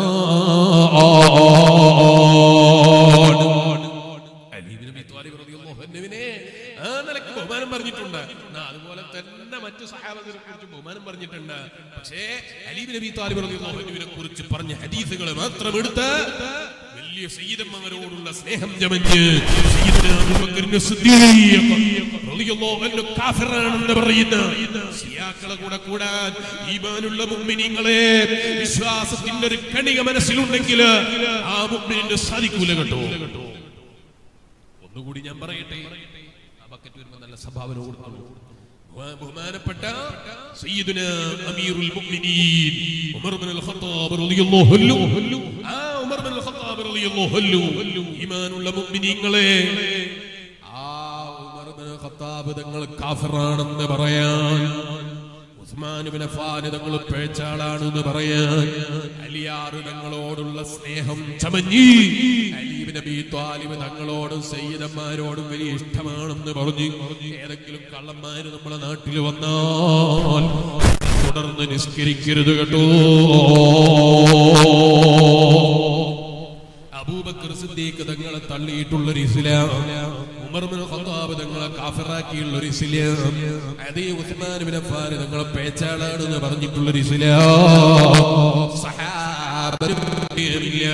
A: അലീബ് നബി ത്വാലിബ് റളിയല്ലാഹു അൻഹുവിനെ ആ നിലക്ക് ബഹുമാനം പറഞ്ഞിട്ടുണ്ട് എന്നാ അതുപോലെ തന്നെ മറ്റു സഹാബത്തിനെ കുറിച്ച് ബഹുമാനം പറഞ്ഞിട്ടുണ്ട് പക്ഷേ അലീബ് നബി ത്വാലിബ് റളിയല്ലാഹു അൻഹുവിനെ കുറിച്ച് പറഞ്ഞ ഹദീസുകൾ മാത്രം എടുത്ത് വലിയ സയ്യിദന്മാരോടുള്ള സ്നേഹം ജമഞ്ഞ് സയ്യിദുനാ അബൂബക്കറിന് സിദ്ദീഖ് റളിയല്ലാഹു അൻഹു കാഫിറാണെന്ന് പറയുന്ന സിയാക്കളെ കൂടെ കൂടാൻ ഈമാനുള്ള മുഅ്മിനീങ്ങളെ വിശ്വാസത്തിന്റെ ഒരു കണിക മനസ്സിലുണ്ടെങ്കിൽ ആ മുഅ്മിനിന് സാധിക്കൂല കേട്ടോ ഒന്നുകൂടി ഞാൻ പറയട്ടെ ആ ബക്കറ്റ് വരുമ്പോ നല്ല സംഭാവന കൊടുക്കണം ബഹുമാനപ്പെട്ട സയ്യിദുന അമീറുൽ മുഅ്മിനീൻ ഉമർ ഇബ്നുൽ ഖത്താബ് റളിയല്ലാഹു അൻഹു ആ ഉമർ ഇബ്നുൽ ഖത്താബ് റളിയല്ലാഹു അൻഹു ഈമാനുള്ള മുഅ്മിനീങ്ങളെ ആ ഉമർ ഇബ്നുൽ ഖത്താബ് തങ്ങൾ കാഫിറാണെന്ന് പറയാൻ ഉസ്മാൻ ഇബ്നു അഫ്ഫാൻ തങ്ങൾ പേച്ചാളാണെന്ന് പറയാൻ അലിയാർ തങ്ങളോടുള്ള സ്നേഹം ചമഞ്ഞി അലീബ് നബി ത്വാലിബ് തങ്ങളോടും സയ്യിദന്മാരോടും വലിയ ഇഷ്ടമാണെന്ന് പറഞ്ഞു ഏതെങ്കിലും കള്ളന്മാര് നമ്മളെ നാട്ടിൽ വന്നാൽ തുടർന്ന് നിസ്കരിക്കരുത് കേട്ടോ അബൂബക്കർ സിദ്ദീഖ് തങ്ങളെ തള്ളിയിട്ടുള്ളൊരു ഇസ്ലാം ഉമർ ബിൻ ഖത്താബ് തങ്ങളെ കാഫിറാക്കിയുള്ള ഒരു ഇസ്ലാം അതേ ഉസ്മാൻ ബിൻ അഫ്ഫാൻ തങ്ങളെ പേച്ചാളാണെന്ന് പറഞ്ഞിട്ടുള്ളൊരു ഇസ്ലാം സഹാബരും ഇല്ല.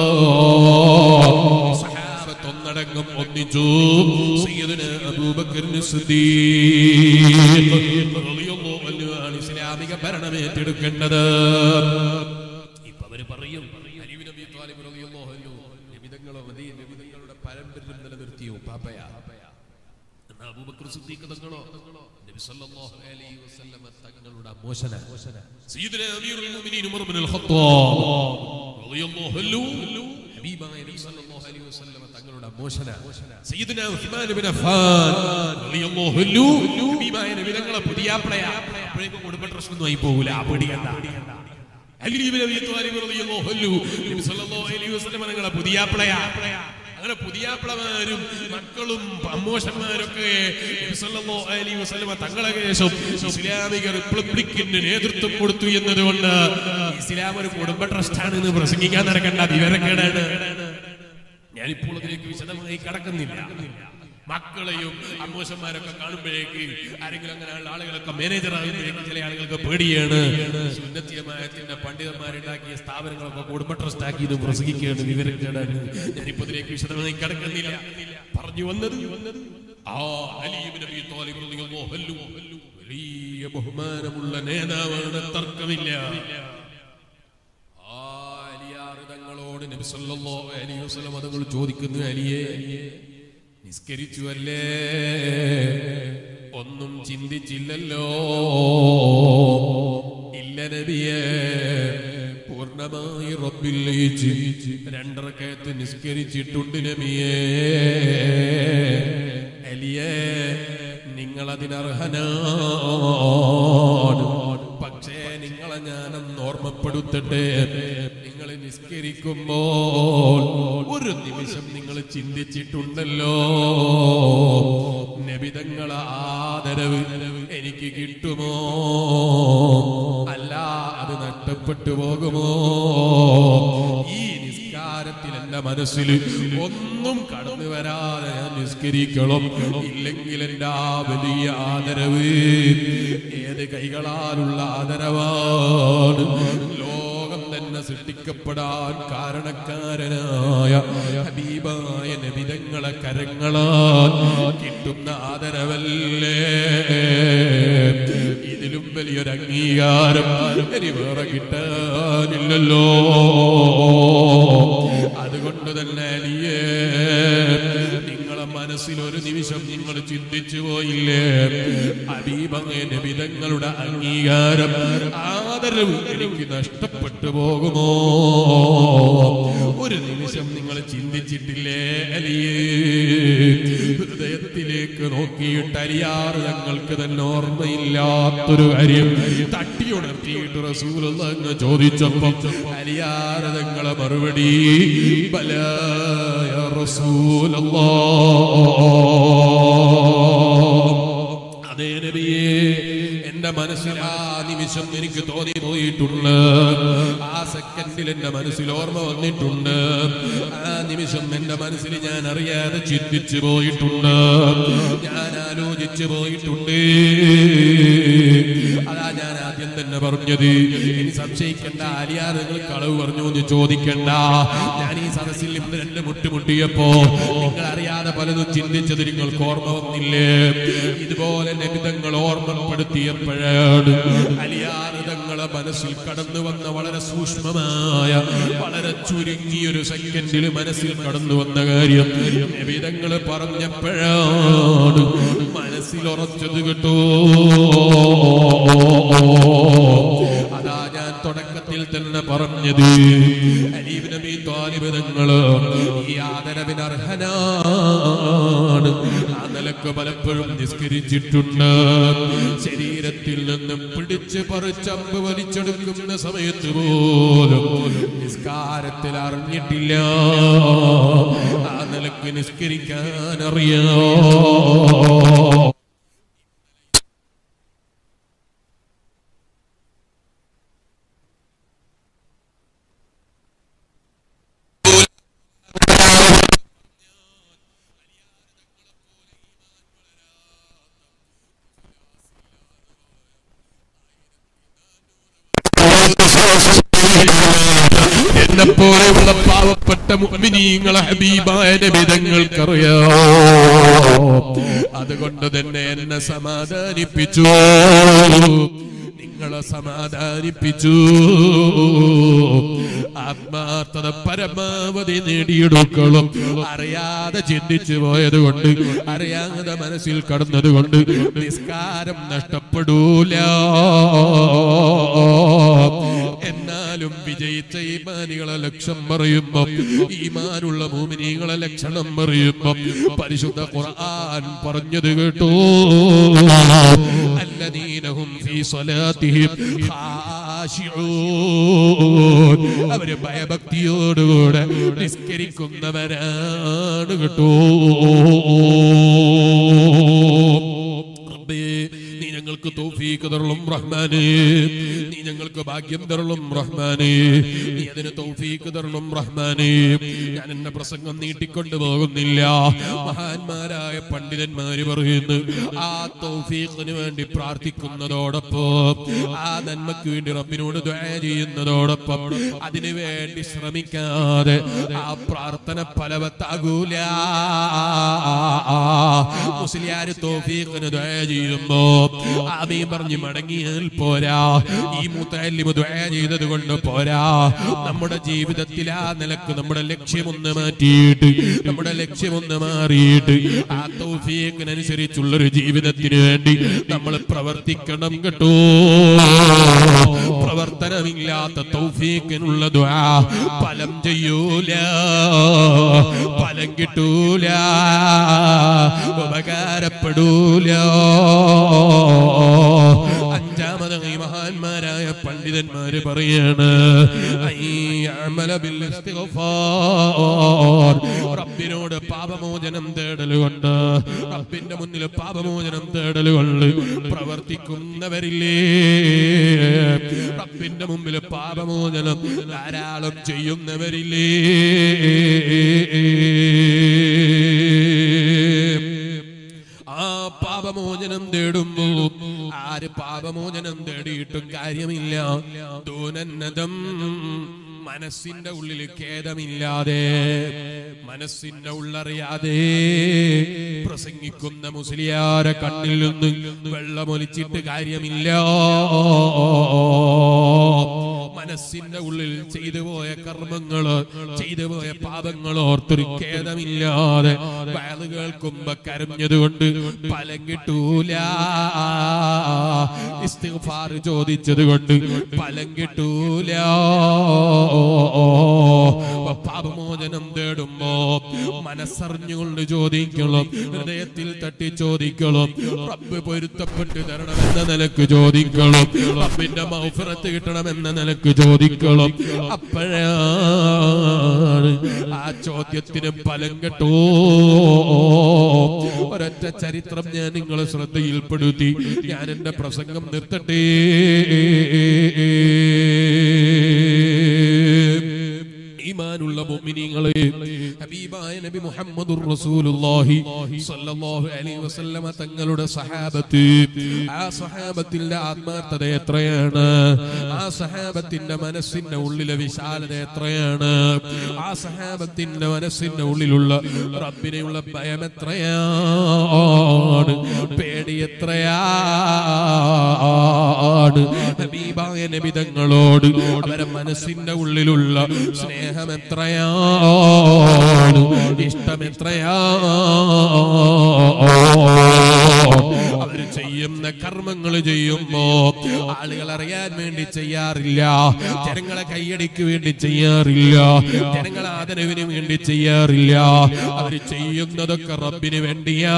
A: സഹാബത്ത് ഒന്നടങ്കം ഒന്നിച്ചു സയ്യിദുന അബൂബക്കറിന് സിദ്ദീഖ് റളിയല്ലാഹു അൻഹു ആണ് ഇസ്ലാമിക ഭരണം ഏറ്റെടുക്കേണ്ടത് ഇപ്പൊ അവര് പറയും അലി ബിൻ അബി ത്വാലിബ് റളിയല്ലാഹു അൻഹു നബിതങ്ങളോ മതി നബിതങ്ങളുടെ പാരമ്പര്യം നിലനിർത്തിയ ഉപ്പാപ്പയാ എന്നാ അബൂബക്കർ സിദ്ദീഖ് തങ്ങളോ നബി സല്ലല്ലാഹു അലൈഹി വസല്ലമ തങ്ങളുടെ മോശന സയ്യിദുന അമീറുൽ മുഅ്മിനീൻ ഉമർ ഇബ്നുൽ ഖത്താബ് റളിയല്ലാഹു അൻഹു ഹബീബായ നബി സല്ലല്ലാഹു അലൈഹി വസല്ലമ തങ്ങളുടെ മോശന സയ്യിദുന ഉസ്മാൻ ഇബ്നു അഫ്ഫാൻ റളിയല്ലാഹു അൻഹു ഹബീബായ നബി തങ്ങളെ പുതിയാപ്ലയാ അപ്പോഴേക്കും കുടുംബ പ്രശ്നമൊന്നും ആയി പോകൂല ആ പേടിയല്ല അലി ഇബ്നു അബീ ത്വാലിബ് റളിയല്ലാഹു അൻഹു നബി സല്ലല്ലാഹു അലൈഹി വസല്ലമ തങ്ങളെ പുതിയാപ്ലയാ അങ്ങനെ പുതിയാപ്ലമാരും മക്കളും അമ്മോഷന്മാരൊക്കെ നബി സല്ലല്ലാഹു അലൈഹി വസല്ലമ തങ്ങളെ ശേഷം ഇസ്ലാമിക റിപ്പബ്ലിക്കിന് നേതൃത്വം കൊടുത്തു എന്നതുകൊണ്ട് ഇസ്ലാം ഒരു കുടുംബ ട്രസ്റ്റാണ് എന്ന് പ്രസംഗിക്കാൻ നടക്കേണ്ട വിവരക്കേടാണ് ഞാനിപ്പോൾ അതിലേക്ക് വിശദമായി കടക്കുന്നില്ല മക്കളെയും അമ്മോശന്മാരൊക്കെ കാണുമ്പോഴേക്ക് ആരെങ്കിലും അങ്ങനെയുള്ള ആളുകളൊക്കെ മാനേജർ ആകുമ്പോഴേക്ക് ചില ആളുകൾക്ക് പേടിയാണ് സുന്നത്തിയമായത്തിന്റെ പണ്ഡിതന്മാരുണ്ടാക്കിയ സ്ഥാപനങ്ങളൊക്കെ കുടുംബ ട്രസ്റ്റ് ആക്കി ഇത് പ്രസംഗിക്കുകയാണ് വിവരക്കേടാണ് ഞാനിപ്പോ ഇതിലേക്ക് വിശദമായി കടക്കുന്നില്ല പറഞ്ഞു വന്നത് ആ അലി ഇബ്നു അബീ ത്വാലിബ് റളിയല്ലാഹു അൻഹു വലിയ ബഹുമാനമുള്ള നേതാവാണ് തർക്കമില്ല ആ അലിയാർ തങ്ങളോട് നബി സല്ലല്ലാഹു അലൈഹി വസല്ലം തങ്ങൾ ചോദിക്കുന്നു അലിയെ നിസ്കരിച്ചു അല്ലേ ഒന്നും ചിന്തിച്ചില്ലല്ലോ ഇല്ല നബിയെ പൂർണ്ണമായി റബ്ബിൽ ലയിച്ച് രണ്ടറക്കയത്ത് നിസ്കരിച്ചിട്ടുണ്ട് നബിയെ അലിയെ നിങ്ങളതിനർഹനാണ് പക്ഷേ നിങ്ങളെ ഞാനൊന്ന് ഓർമ്മപ്പെടുത്തട്ടെ നിങ്ങൾ നിസ്കരിക്കുമ്പോൾ ഒരു നിമിഷം നിങ്ങൾ ചിന്തിച്ചിട്ടുണ്ടല്ലോ നബിതങ്ങളെ ആദരവ് എനിക്ക് കിട്ടുമോ അല്ല അത് നഷ്ടപ്പെട്ടു പോകുമോ ഈ നിസ്കാരത്തിൽ എന്റെ മനസ്സിൽ ഒന്നും കടന്നു വരാതെ ഞാൻ നിസ്കരിക്കണം ഇല്ലെങ്കിൽ എന്റെ ആ വലിയ ആദരവ് ഏത് കൈകളാലുള്ള ആദരവാണ് ലോകം തന്നെ സൃഷ്ടിക്കപ്പെടാൻ കാരണക്കാരനായ ഹബീബായ നബിതങ്ങളെ കരങ്ങളാൽ കിട്ടുന്ന ആദരവല്ലേ ഇതിലും വലിയൊരു അംഗീകാരം ഇനി വേറെ കിട്ടാനില്ലല്ലോ അതുകൊണ്ട് തന്നെ അലിയേ നിങ്ങളെ മനസ്സിൽ ഒരു നിമിഷം നിങ്ങൾ ചിന്തിച്ചു പോയില്ലേ അബീബങ്ങ നബിതങ്ങളുടെ അംഗീകാരം ആദരവ് എനിക്ക് നഷ്ടപ്പെട്ടു പോകുമോ ഒരു നിമിഷം നിങ്ങൾ ചിന്തിച്ചിട്ടില്ലേ അലിയേ ഹൃദയത്തിലേക്ക് നോക്കിയിട്ട് അരിയാറ് തങ്ങൾക്ക് തന്നെ ഓർമ്മയില്ലാത്തൊരു കാര്യം തട്ടിയുണർത്തിയിട്ട് റസൂലുള്ള അങ്ങ് ചോദിച്ചപ്പം അരിയാറ് തങ്ങളെ മറുപടി ബലായ റസൂലല്ലാ അതേ നബിയേ എന്റെ മനസ്സിൽ ആ നിമിഷം എനിക്ക് തോന്നി പോയിട്ടുണ്ട് ആ സെക്കൻഡിൽ എന്റെ മനസ്സിൽ ഓർമ്മ വന്നിട്ടുണ്ട് ആ നിമിഷം എന്റെ മനസ്സിൽ ഞാൻ അറിയാതെ ചിന്തിച്ചു പോയിട്ടുണ്ട് ഞാൻ ആലോചിച്ചു പോയിട്ടുണ്ട്
B: അതാ ഞാൻ ആദ്യം തന്നെ പറഞ്ഞത് ഇനി സംശയിക്കണ്ട ആലിയാർ നിങ്ങൾ കളവ് പറഞ്ഞു എന്ന് ചോദിക്കണ്ട ഞാൻ ഈ സദസ്സിൽ ഇന്ന് രണ്ട് മുട്ടുമുട്ടിയപ്പോ നിങ്ങൾ അറിയാതെ പലതും ചിന്തിച്ചത് നിങ്ങൾക്ക് ഓർമ്മ വന്നില്ലേ ഇതുപോലെ ലഭിതങ്ങൾ ഓർമ്മപ്പെടുത്തിയപ്പോഴാണ് അലിയാർ തങ്ങളെ മനസ്സിൽ കടന്നു വന്ന വളരെ സൂക്ഷ്മമായ വളരെ ചുരുങ്ങിയൊരു സെക്കൻഡിൽ മനസ്സിൽ കടന്നു വന്ന കാര്യം നബിതങ്ങൾ പറഞ്ഞപ്പോഴാണ് മനസ്സിൽ ഉറച്ചത് കേട്ടോ അതാ ഞാൻ തുടക്കത്തിൽ തന്നെ പറഞ്ഞത് അലീബ് നബി താലിബ് തങ്ങള് ഈ ആദരവിന് അർഹനാണ് ആ നിലക്ക് പലപ്പോഴും നിസ്കരിച്ചിട്ടുണ്ട് ശരീരത്തിൽ നിന്ന് പിടിച്ച് പറിച്ചമ്പ് വലിച്ചെടുക്കുന്ന സമയത്ത് പോലും നിസ്കാരത്തിൽ അറിഞ്ഞിട്ടില്ല ആ നിലക്ക് നിസ്കരിക്കാൻ അറിയാം എന്നെ പോലെയുള്ള പാവപ്പെട്ട മുഅ്മിനീങ്ങളെ ഹബീബായ നബിതങ്ങൾക്കറിയാം അതുകൊണ്ട് തന്നെ എന്നെ സമാധാനിപ്പിച്ചു നിങ്ങളെ സമാധാനിപ്പിച്ചു ആത്മാർത്ഥത പരമാവധി നേടിയെടുക്കളും അറിയാതെ ചിന്തിച്ചു പോയത് കൊണ്ട് അറിയാതെ മനസ്സിൽ കടന്നത് കൊണ്ട് നിസ്കാരം നഷ്ടപ്പെടൂല എന്നാലും വിജയിച്ച ഈമാനികളെ ലക്ഷ്യം പറയുമ്പോ ഈമാനുള്ള മൂമിനികളെ ലക്ഷണം പറയുമ്പോ പരിശുദ്ധ ഖുർആൻ പറഞ്ഞത് കേട്ടോ അല്ലദീനഹും ഫീ സ്വലാത്തിഹിം ഖാശിഊൻ അവര് ഭയഭക്തിയോടുകൂടെ നിസ്കരിക്കുന്നവരാണ് കേട്ടോ റബ്ബേ നീ ഞങ്ങൾക്ക് തൗഫീക്ക് തരളും റഹ്മാനേ നീ ഞങ്ങൾക്ക് ഭാഗ്യം തരളും റഹ്മാനേ നീ അതിന് തൗഫീക്ക് തരളും റഹ്മാനേ ഞാൻ എന്റെ പ്രസംഗം നീട്ടിക്കൊണ്ടു പോകുന്നില്ല മഹാന്മാരായ പണ്ഡിതന്മാര് പറയുന്നു ആ തൗഫീഖിന് വേണ്ടി പ്രാർത്ഥിക്കുന്നതോടൊപ്പം ആ നന്മക്ക് വേണ്ടി റബ്ബിനോട് ദ്വാ ചെയ്യുന്നതോടൊപ്പം അതിനു വേണ്ടി ശ്രമിക്കാതെ ആ പ്രാർത്ഥന ഫലവത്താകൂല മുസ്ലിയാര് തോഫീഖിന് ദ്വാ ചെയ്യുമ്പോ ആമീൻ പറഞ്ഞ് മടങ്ങിയാൽ പോരാ ഈ മുത്തല്ലിമ് ദ്വാ ചെയ്തത് കൊണ്ട് പോരാ നമ്മുടെ ജീവിതത്തിൽ ആ നിലക്ക് നമ്മുടെ ലക്ഷ്യമൊന്ന് മാറ്റിയിട്ട് നമ്മുടെ ലക്ഷ്യമൊന്ന് മാറിയിട്ട് ആ തൗഫീഖിനനുസരിച്ചുള്ള ഒരു ജീവിതത്തിന് വേണ്ടി നമ്മൾ പ്രവർത്തിക്കണം കേട്ടോ പ്രവർത്തനമില്ലാത്ത തൗഫീഖിനുള്ള ദ്വാ ഫലം ചെയ്യൂല ഫലം കിട്ടൂല ഉപകാരപ്പെടൂല അഞ്ചാമതായി മഹാന്മാരായ പണ്ഡിതന്മാര് പറയാണ് അയ്യഅമല ബിൽ ഇസ്തിഗ്ഫാർ. റബ്ബിനോട് പാപമോചനം തേടലുകൊണ്ട് റബ്ബിന്റെ മുന്നിൽ പാപമോചനം തേടലുകൊണ്ട് പ്രവർത്തിക്കുന്നവരില്ലേ റബ്ബിന്റെ മുമ്പിൽ പാപമോചനം ധാരാളം ചെയ്യുന്നവരില്ലേ ആ പാപമോചനം തേടുമ്പോ ആര് പാപമോചനം തേടിയിട്ടും കാര്യമില്ല ദൂനന്നതം മനസ്സിന്റെ ഉള്ളിൽ ഖേദമില്ലാതെ മനസ്സിന്റെ ഉള്ളറിയാതെ പ്രസംഗിക്കുന്ന മുസ്ലിയാരെ കണ്ണിൽ നിന്ന് വെള്ളമൊലിച്ചിട്ട് കാര്യമില്ല മനസ്സിന്റെ ഉള്ളിൽ ചെയ്തു പോയ കർമ്മങ്ങള് ചെയ്തു പോയ പാപങ്ങൾ ഓർത്തൊരു ഖേദമില്ലാതെ വയത് കേൾക്കുമ്പോ കരഞ്ഞതുകൊണ്ട് ഫലം കിട്ടൂല ഇസ്തിഗ്ഫാർ ചോദിച്ചത് കൊണ്ട് ഫലം കിട്ടൂല പാപമോചനം തേടുമ്പോ മനസ്സറിഞ്ഞുകൊണ്ട് ചോദിക്കണം ഹൃദയത്തിൽ തട്ടി ചോദിക്കണം റബ്ബ് പൊരുത്തപ്പെട്ട് തരണമെന്ന നിലക്ക് ചോദിക്കണം റബ്ബിന്റെ മൗഫറത്ത് കിട്ടണമെന്ന നിലക്ക് ചോദിക്കണം അപ്പോഴാണ് ആ ചോദ്യത്തിന് ഫലം കേട്ടോ ഒരൊറ്റ ചരിത്രം ഞാൻ നിങ്ങളെ ശ്രദ്ധയിൽപ്പെടുത്തി ഞാൻ എന്റെ പ്രസംഗം നിർത്തട്ടെ ഈമാനുള്ള മുഅ്മിനീങ്ങളെ ഹബീബായ നബി മുഹമ്മദുർ റസൂലുള്ളാഹി സ്വല്ലല്ലാഹു അലൈഹി വസല്ലമ തങ്ങളുടെ സഹാബത്ത് ആ സഹാബത്തിന്റെ ആത്മാർത്ഥത എത്രയാണ് ആ സഹാബത്തിന്റെ മനസ്സിന്റെ ഉള്ളിലെ വിശാലത എത്രയാണ് ആ സഹാബത്തിന്റെ മനസ്സിന്റെ ഉള്ളിലുള്ള റബ്ബിനെയുള്ള ഭയം എത്രയാണ് പേടി എത്രയാണ് ഹബീബായ നബിതങ്ങളോട് അവരെ മനസ്സിന്റെ ഉള്ളിലുള്ള സ്നേഹം എത്രയാണ് ഇഷ്ടം എത്രയാണ് അവർ ചെയ്യുന്ന കർമ്മങ്ങൾ ചെയ്യുമ്പോ ആളുകൾ അറിയാൻ വേണ്ടി ചെയ്യാറില്ല ജനങ്ങളെ കൈയടിക്ക് വേണ്ടി ചെയ്യാറില്ല ജനങ്ങളെ ആദരവിന് വേണ്ടി ചെയ്യാറില്ല അവർ ചെയ്യുന്നതൊക്കെ റബ്ബിന് വേണ്ടിയാ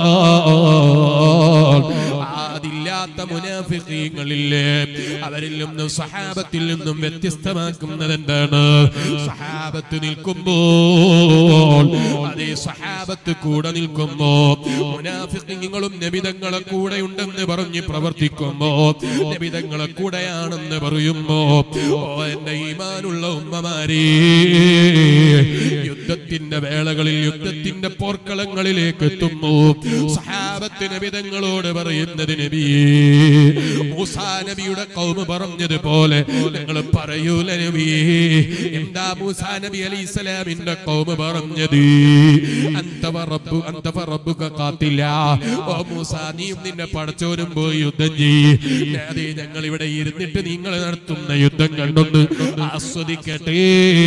B: അതില്ലാത്ത മുനാഫിഖീങ്ങളില്ലേ അവരിൽ നിന്നും സഹാബത്തിൽ നിന്നും വ്യത്യസ്തമാക്കുന്നത് എന്താണ് സഹാബത്ത് നിൽക്കുമ്പോൾ അതേ സഹാബത്ത് കൂടെ നിൽക്കുമ്പോ മുനാഫിഖീങ്ങളും നബിതങ്ങളെ കൂടെ ഉണ്ടെന്ന് പറഞ്ഞ് പ്രവർത്തിക്കുമ്പോ നബിതങ്ങളെ കൂടെയാണെന്ന് പറയുമ്പോ ഓ എന്റെ ഈമാനുള്ള ഉമ്മമാരെ യുദ്ധത്തിന്റെ വേളകളിൽ യുദ്ധത്തിന്റെ പോർക്കളങ്ങളിലേക്ക് എത്തുന്നു സഹാബത്ത് നബിതങ്ങളോട് പറയുന്നത് നബിയേ മൂസാ നബിയുടെ കൗമ പറഞ്ഞതുപോലെ നിങ്ങൾ പറയൂല നബിയേ എന്താ മൂസാ നബി അലൈഹി സ്വലാമിന്റെ കൗമ പറഞ്ഞത് അന്തവ റബ്ബു അന്തവ റബ്ബുക കാത്തില്ല ഓ മൂസാ നീയും നിന്റെ പടച്ചോനും പോയി യുദ്ധം ചെയ്യ് അതെ ഞങ്ങൾ ഇവിടെ ഇരുന്നിട്ട് നിങ്ങൾ നടത്തുന്ന യുദ്ധം കണ്ടൊന്ന് ആസ്വദിക്കട്ടെ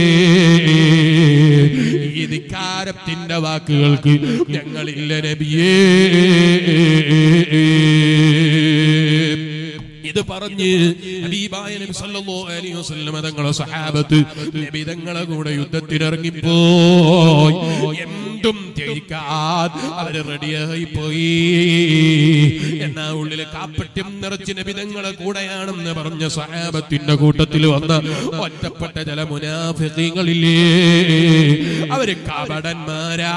B: ഈ ധിക്കാരത്തിന്റെ വാക്കുകൾക്ക് ഞങ്ങളില്ല നബിയേ ഇത് പറഞ്ഞ് ഹബീബായ നബി സല്ലല്ലാഹു അലൈഹി വസല്ലം തങ്ങളെ സഹാബത്ത് നബി തങ്ങളെ കൂടെ യുദ്ധത്തിനിറങ്ങിപ്പോയി എന്തും ത്യജിക്കാൻ അവര് റെഡിയായി പോയി എന്നാ ഉള്ളില് കാപ്പട്യം നിറച്ച് നബി തങ്ങളെ കൂടെയാണെന്ന് പറഞ്ഞ സഹാബത്തിന്റെ കൂട്ടത്തിൽ വന്ന ഒറ്റപ്പെട്ട ചില മുനാഫിഖീങ്ങളില്ലേ അവര് കപടന്മാരാ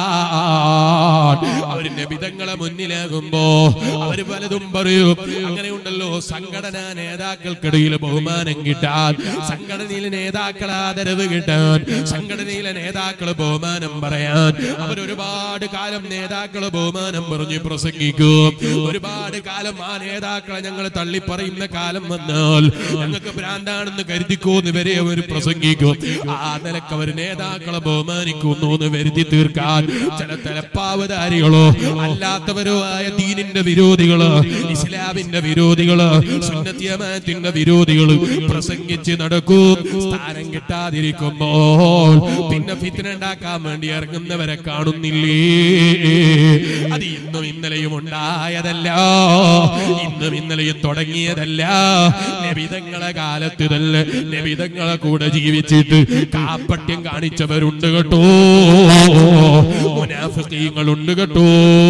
B: അവര് നബിതങ്ങളെ മുന്നിലാകുമ്പോ അവര് പലതും പറയൂ അങ്ങനെയുണ്ടല്ലോ സംഘടനാ നേതാക്കൾക്കിടയിൽ ബഹുമാനം കിട്ടാൻ സംഘടനയിലെ നേതാക്കൾ ആദരവ് കിട്ടാൻ സംഘടനയിലെ നേതാക്കൾ ബഹുമാനം പറയാൻ അവരൊരുപാട് കാലം നേതാക്കളെ ബഹുമാനം പറഞ്ഞ് പ്രസംഗിക്കും ഒരുപാട് കാലം ആ നേതാക്കളെ ഞങ്ങൾ തള്ളി പറയുന്ന കാലം വന്നാൽ ഞങ്ങൾക്ക് ഭ്രാന്താണെന്ന് കരുതിക്കോന്ന് വരെ അവർ പ്രസംഗിക്കും ആ നിലക്ക് അവർ നേതാക്കളെ ബഹുമാനിക്കുന്നു എന്ന് വരുത്തി തീർക്കാൻ ചില തലപ്പാവധാരികളോ അല്ലാത്തവരോ ആയ ദീനിന്റെ വിരോധികള് ഇസ്ലാമിന്റെ വിരോധികള് സുന്നത്തിയമാത്തിന്റെ വിരോധികള് പ്രസംഗിച്ച് നടക്കും സ്ഥാനം കിട്ടാതിരിക്കുമ്പോൾ പിന്നെ ഫിത്തിന ഉണ്ടാക്കാൻ വേണ്ടി ഇറങ്ങുന്നവരെ കാണുന്നില്ലേ അത് ഇന്നും ഇന്നലെയും ഉണ്ടായതല്ല ഇന്നും ഇന്നലെയും തുടങ്ങിയതല്ല നബിതങ്ങളെ കാലത്ത് തന്നെ നബിതങ്ങളെ കൂടെ ജീവിച്ചിട്ട് കാപ്പട്യം കാണിച്ചവരുണ്ട് കേട്ടോ മുനാഫിക്കീങ്ങളുണ്ട് കേട്ടോ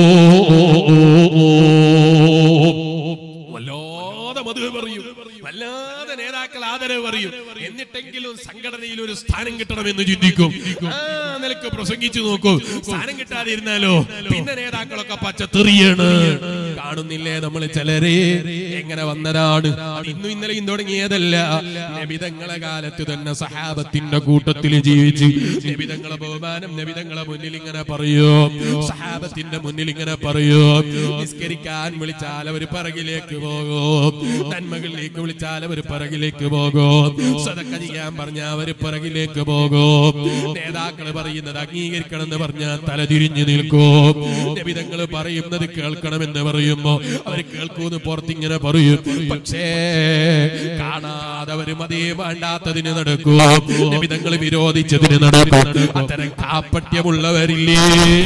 B: വല്ലാതെ മധു പറയും വല്ലാതെ നേതാക്കൾ ആദരവ് പറയും എന്നിട്ടെങ്കിലും സംഘടനയിൽ ഒരു സ്ഥാനം കിട്ടണമെന്ന് ചിന്തിക്കും ആ നിലക്ക് പ്രസംഗിച്ചു നോക്കൂ സ്ഥാനം കിട്ടാതിരുന്നാലോ പിന്നെ നേതാക്കളൊക്കെ പച്ചത്തെറിയാണ് കാണുന്നില്ലേ നമ്മൾ ചിലരെ എങ്ങനെ വന്നതാണ് അത് ഇന്നും ഇന്നലെയും തുടങ്ങിയതല്ല നബിതങ്ങളെ കാലത്ത് തന്നെ സഹാബത്തിന്റെ കൂട്ടത്തിൽ ജീവിച്ച് നബിതങ്ങളെ ബഹുമാനം നബിതങ്ങളെ മുന്നിൽ ഇങ്ങനെ പറയോ സഹാബത്തിന്റെ മുന്നിൽ ഇങ്ങനെ പറയോ നിസ്കരിക്കാൻ വിളിച്ചാൽ അവർ പിറകിലേക്ക് പോകും നന്മകളിലേക്ക് വിളിച്ചാൽ അവർ പിറകിലേക്ക് പോകും സദക്ക ചെയ്യാൻ പറഞ്ഞാൽ അവർ പിറകിലേക്ക് പോകും നേതാക്കൾ പറയുന്നത് അംഗീകരിക്കണം എന്ന് പറഞ്ഞാൽ തലതിരിഞ്ഞു നിൽക്കും നബിതങ്ങൾ പറയുന്നത് കേൾക്കണമെന്ന് പറയുമ്പോ അവർ കേൾക്കൂന്ന് പുറത്തിങ്ങനെ പറയും പക്ഷേ കാണാതെ അവര് മതി വേണ്ടാത്തതിന് നടക്കും നബിതങ്ങൾ വിരോധിച്ചതിന് നടക്കും അത്തരം കാപ്പട്യമുള്ളവരില്ലേ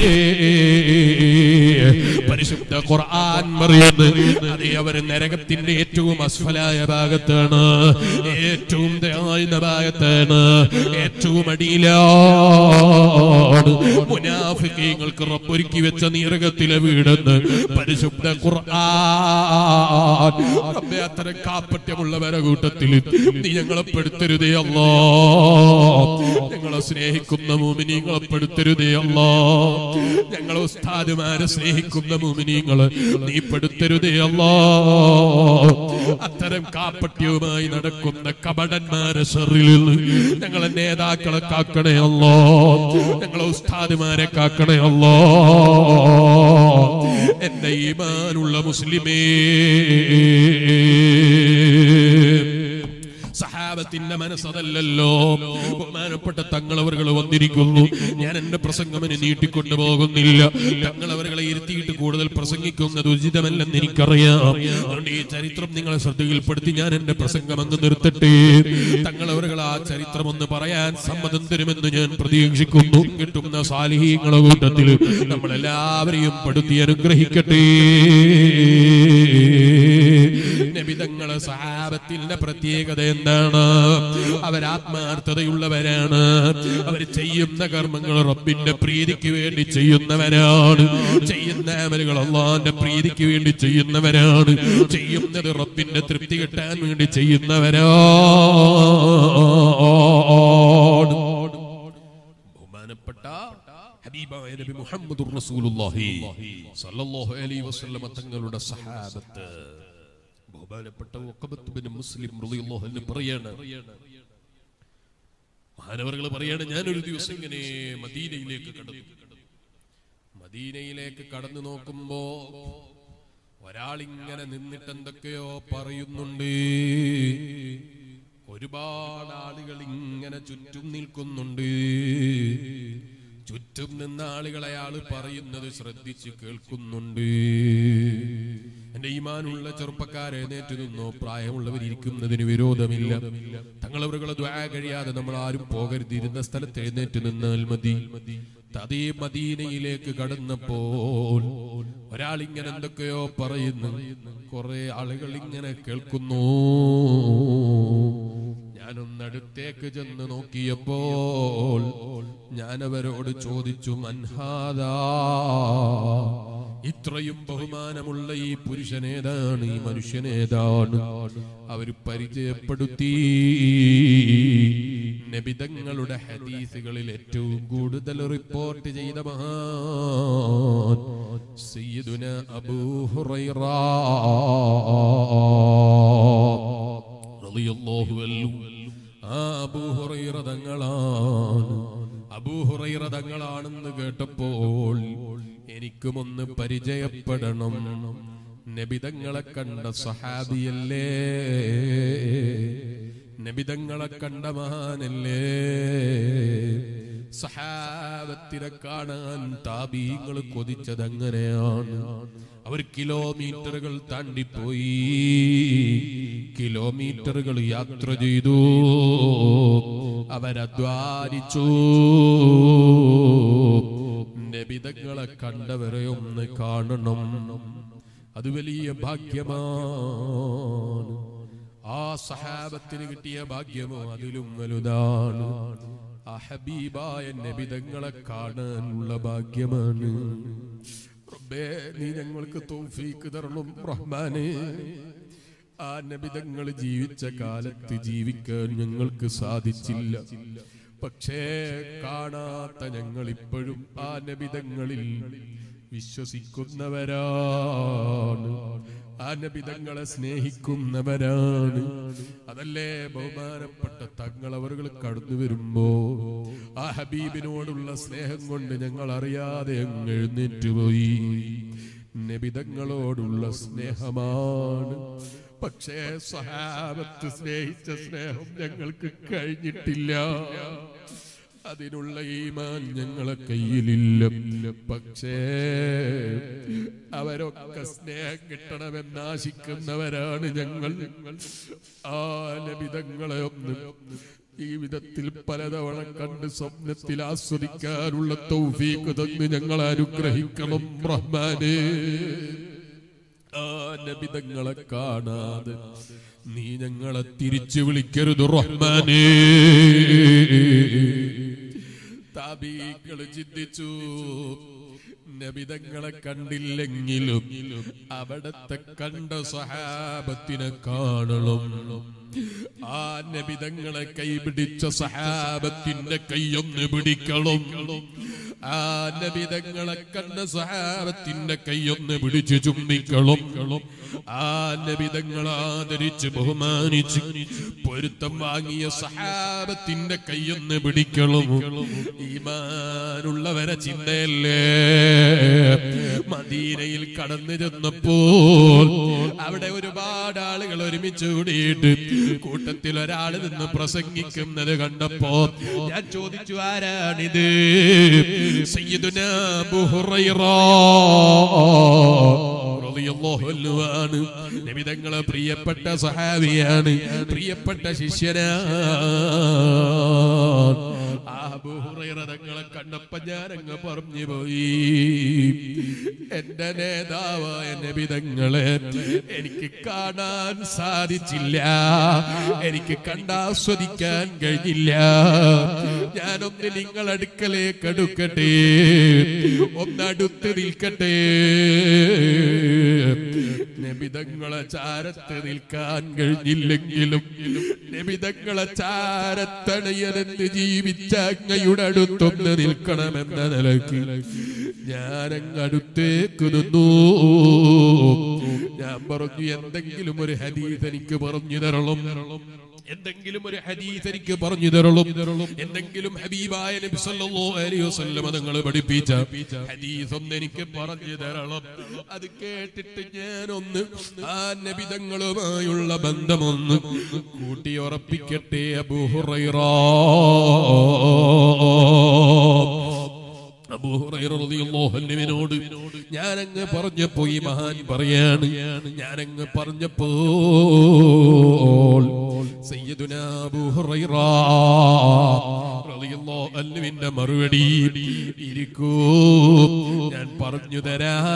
B: പരിശുദ്ധ ഖുർആൻ പറയുന്നു അതേ അവർ നരകത്തിന്റെ ഏറ്റവും അസ്ഫലായ ഭാഗത്താണ് ഏറ്റവും താഴ്ന്ന ഭാഗത്താണ് ഏറ്റവും അടിയിലാണ് മുനാഫിക്കീങ്ങൾക്ക് റബ്ബൊരുക്കി വെച്ച നീരകത്തിലെ വീടെന്ന് പരിശുദ്ധ ഖുർആൻ റബ്ബേ അത്തരം കാപ്പട്യമുള്ളവരെ കൂട്ടത്തിൽ നീ ഞങ്ങളെ പെടുത്തരുതേ അല്ലോ ഞങ്ങളെ സ്നേഹിക്കുന്ന മൂമിനിങ്ങളെ പെടുത്തരുതേ അല്ലോ ഞങ്ങളെ ഉസ്താദുമാരെ സ്നേഹിക്കുന്ന സ്നേഹിക്കുന്ന മുമിനീങ്ങള് നീ പെടുത്തരുതേ അല്ലാ അത്തരം കാപ്പട്യവുമായി നടക്കുന്ന കപടന്മാരെ ഷെറിൽ നിന്ന് ഞങ്ങളെ നേതാക്കളെ കാക്കണേ അല്ലോ ഞങ്ങളെ ഉസ്താദുമാരെ കാക്കണേ അല്ലോ എന്റെ ഈമാനുള്ള മുസ്ലിമേ സഹാബത്തിന്റെ മനസ്സതല്ലല്ലോ ബഹുമാനപ്പെട്ട തങ്ങളവറുകൾ വന്നിരിക്കുന്നു ഞാൻ എന്റെ പ്രസംഗമന് നീട്ടിക്കൊണ്ടു പോകുന്നില്ല തങ്ങളവറുകളെ ഇരുത്തിയിട്ട് കൂടുതൽ പ്രസംഗിക്കുന്നത് ഉചിതമല്ലെന്ന് എനിക്കറിയാം അതുകൊണ്ട് ഈ ചരിത്രം നിങ്ങളെ ശ്രദ്ധയിൽപ്പെടുത്തി ഞാൻ എന്റെ പ്രസംഗം അങ്ങ് നിർത്തട്ടെ തങ്ങളവറുകൾ ആ ചരിത്രം ഒന്ന് പറയാൻ സമ്മതം തരുമെന്ന് ഞാൻ പ്രതീക്ഷിക്കുന്നു കിട്ടുന്ന സാലിഹീങ്ങളെ കൂട്ടത്തിൽ നമ്മളെല്ലാവരെയും പെടുത്തി അനുഗ്രഹിക്കട്ടെ നബിതങ്ങളെ സഹാബത്തിന്റെ പ്രത്യേകത എന്താണ് അവരാത്മാർത്ഥതയുള്ളവരാണ് അവർ ചെയ്യുന്ന കർമ്മങ്ങൾ റബ്ബിന്റെ പ്രീതിക്ക് വേണ്ടി ചെയ്യുന്നവരാണ് ചെയ്യുന്ന അമലുകൾ അള്ളാന്റെ പ്രീതിക്ക് വേണ്ടി ചെയ്യുന്നവരാണ് ചെയ്യുന്നത് റബ്ബിന്റെ തൃപ്തി കിട്ടാൻ വേണ്ടി ചെയ്യുന്നവരാണ് ബഹുമാനപ്പെട്ട ഹബീബായ നബി മുഹമ്മദുർ റസൂലുള്ളാഹി സല്ലല്ലാഹു അലൈഹി വസല്ലമ തങ്ങളുടെ സഹാബത്ത് ബഹുമാനപ്പെട്ട ഉഖബത്ത് ബിൻ മുസ്ലിം റളിയല്ലാഹു അൻഹു പറയാണ് മഹാനവറുകൾ പറയാണ് ഞാൻ ഒരു ദിവസം ഇങ്ങനെ മദീനയിലേക്ക് കടന്നു മദീനയിലേക്ക് കടന്നു നോക്കുമ്പോ ഒരാളിങ്ങനെ നിന്നിട്ട് എന്തൊക്കെയോ പറയുന്നുണ്ട് ഒരുപാട് ആളുകൾ ഇങ്ങനെ ചുറ്റും നിൽക്കുന്നുണ്ട് ചുറ്റും നിന്ന ആളുകൾ അയാൾ പറയുന്നത് ശ്രദ്ധിച്ച് കേൾക്കുന്നുണ്ട് എന്റെ ഈമാനുള്ള ചെറുപ്പക്കാരെ എഴുന്നേറ്റ് നിന്നോ പ്രായമുള്ളവർ ഇരിക്കുന്നതിന് വിരോധമില്ല തങ്ങളവരുകളെ ദ്വാ കഴിയാതെ നമ്മൾ ആരും പോകരുത് ഇരുന്ന സ്ഥലത്ത് എഴുന്നേറ്റ് നിന്നാൽ മതി തതേ മദീനയിലേക്ക് കടന്നപ്പോൾ ഒരാൾ ഇങ്ങനെ എന്തൊക്കെയോ പറയുന്നു കുറെ ആളുകൾ ഇങ്ങനെ കേൾക്കുന്നു ഞാനൊന്നടുത്തേക്ക് ചെന്ന് നോക്കിയപ്പോൾ ഞാൻ അവരോട് ചോദിച്ചു മൻഹാദാ ഇത്രയും ബഹുമാനമുള്ള ഈ പുരുഷനേതാണ് ഈ മനുഷ്യനേതാണ് അവർ പരിചയപ്പെടുത്തി നബിതങ്ങളുടെ ഹദീസുകളിൽ ഏറ്റവും കൂടുതൽ റിപ്പോർട്ട് ചെയ്ത മഹാൻ സയ്യിദുന അബൂ ഹുറൈറ റളിയല്ലാഹു അൻഹു ആ അബൂ ഹുറൈറ തങ്ങളാണ് അബൂ ഹുറൈറ തങ്ങളാണെന്ന് കേട്ടപ്പോൾ എനിക്കുമൊന്ന് പരിചയപ്പെടണം നബിതങ്ങളെ കണ്ട സഹാബിയല്ലേ നബിതങ്ങളെ കണ്ട മഹാനല്ലേ സഹാബത്തിനെ കാണാൻ താപീങ്ങൾ കൊതിച്ചത് അങ്ങനെയാണ് അവർ കിലോമീറ്ററുകൾ താണ്ടിപ്പോയി കിലോമീറ്ററുകൾ യാത്ര ചെയ്തു അവരധ്വാനിച്ചു നബിതങ്ങളെ കണ്ടവരെ ഒന്ന് കാണണം അത് വലിയ ഭാഗ്യമാണ് ആ സഹാബത്തിന് കിട്ടിയ ഭാഗ്യമോ അതിലും വലുതാണ് ആ ഹബീബായ നബിതങ്ങളെ കാണാനുള്ള ഭാഗ്യമാണ് റബ്ബേ നീ ഞങ്ങൾക്ക് തൗഫീക്ക് തരണം റഹ്മാനെ ആ നബിതങ്ങൾ ജീവിച്ച കാലത്ത് ജീവിക്കാൻ ഞങ്ങൾക്ക് സാധിച്ചില്ല പക്ഷേ കാണാത്ത ഞങ്ങൾ ഇപ്പോഴും ആ നബിതങ്ങളിൽ വിശ്വസിക്കുന്നവരാണ് ആ നബിതങ്ങളെ സ്നേഹിക്കുന്നവരാണ് അതല്ലേ ബഹുമാനപ്പെട്ട തങ്ങളവറുകൾ കടന്നു വരുമ്പോ ആ ഹബീബിനോടുള്ള സ്നേഹം കൊണ്ട് ഞങ്ങൾ അറിയാതെ അങ്ങ് എഴുന്നേറ്റ് പോയി നബിതങ്ങളോടുള്ള സ്നേഹമാണ് പക്ഷേ സഹാബത്ത് സ്നേഹിച്ച സ്നേഹം ഞങ്ങൾക്ക് കഴിഞ്ഞിട്ടില്ല അതിനുള്ള ഈമാൻ ഞങ്ങളെ കയ്യിലില്ല പക്ഷേ അവരൊക്കെ സ്നേഹം കിട്ടണമെന്ന് ആശിക്കുന്നവരാണ് ഞങ്ങൾ ആ ലഭിതങ്ങളെ ഒന്ന് ജീവിതത്തിൽ പലതവണ കണ്ട് സ്വപ്നത്തിൽ ആസ്വദിക്കാനുള്ള തൗഫീഖ് തന്ന് ഞങ്ങൾ അനുഗ്രഹിക്കണം റഹ്മാനേ ആ നബിതങ്ങളെ കാണാതെ നീ ഞങ്ങളെ തിരിച്ചു വിളിക്കരുത് റഹ്മാനേ താബീകൾ ചിന്തിച്ചു നബിതങ്ങളെ കണ്ടില്ലെങ്കിലും അവിടത്തെ കണ്ട സഹാബത്തിനെ കാണണം ആ നബിതങ്ങളെ കൈപിടിച്ച സഹാബത്തിന്റെ കൈയൊന്ന് പിടിക്കണം ആ നബിതങ്ങളെ കണ്ട സഹാബത്തിന്റെ കൈയൊന്ന് പിടിച്ചു ചുംബിക്കളും ആ നബിതങ്ങൾ ആദരിച്ച് ബഹുമാനിച്ച് പൊരുത്തം വാങ്ങിയ സഹാബത്തിന്റെ കൈയൊന്ന് പിടിക്കളും ഈമാനുള്ളവരെ ചിന്തയല്ലേ മദീനയിൽ കടന്നു ചെന്നപ്പോൾ അവിടെ ഒരുപാട് ആളുകൾ ഒരുമിച്ച് കൂടിയിട്ട് കൂട്ടത്തിൽ ഒരാൾ നിന്ന് പ്രസംഗിക്കുന്നത് കണ്ടപ്പോ ഞാൻ ചോദിച്ചു ആരാണിത് സയ്യിദുന അബൂ ഹുറൈറ റളിയല്ലാഹു അൻഹു ആണ് നബിതങ്ങളെ പ്രിയപ്പെട്ട സഹാബിയാണ് പ്രിയപ്പെട്ട ശിഷ്യനാണ് ആ അബൂ ഹുറൈറ തങ്ങളെ കണ്ടപ്പോ ഞാൻ അങ്ങ് പറഞ്ഞു പോയി എന്റെ നേതാവായ നബിതങ്ങളെ എനിക്ക് കാണാൻ സാധിച്ചില്ല എനിക്ക് കണ്ടാസ്വദിക്കാൻ കഴിഞ്ഞില്ല ഞാനൊന്ന് നിങ്ങൾ അടുക്കലേക്ക് അടുക്കട്ടെ ഒന്നടുത്ത് നിൽക്കട്ടെ നബിതങ്ങളെ ചാരത്ത് നിൽക്കാൻ കഴിഞ്ഞില്ലെങ്കിലും നബിതങ്ങളെ ചാരത്തണയനെന്ന് ജീവിച്ച അങ്ങയുടെ അടുത്തൊന്ന് നിൽക്കണമെന്ന നിലയ്ക്ക് ഞാനങ്ങ് അടുത്തേക്ക് നിന്നു ഞാൻ പറഞ്ഞു എന്തെങ്കിലും ഒരു ഹദീസ് എനിക്ക് പറഞ്ഞു തരണം എന്തെങ്കിലും ഒരു ഹദീസ് എനിക്ക് പറഞ്ഞു തരണം എന്തെങ്കിലും ഹബീബായ നബി സല്ലല്ലാഹു അലൈഹി വസല്ലം തങ്ങൾ പഠിപ്പിച്ച ഹദീസ് ഒന്ന് എനിക്ക് പറഞ്ഞു തരണം അത് കേട്ടിട്ട് ഞാൻ ഒന്ന് ആ നബിതങ്ങളുമായുള്ള ബന്ധമൊന്ന് കൂട്ടി ഉറപ്പിക്കട്ടെ അബൂ ഹുറൈറ അബൂ ഹുറൈറ റളിയല്ലാഹു അൻഹുവിനോട് ഞാൻ അങ്ങ് പറഞ്ഞപ്പോ ഈ മഹാൻ പറയാണ് ഞാൻ അങ്ങ് പറഞ്ഞപ്പോൾ സയ്യിദുനാ അബൂ ഹുറൈറ റളിയല്ലാഹു അൻഹുവിന്റെ മറുപടി ഇരിക്കൂ ഞാൻ പറഞ്ഞു തരാം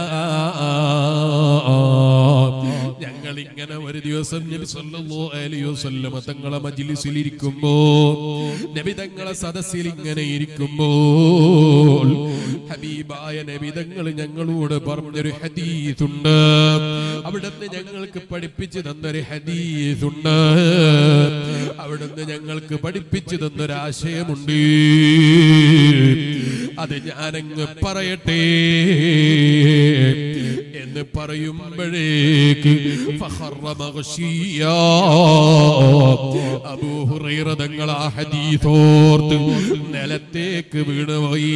B: ഞങ്ങൾ ഇങ്ങനെ ഒരു ദിവസം നബി സല്ലല്ലാഹു അലൈഹി വസല്ലം തങ്ങളെ മജ്ലിസിൽ ഇരിക്കുമ്പോ നബി തങ്ങളെ സദസ്സിൽ ഇങ്ങനെ ഇരിക്കുമ്പോൾ ഹബീബായ നബി തങ്ങൾ ഞങ്ങളോട് പറഞ്ഞൊരു ഹദീസുണ്ട് അവിടുന്ന് ഞങ്ങൾക്ക് പഠിപ്പിച്ചു തന്നൊരു ഹദീസുണ്ട് അവിടുന്ന് ഞങ്ങൾക്ക് പഠിപ്പിച്ചു തന്നൊരു ആശയമുണ്ട് അത് ഞാനങ്ങ് പറയട്ടെ എന്ന് പറയുമ്പോഴേക്ക് ഫഖറ മഗ്ശിയാ. അബൂ ഹുറൈറ തങ്ങൾ ആ ഹദീസോർത്ത് നിലത്തേക്ക് വീണുപോയി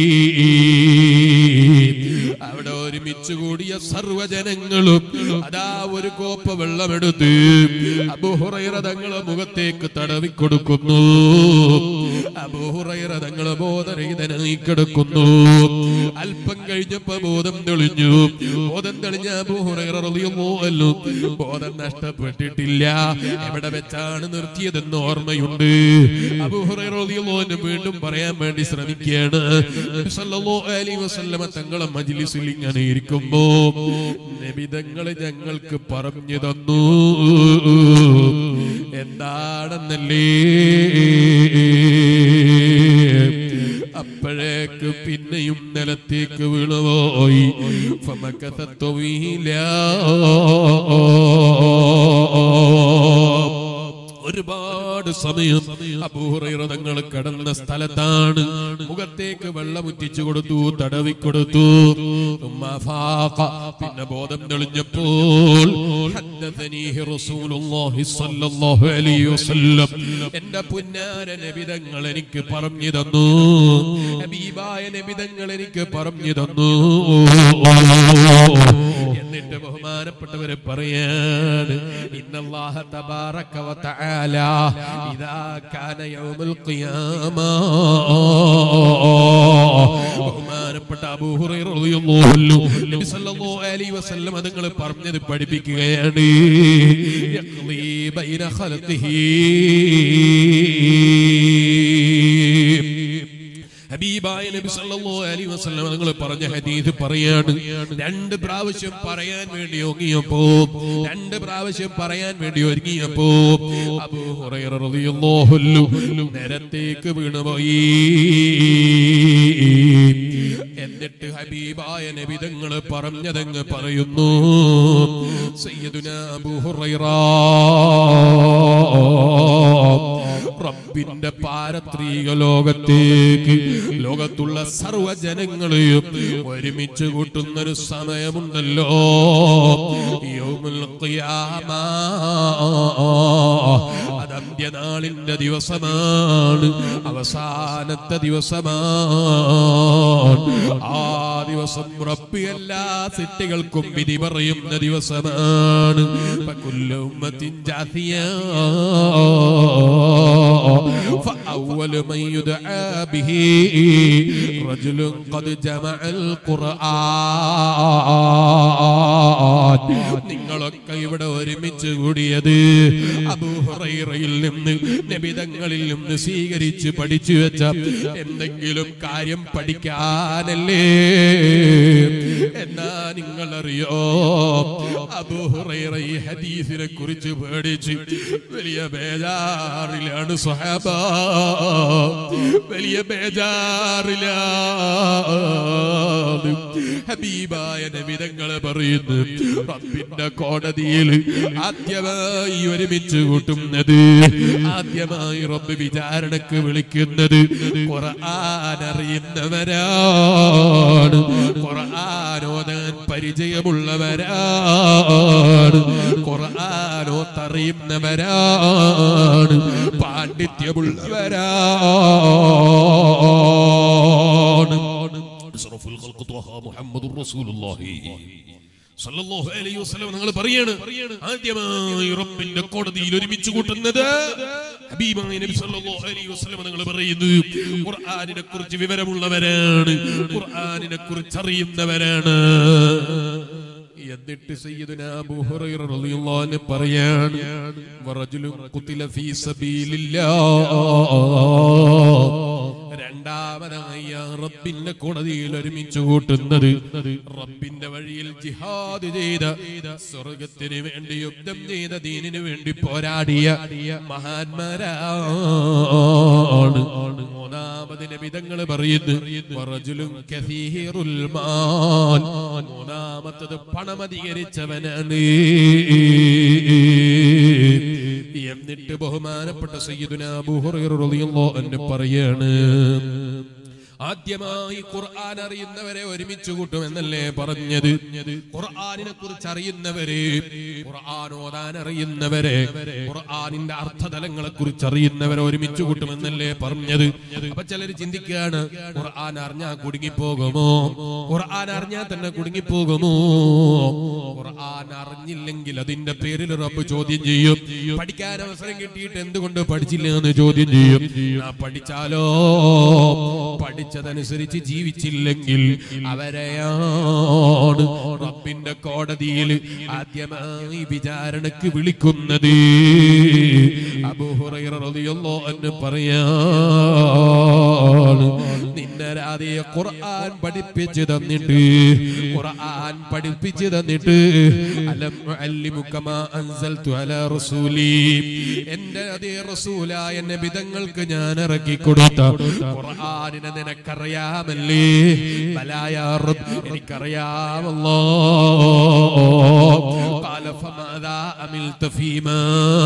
B: അവിടെ ഒരുമിച്ച് കൂടിയ സർവജനങ്ങളും അതാ ഒരു കോപ്പ വെള്ളമെടുത്ത് അബൂഹുറൈറ തങ്ങളെ മുഖത്തേക്ക് തടവി കൊടുക്കുന്നു അബൂഹുറൈറ തങ്ങളെ ബോധരഹിതനായി കിടക്കുന്നു അല്പം കഴിഞ്ഞപ്പോ ബോധം തെളിഞ്ഞു ബോധം തെളിഞ്ഞ അബൂഹുറൈറ റളിയല്ലാഹു അൻഹു ബോധം നഷ്ടപ്പെട്ടിട്ടില്ല എവിടെ വെച്ചാണ് നിർത്തിയതെന്ന് ഓർമ്മയുണ്ട് അബൂഹുറൈറ റളിയല്ലാഹു അൻഹു വീണ്ടും പറയാൻ വേണ്ടി ശ്രമിക്കുകയാണ് നബി സല്ലല്ലാഹു അലൈഹി വസല്ലമ തങ്ങളെ മജ്ലിസിൽ ഇങ്ങനെ ഇരിക്കുമ്പോ നബിതങ്ങള് ഞങ്ങൾക്ക് പറഞ്ഞു തന്നു എന്താണെന്നല്ലേ അപ്പോഴേക്ക് പിന്നെയും നിലത്തേക്ക് വീണുപോയി ഒരുപാട് സമയം അബൂഹുറൈറ തങ്ങൾ കടന്ന സ്ഥലത്താണ് മുഖത്തേക്ക് വെള്ളമുറ്റിച്ചു കൊടുത്തു തടവി കൊടുത്തു ثم فاق. പിന്നെ ബോധം തെളിഞ്ഞപ്പോൾ حدثنيه رسول الله صلى الله عليه وسلم. എന്റെ പുന്നാര നബിതങ്ങൾ എനിക്ക് പറഞ്ഞു തന്നു ഹബീബായ നബിതങ്ങൾ എനിക്ക് പറഞ്ഞു തന്നു എന്നിട്ട് ബഹുമാനപ്പെട്ടവരെ പറയാണ് ഇന്നല്ലാഹ തബാറക വ തആല ഇദാ കാന യൗമുൽ ഖിയാമ ബഹുമാനപ്പെട്ട അബൂ ഹുറൈറ റളിയല്ലാഹു അൻഹു നബി സല്ലല്ലാഹു അലൈഹി വസല്ലം അതുങ്ങൾ പറഞ്ഞത് പഠിപ്പിക്കുകയാണ് യഖ്ലി ബൈന ഖൽഖിഹി ഹബീബായ നബി സല്ലല്ലാഹു അലൈഹി വസല്ലം നിങ്ങൾ പറഞ്ഞ ഹദീസ് പറയാണ് രണ്ട് പ്രാവശ്യം പറയാൻ വേണ്ടി ഒരുങ്ങിയപ്പോ രണ്ട് പ്രാവശ്യം പറയാൻ വേണ്ടി ഒരുങ്ങിയപ്പോ അബൂ ഹുറൈറ റളിയല്ലാഹു അൻഹു നേരത്തേക്ക് വീണുപോയി എന്നിട്ട് ഹബീബായ നബി തങ്ങൾ പറഞ്ഞതങ്ങ് പറയുന്നു സയ്യിദുന അബൂ ഹുറൈറ റബ്ബ റബ്ബിന്റെ പാരത്രിക ലോകത്തേക്ക് ലോകത്തുള്ള സർവ്വജനങ്ങളെയും ഒരുമിച്ച് കൂട്ടുന്ന ഒരു സമയമുണ്ടല്ലോ യൗമുൽ ഖിയാമ അത് അന്ത്യനാളിന്റെ ദിവസമാണ് അവസാനത്തെ ദിവസമാണ് ആ ദിവസം റബ്ബ് എല്ലാ സിറ്റികൾക്കും വിധി പറയുന്ന ദിവസമാണ് فكل أمة جاثية فأول من يدعى به رجل قد جمع القرآن നിങ്ങളൊക്കെ ഇവിടെ ഒരുമിച്ച് കൂടിയത് അബൂഹുറയിൽ നിന്ന് നബിതങ്ങളിൽ നിന്ന് സ്വീകരിച്ച് പഠിച്ചു വെച്ച എന്തെങ്കിലും കാര്യം പഠിക്കാനല്ലേ എന്നാ നിങ്ങളറിയോ അബൂഹുറൈറ ഈ ഹദീസിനെ കുറിച്ച് പേടിച്ച് വലിയ ബേജാറിലാണ് സ്വഹാബ വലിയ ബേജാറിലാണ് ഹബീബായ നബിതങ്ങളെ പറയുന്നു റബ്ബിന്റെ കോടതിയിൽ ആദ്യമായി ഒരുമിച്ച് കൂട്ടുന്നത് ആദ്യമായി റബ്ബ് വിചാരണക്ക് വിളിക്കുന്നത് ഖുർആൻ അറിയുന്നവരാണ് ഖുർആനോദാൻ പരിചയമുള്ളവരാണ് ഖുർആനോത്തറിയുന്നവരാണ് പാണ്ഡിത്യമുള്ളവരാണ്
A: أشرف الخلق طه محمد رسول الله സല്ലല്ലാഹു അലൈഹി വസല്ലം നിങ്ങൾ പറയാണ് ആദ്യമായി റബ്ബിന്റെ കോടതിയിൽ ഒരുമിച്ച് കൂട്ടുന്നത് ഹബീബായ നബി സല്ലല്ലാഹു അലൈഹി വസല്ലം നിങ്ങൾ പറയുന്നു ഖുർആനിനെ കുറിച്ച് വിവരമുള്ളവരാണ് ഖുർആനിനെ കുറിച്ച് അറിയുന്നവരാണ്
B: എന്നിട്ട് സയ്യിദുനാ അബൂ ഹുറൈറ റളിയല്ലാഹു അൻഹു പറയാണ് വറജുലുൻ ഖുതില ഫീ സബീലില്ലാഹ് രണ്ടാമതായി ആ റബ്ബിന്റെ കോടതിയിൽ ഒരുമിച്ച് കൂട്ടുന്നത് റബ്ബിന്റെ വഴിയിൽ ജിഹാദ് ചെയ്ത സ്വർഗത്തിന് വേണ്ടി യുദ്ധം ചെയ്ത ദീനിന് വേണ്ടി പോരാടിയ മഹാന്മാരാണ് മൂന്നാമത് നബിതങ്ങൾ പറയുന്നു വറജുലുൻ കസീറുൽ മാൽ മൂന്നാമത്തത് പണമധികരിച്ചവനാണ് എന്നിട്ട് ബഹുമാനപ്പെട്ട സയ്യിദുന അബൂ ഹുറൈറ റളിയല്ലാഹു അൻഹു പറയാണ് ആദ്യമായി ഖുർആൻ അറിയുന്നവരെ ഒരുമിച്ച് കൂട്ടുമെന്നല്ലേ പറഞ്ഞത് ഖുർആനിനെ കുറിച്ച് അറിയുന്നവരെ ഖുർആൻ ഓതാൻ അറിയുന്നവരെ ഖുർആനിന്റെ അർത്ഥതലങ്ങളെ കുറിച്ച് അറിയുന്നവരെ ഒരുമിച്ച് കൂട്ടുമെന്നല്ലേ പറഞ്ഞത് അപ്പൊ ചിലർ ചിന്തിക്കുകയാണ് ഖുർആൻ അറിഞ്ഞാൽ കുടുങ്ങിപ്പോകുമോ ഖുർആൻ അറിഞ്ഞാൽ തന്നെ കുടുങ്ങിപ്പോകുമോ ഖുർആൻ അറിഞ്ഞില്ലെങ്കിൽ അതിന്റെ പേരിൽ റബ്ബ് ചോദ്യം ചെയ്യും പഠിക്കാൻ അവസരം കിട്ടിയിട്ട് എന്തുകൊണ്ട് പഠിച്ചില്ല എന്ന് ചോദ്യം ചെയ്യും ആ പഠിച്ചാലോ പഠിച്ചതനുസരിച്ച് ജീവിച്ചില്ലെങ്കിൽ അവരെയാണ് റബ്ബിന്റെ കോടതിയിൽ ആദ്യമായി വിചാരണക്ക് വിളിക്കുന്നത് അബൂഹുറൈറ റളിയല്ലാഹു അൻഹു പറയാണ് നിന്നെ രാധയെ ഖുർആൻ പഠിപ്പിച്ചു തന്നിട്ട് ഖുർആൻ പഠിപ്പിച്ചു തന്നിട്ട് അലം ഉഅല്ലിമുക മാ അൻസൽതു അലാ റസൂലി എന്റെ അതേ റസൂലായ നബിതങ്ങൾക്ക് ഞാൻ ഇറക്കി കൊടുത്ത ഖുർആനിനെ നിനക്കറിയാമല്ലേ ബലായ റബ്ബ് എനിക്കറിയാമല്ലോ قال فماذا عملت فيما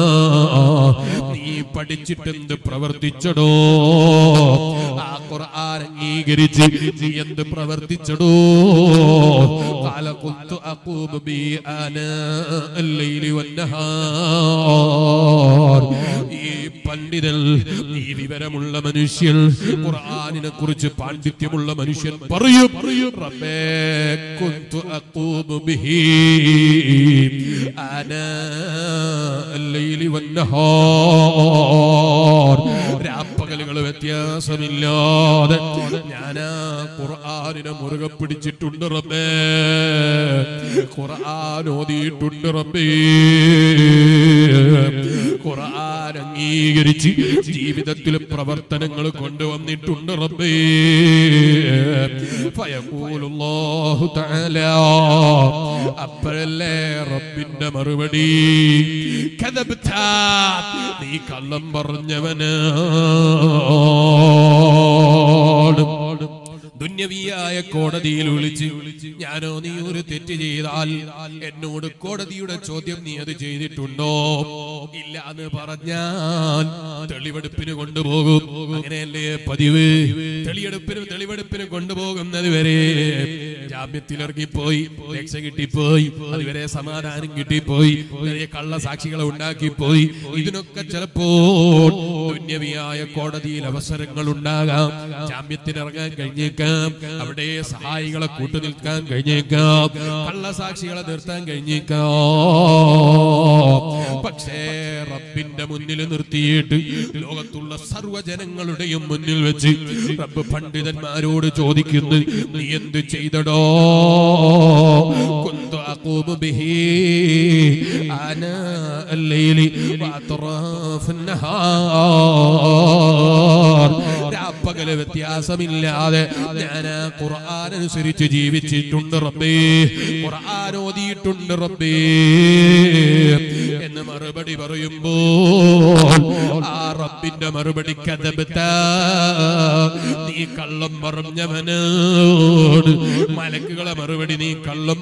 B: നീ പഠിച്ചിട്ടെന്ത് പ്രവർത്തിച്ചടോ ആ ഖുർആൻ അംഗീകരിച്ച് നീ എന്ത് പ്രവർത്തിച്ചടോ قال كنت أقوم به آناء الليل والنهار ഈ പണ്ഡിതൻ ഈ വിവരമുള്ള മനുഷ്യൻ ഖുർആനിനെ കുറിച്ച് പാണ്ഡിത്യമുള്ള മനുഷ്യൻ പറയും റബ്ബേ കുന്തു അഖൂമു ബിഹി آناء الليل والنهار രാപ്പകലുകൾ വ്യത്യാസമില്ലാതെ ഞാൻ ആ ഖുർആനിനെ മുറുകെ പിടിച്ചിട്ടുണ്ട് റബ്ബേ ഖുർആൻ ഓതിയിട്ടുണ്ട് റബ്ബേ ഖുർആൻ അംഗീകരിച്ച് ജീവിതത്തിൽ പ്രവർത്തനങ്ങൾ കൊണ്ടുവന്നിട്ടുണ്ട് റബ്ബേ ഫയഖൂലുല്ലാഹു തആല അപ്പോഴല്ലേ റബ്ബിന്റെ മറുപടി കദബ്ത നീ കള്ളം പറഞ്ഞവനാണ് ദുന്യവിയായ കോടതിയിൽ വിളിച്ച് ഞാനോ നീ ഒരു തെറ്റ് ചെയ്താൽ എന്നോട് കോടതിയുടെ ചോദ്യം നീ അത് ചെയ്തിട്ടുണ്ടോ ഇല്ല എന്ന് പറഞ്ഞാൽ തെളിവെടുപ്പിന് കൊണ്ടുപോകും അങ്ങനെയല്ലേ പതിവ് തെളിവെടുപ്പിന് തെളിവെടുപ്പിന് കൊണ്ടുപോകുന്നത് വരെ ജാമ്യത്തിലിറങ്ങിപ്പോയി രക്ഷ കിട്ടിപ്പോയി അതുവരെ സമാധാനം കിട്ടിപ്പോയി വലിയ കള്ള സാക്ഷികളെ ഉണ്ടാക്കിപ്പോയി ഇതിനൊക്കെ ചിലപ്പോൾ പുണ്യവിയായ കോടതിയിൽ അവസരങ്ങൾ ഉണ്ടാകാം ജാമ്യത്തിന് ഇറങ്ങാൻ കഴിഞ്ഞേക്കാം അവിടെ സഹായികളെ കൂട്ടു നിൽക്കാൻ കഴിഞ്ഞേക്കാം കള്ളസാക്ഷികളെ നിർത്താൻ കഴിഞ്ഞേക്കാം പക്ഷേ റബ്ബിന്റെ മുന്നിൽ നിർത്തിയിട്ട് ലോകത്തുള്ള സർവ്വജനങ്ങളുടെയും മുന്നിൽ വെച്ച് റബ്ബ് പണ്ഡിതന്മാരോട് ചോദിക്കുന്നു നീ എന്ത് ചെയ്തടോ كنت أقوم به آناء الليل وأطراف النهار രാപ്പകല് വ്യത്യാസമില്ലാതെ ഞാൻ ആ ഖുർആൻ അനുസരിച്ച് ജീവിച്ചിട്ടുണ്ട് റബ്ബേ ഖുർആൻ ഓതിയിട്ടുണ്ട് റബ്ബേ എന്ന് മറുപടി പറയുമ്പോൾ ആ റബ്ബിന്റെ മറുപടി കഥബത്ത നീ കള്ളം പറഞ്ഞവനാണ് മലക്കുകളെ മറുപടി നീ കള്ളം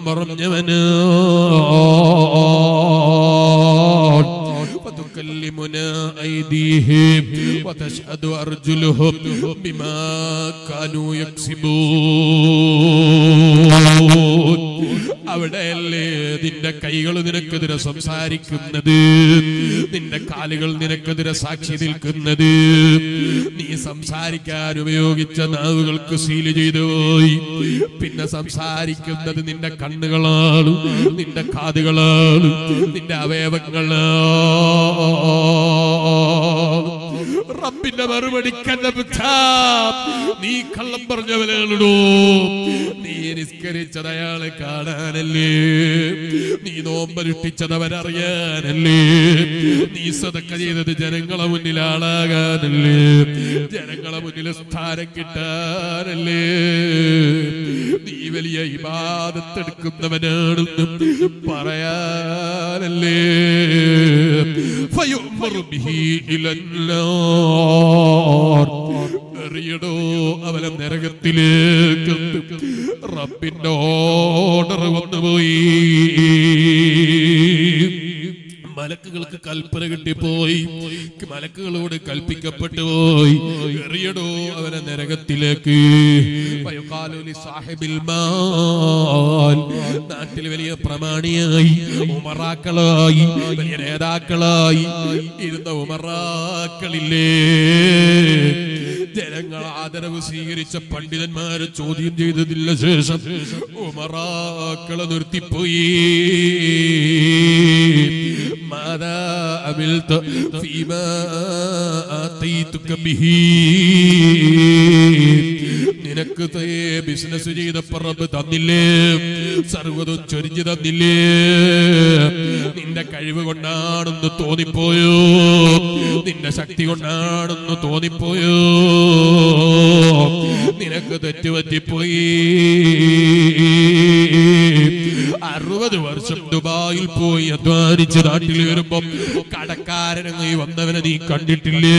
B: പറഞ്ഞവനാണ് وتكلمنا أيديهم وتشهد أرجلهم بما كانوا يكسبون അവിടെയല്ലേ നിന്റെ കൈകൾ നിനക്കെതിരെ സംസാരിക്കുന്നത് നിന്റെ കാലുകൾ നിനക്കെതിരെ സാക്ഷി നിൽക്കുന്നത് നീ സംസാരിക്കാൻ ഉപയോഗിച്ച നാവുകൾക്ക് സീല് ചെയ്തു പോയി പിന്നെ സംസാരിക്കുന്നത് നിന്റെ കണ്ണുകളാണ് നിന്റെ കാതുകളാണ് നിന്റെ അവയവങ്ങളാണ് റബ്ബിന്റെ മറുപടി കന്നബുദ്ധ. നീ കള്ളം പറഞ്ഞവനാണോ നീ നിസ്കരിച്ചത് അയാളെ കാണാനല്ലേ നീ നോമ്പനുഷ്ഠിച്ചത് അവനറിയാനല്ലേ നീ സതക്ക ചെയ്തത് ജനങ്ങളെ മുന്നിൽ ആളാകാനല്ലേ ജനങ്ങളെ മുന്നിൽ സ്ഥാനം കിട്ടാനല്ലേ നീ വലിയ ഇബാദത്തെടുക്കുന്നവനാണെന്നും പറയാനല്ലേ ഫയുമറു ബിഹി ഇലന്നാർ. എറിയടോ അവനെ നരകത്തിലേക്ക് റബ്ബിന്റെ ഓർഡർ വന്നുപോയി മലക്കുകൾക്ക് കൽപ്പന കിട്ടിപ്പോയി മലക്കുകളോട് കൽപ്പിക്കപ്പെട്ടു പോയി എറിയടോ അവനെ നരകത്തിലേക്ക് വയുഖാലു ലിസാഹിബിൽ മാൽ. നാട്ടിൽ വലിയ പ്രമാണിയായി ഉമറാക്കളായി വലിയ നേതാക്കളായി ഇരുന്ന ഉമറാക്കളില്ലേ ജനങ്ങൾ ആദരവ് സ്വീകരിച്ച പണ്ഡിതന്മാരെ ചോദ്യം ചെയ്തതില്ല ശേഷം ഉമറാക്കളെ നിർത്തിപ്പോയി മാതാ അമിൽത ഫീമാ ആതീതുക ബിഹി നിനക്ക് ബിസിനസ് ചെയ്തപ്പോ റബ്ബ് തന്നില്ലേ സർവ്വതും ചൊരിഞ്ഞു തന്നില്ലേ നിന്റെ കഴിവ് കൊണ്ടാണെന്ന് തോന്നിപ്പോയോ നിന്റെ ശക്തി കൊണ്ടാണെന്ന് തോന്നിപ്പോയോ നിനക്ക് തെറ്റുപറ്റിപ്പോയി അറുപത് വർഷം ദുബായിൽ പോയി അധ്വാനിച്ച് നാട്ടിൽ വരുമ്പോ കടക്കാരനങ്ങി വന്നവനെ നീ കണ്ടിട്ടില്ലേ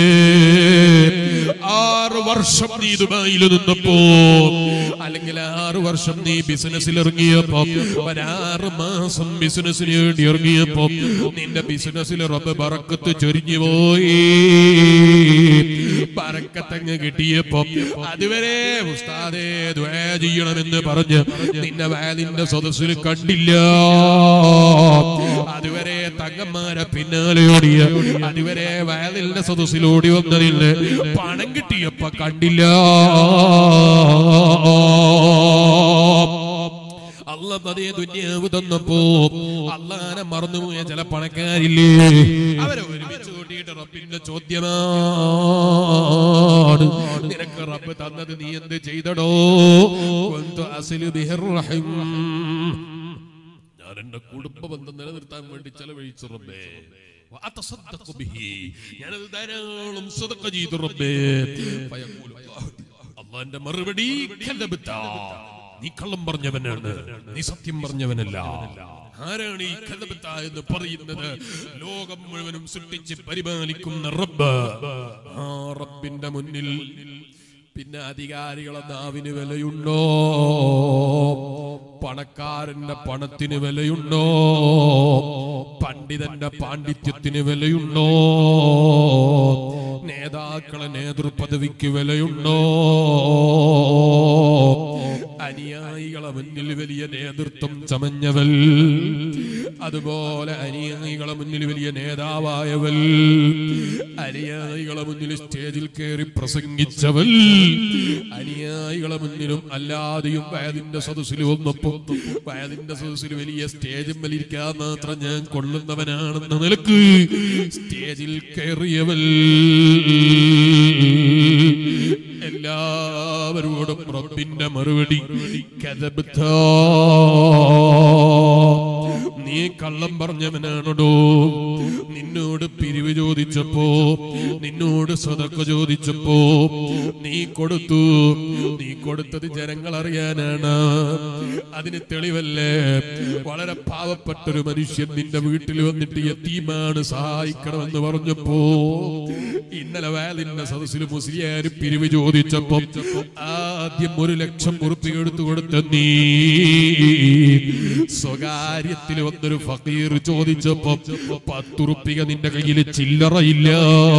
B: ആറ് വർഷം നീ ദുബായിൽ നിന്നപ്പോ അല്ലെങ്കിൽ ആറ് വർഷം നീ ബിസിനസ്സിൽ ഇറങ്ങിയപ്പോ ഒരാറ് മാസം ബിസിനസ്സിന് വേണ്ടി ഇറങ്ങിയപ്പോ നിന്റെ ബിസിനസ്സിൽ റബ്ബ് ബറക്കത്ത് ചൊരിഞ്ഞു പോയി ബറക്കത്തങ്ങ് കിട്ടിയപ്പോ അതുവരെ ഉസ്താദേ ദ്വേ ചെയ്യണമെന്ന് പറഞ്ഞ് നിന്നെ വാലിന്റെ സദസ്സിൽ കണ്ടില്ല അതുവരെ തങ്ങന്മാരെ പിന്നാലെ ഓടിയ അതുവരെ വയലിന്റെ സദസ്സിൽ ഓടി വന്നതിൽ പണം കിട്ടിയപ്പോ കണ്ടില്ല അല്ല അതേ ദുന്യാവ് തന്നപ്പോ അള്ളാനെ മറന്നുപോയ ചില പണക്കാരില്ലേ അവരെ ഒരുമിച്ച് കൂട്ടിയിട്ട് റബ്ബിന്റെ ചോദ്യമാണ് നിനക്ക് റബ്ബ് തന്നത് നീ എന്ത് ചെയ്തടോ കുന്തു അസ്ലു ബിഹിർ റഹിം. ഞാൻ എന്റെ കുടുംബ ബന്ധം നിലനിർത്താൻ വേണ്ടി ചെലവഴിച്ചു റബ്ബേ വഅതസദ്ദഖു ബിഹി. ഞാനത് ധാരാളം സദഖ ചെയ്തു റബ്ബേ ഫയഖൂലു അല്ലാഹു. അള്ളാന്റെ മറുപടി കദബ്ത. നീ കള്ളം പറഞ്ഞവനാണ് നീ സത്യം പറഞ്ഞവനല്ല ആരാണ് ഈ കദബ്ത എന്ന് പറയുന്നത് ലോകം മുഴുവനും സൃഷ്ടിച്ച് പരിപാലിക്കുന്ന റബ്ബ് ആ റബ്ബിന്റെ മുന്നിൽ പിന്നെ അധികാരികളെ നാവിന് വിലയുണ്ടോ പണക്കാരന്റെ പണത്തിന് വിലയുണ്ടോ പണ്ഡിതന്റെ പാണ്ഡിത്യത്തിന് വിലയുണ്ടോ നേതാക്കളെ നേതൃപദവിക്ക് വിലയുണ്ടോ അനുയായികളെ മുന്നിൽ വലിയ നേതൃത്വം ചമഞ്ഞവൽ അതുപോലെ അനുയായികളെ മുന്നിൽ വലിയ നേതാവായവൽ അനുയായികളെ മുന്നിൽ സ്റ്റേജിൽ കയറി പ്രസംഗിച്ചവൽ അനുയായികളെ മുന്നിലും അല്ലാതെയും വയതിന്റെ സദസ്സിൽ വന്നപ്പോ വയതിന്റെ സദസ്സിൽ വലിയ സ്റ്റേജും വലിരിക്കാൻ മാത്രം ഞാൻ കൊള്ളുന്നവനാണെന്ന നിലക്ക് സ്റ്റേജിൽ കയറിയവൽ എല്ലാവരോടും റബ്ബിന്റെ മറുപടി കഥബത്ത നീ കള്ളം പറഞ്ഞവനാണോ നിന്നോട് പിരിവ് ചോദിച്ചപ്പോ നിന്നോട് സ്വതക്ക ചോദിച്ചപ്പോ നീ കൊടുത്തു നീ കൊടുത്തത് ജനങ്ങൾ അറിയാനാണ് അതിന് തെളിവല്ലേ വളരെ പാവപ്പെട്ടൊരു മനുഷ്യൻ നിന്റെ വീട്ടിൽ വന്നിട്ട് യത്തീമാണ് സഹായിക്കണമെന്ന് പറഞ്ഞപ്പോ ഇന്നലെ വേലിന്റെ സദസ്സിൽ മുസ്ലിയാർ പിരിവ് ചോദിച്ചപ്പോ ആദ്യം ഒരു ലക്ഷം ഉറുപ്പിക എടുത്തു കൊടുത്ത നീ സ്വകാര്യത്തിൽ വന്നൊരു ഫക്കീർ ചോദിച്ചപ്പോ പത്തുറുപ്പിക നിന്റെ കയ്യിൽ ചില്ലറയില്ല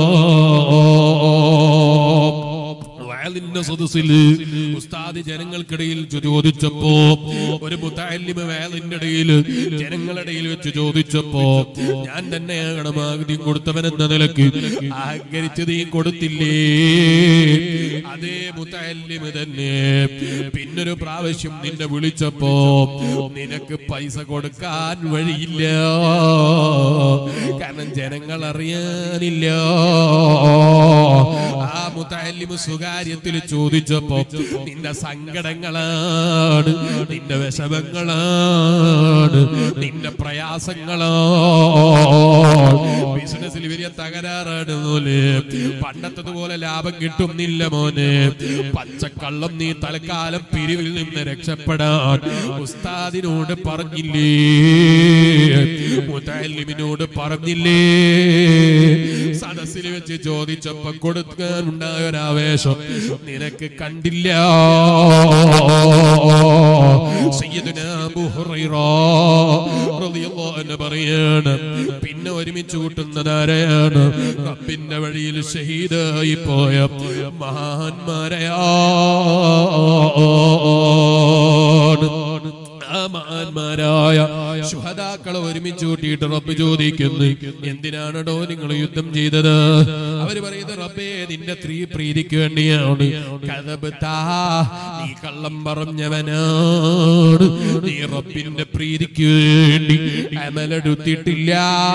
B: വയലിന്റെ സദസ്സിൽ ഉസ്താദ് ജനങ്ങൾക്കിടയിൽ ചോദിച്ചപ്പോ ഒരു മുത്താലിമ വയലിന്റെ ഇടയിൽ ജനങ്ങളിടയിൽ വെച്ച് ചോദിച്ചപ്പോ ഞാൻ തന്നെയാണ് ആദ്യം കൊടുത്തവനെന്ന നിലക്ക് അഹങ്കരിച്ച് നീ കൊടുത്തില്ലേ അതേ മുത്താലിമ തന്നെ പിന്നൊരു പ്രാവശ്യം നിന്നെ വിളിച്ചപ്പോ നിനക്ക് പൈസ കൊടുക്കാൻ വഴിയില്ല കാരണം ജനങ്ങൾ അറിയാനില്ല ആ മുത്താലിമ സ്വകാര്യത്തിൽ ചോദിച്ചപ്പോ നിന്റെ സങ്കടങ്ങളാണ് നിന്റെ വിഷമങ്ങളാണ് നിന്റെ പ്രയാസങ്ങളാണ് ബിസിനസ്സിൽ വലിയ തകരാറാണ് മോനെ പണ്ടത്തതുപോലെ ലാഭം കിട്ടുന്നില്ല മോനെ പച്ചക്കള്ളം നീ തൽക്കാലം പിരിവിൽ നിന്ന് രക്ഷപ്പെടാൻ ഉസ്താദിനോട് പറഞ്ഞില്ലേ മുത്തല്ലിമിനോട് പറഞ്ഞില്ലേ സദസ്സിൽ വെച്ച് ചോദിച്ചപ്പോ കൊടുക്കാൻ ഉണ്ടായ ഒരാവേശം നിനക്ക് കണ്ടില്ല സയ്യിദുന അബൂ ഹുറൈറ റളിയല്ലാഹു അൻഹു പറയാണ് പിന്നെ ഒരുമിച്ച് കൂട്ടുന്നത് ആരെയാണ് റബ്ബിന്റെ വഴിയിൽ ഷഹീദായി പോയ മഹാന്മാരെയാണ് ആ മഹാന്മാരായ ശുഹദാക്കളെ ഒരുമിച്ച് കൂട്ടിയിട്ട് റബ്ബ് ചോദിക്കുന്നു എന്തിനാണടോ നിങ്ങൾ യുദ്ധം ചെയ്തത് അവര് പറയുന്നത് റബ്ബേ നിന്റെ സ്ത്രീ പ്രീതിക്ക് വേണ്ടിയാണ് കഥബത്താ നീ കള്ളം പറഞ്ഞവനാണ് നീ റബ്ബിന്റെ പ്രീതിക്ക് വേണ്ടി അമലെടുത്തിട്ടില്ല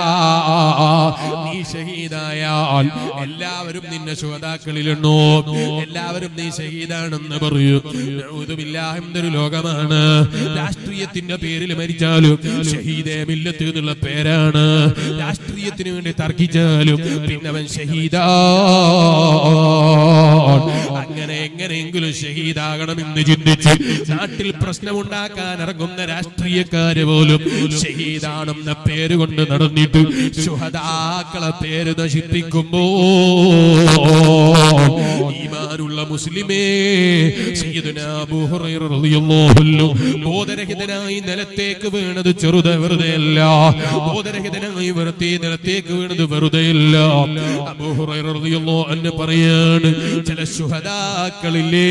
B: നീ ഷഹീദായാൽ എല്ലാവരും നിന്നെ ശുഹദാക്കളിലുണ്ടോ എല്ലാവരും നീ ഷഹീദാണെന്ന് പറയൂ നഊദുബില്ലാഹ് എന്തൊരു ലോകമാണ് രാഷ്ട്രീയത്തിന്റെ പേരിൽ മരിച്ചാലും ഷഹീദേ മില്ലത്ത് എന്നുള്ള പേരാണ് രാഷ്ട്രീയത്തിന് വേണ്ടി തർക്കിച്ചാലും പിന്നെ അവൻ ഷഹീദാ അങ്ങനെ എങ്ങനെയെങ്കിലും ഷഹീദാകണമെന്ന് ചിന്തിച്ച് നാട്ടിൽ പ്രശ്നമുണ്ടാക്കാൻ ഇറങ്ങുന്ന രാഷ്ട്രീയക്കാര് പോലും ഷഹീദാണെന്ന പേര് കൊണ്ട് നടന്നിട്ട് ശുഹദാക്കളെ പേര് നശിപ്പിക്കുമ്പോ ഈമാനുള്ള മുസ്ലിമേ സയ്യിദുനാ അബൂ ഹുറൈറ റളിയല്ലാഹു അൻഹു ബോധരഹിതനായി നിലത്തേക്ക് വീണത് ചെറുത വെറുതെയല്ല ബോധരഹിതനായി വെറുതെ നിലത്തേക്ക് വീണത് വെറുതെയല്ല അബൂ ഹുറൈറ റളിയല്ലാഹു അൻഹു പറയാണ് ചില ശുഹദാക്കളില്ലേ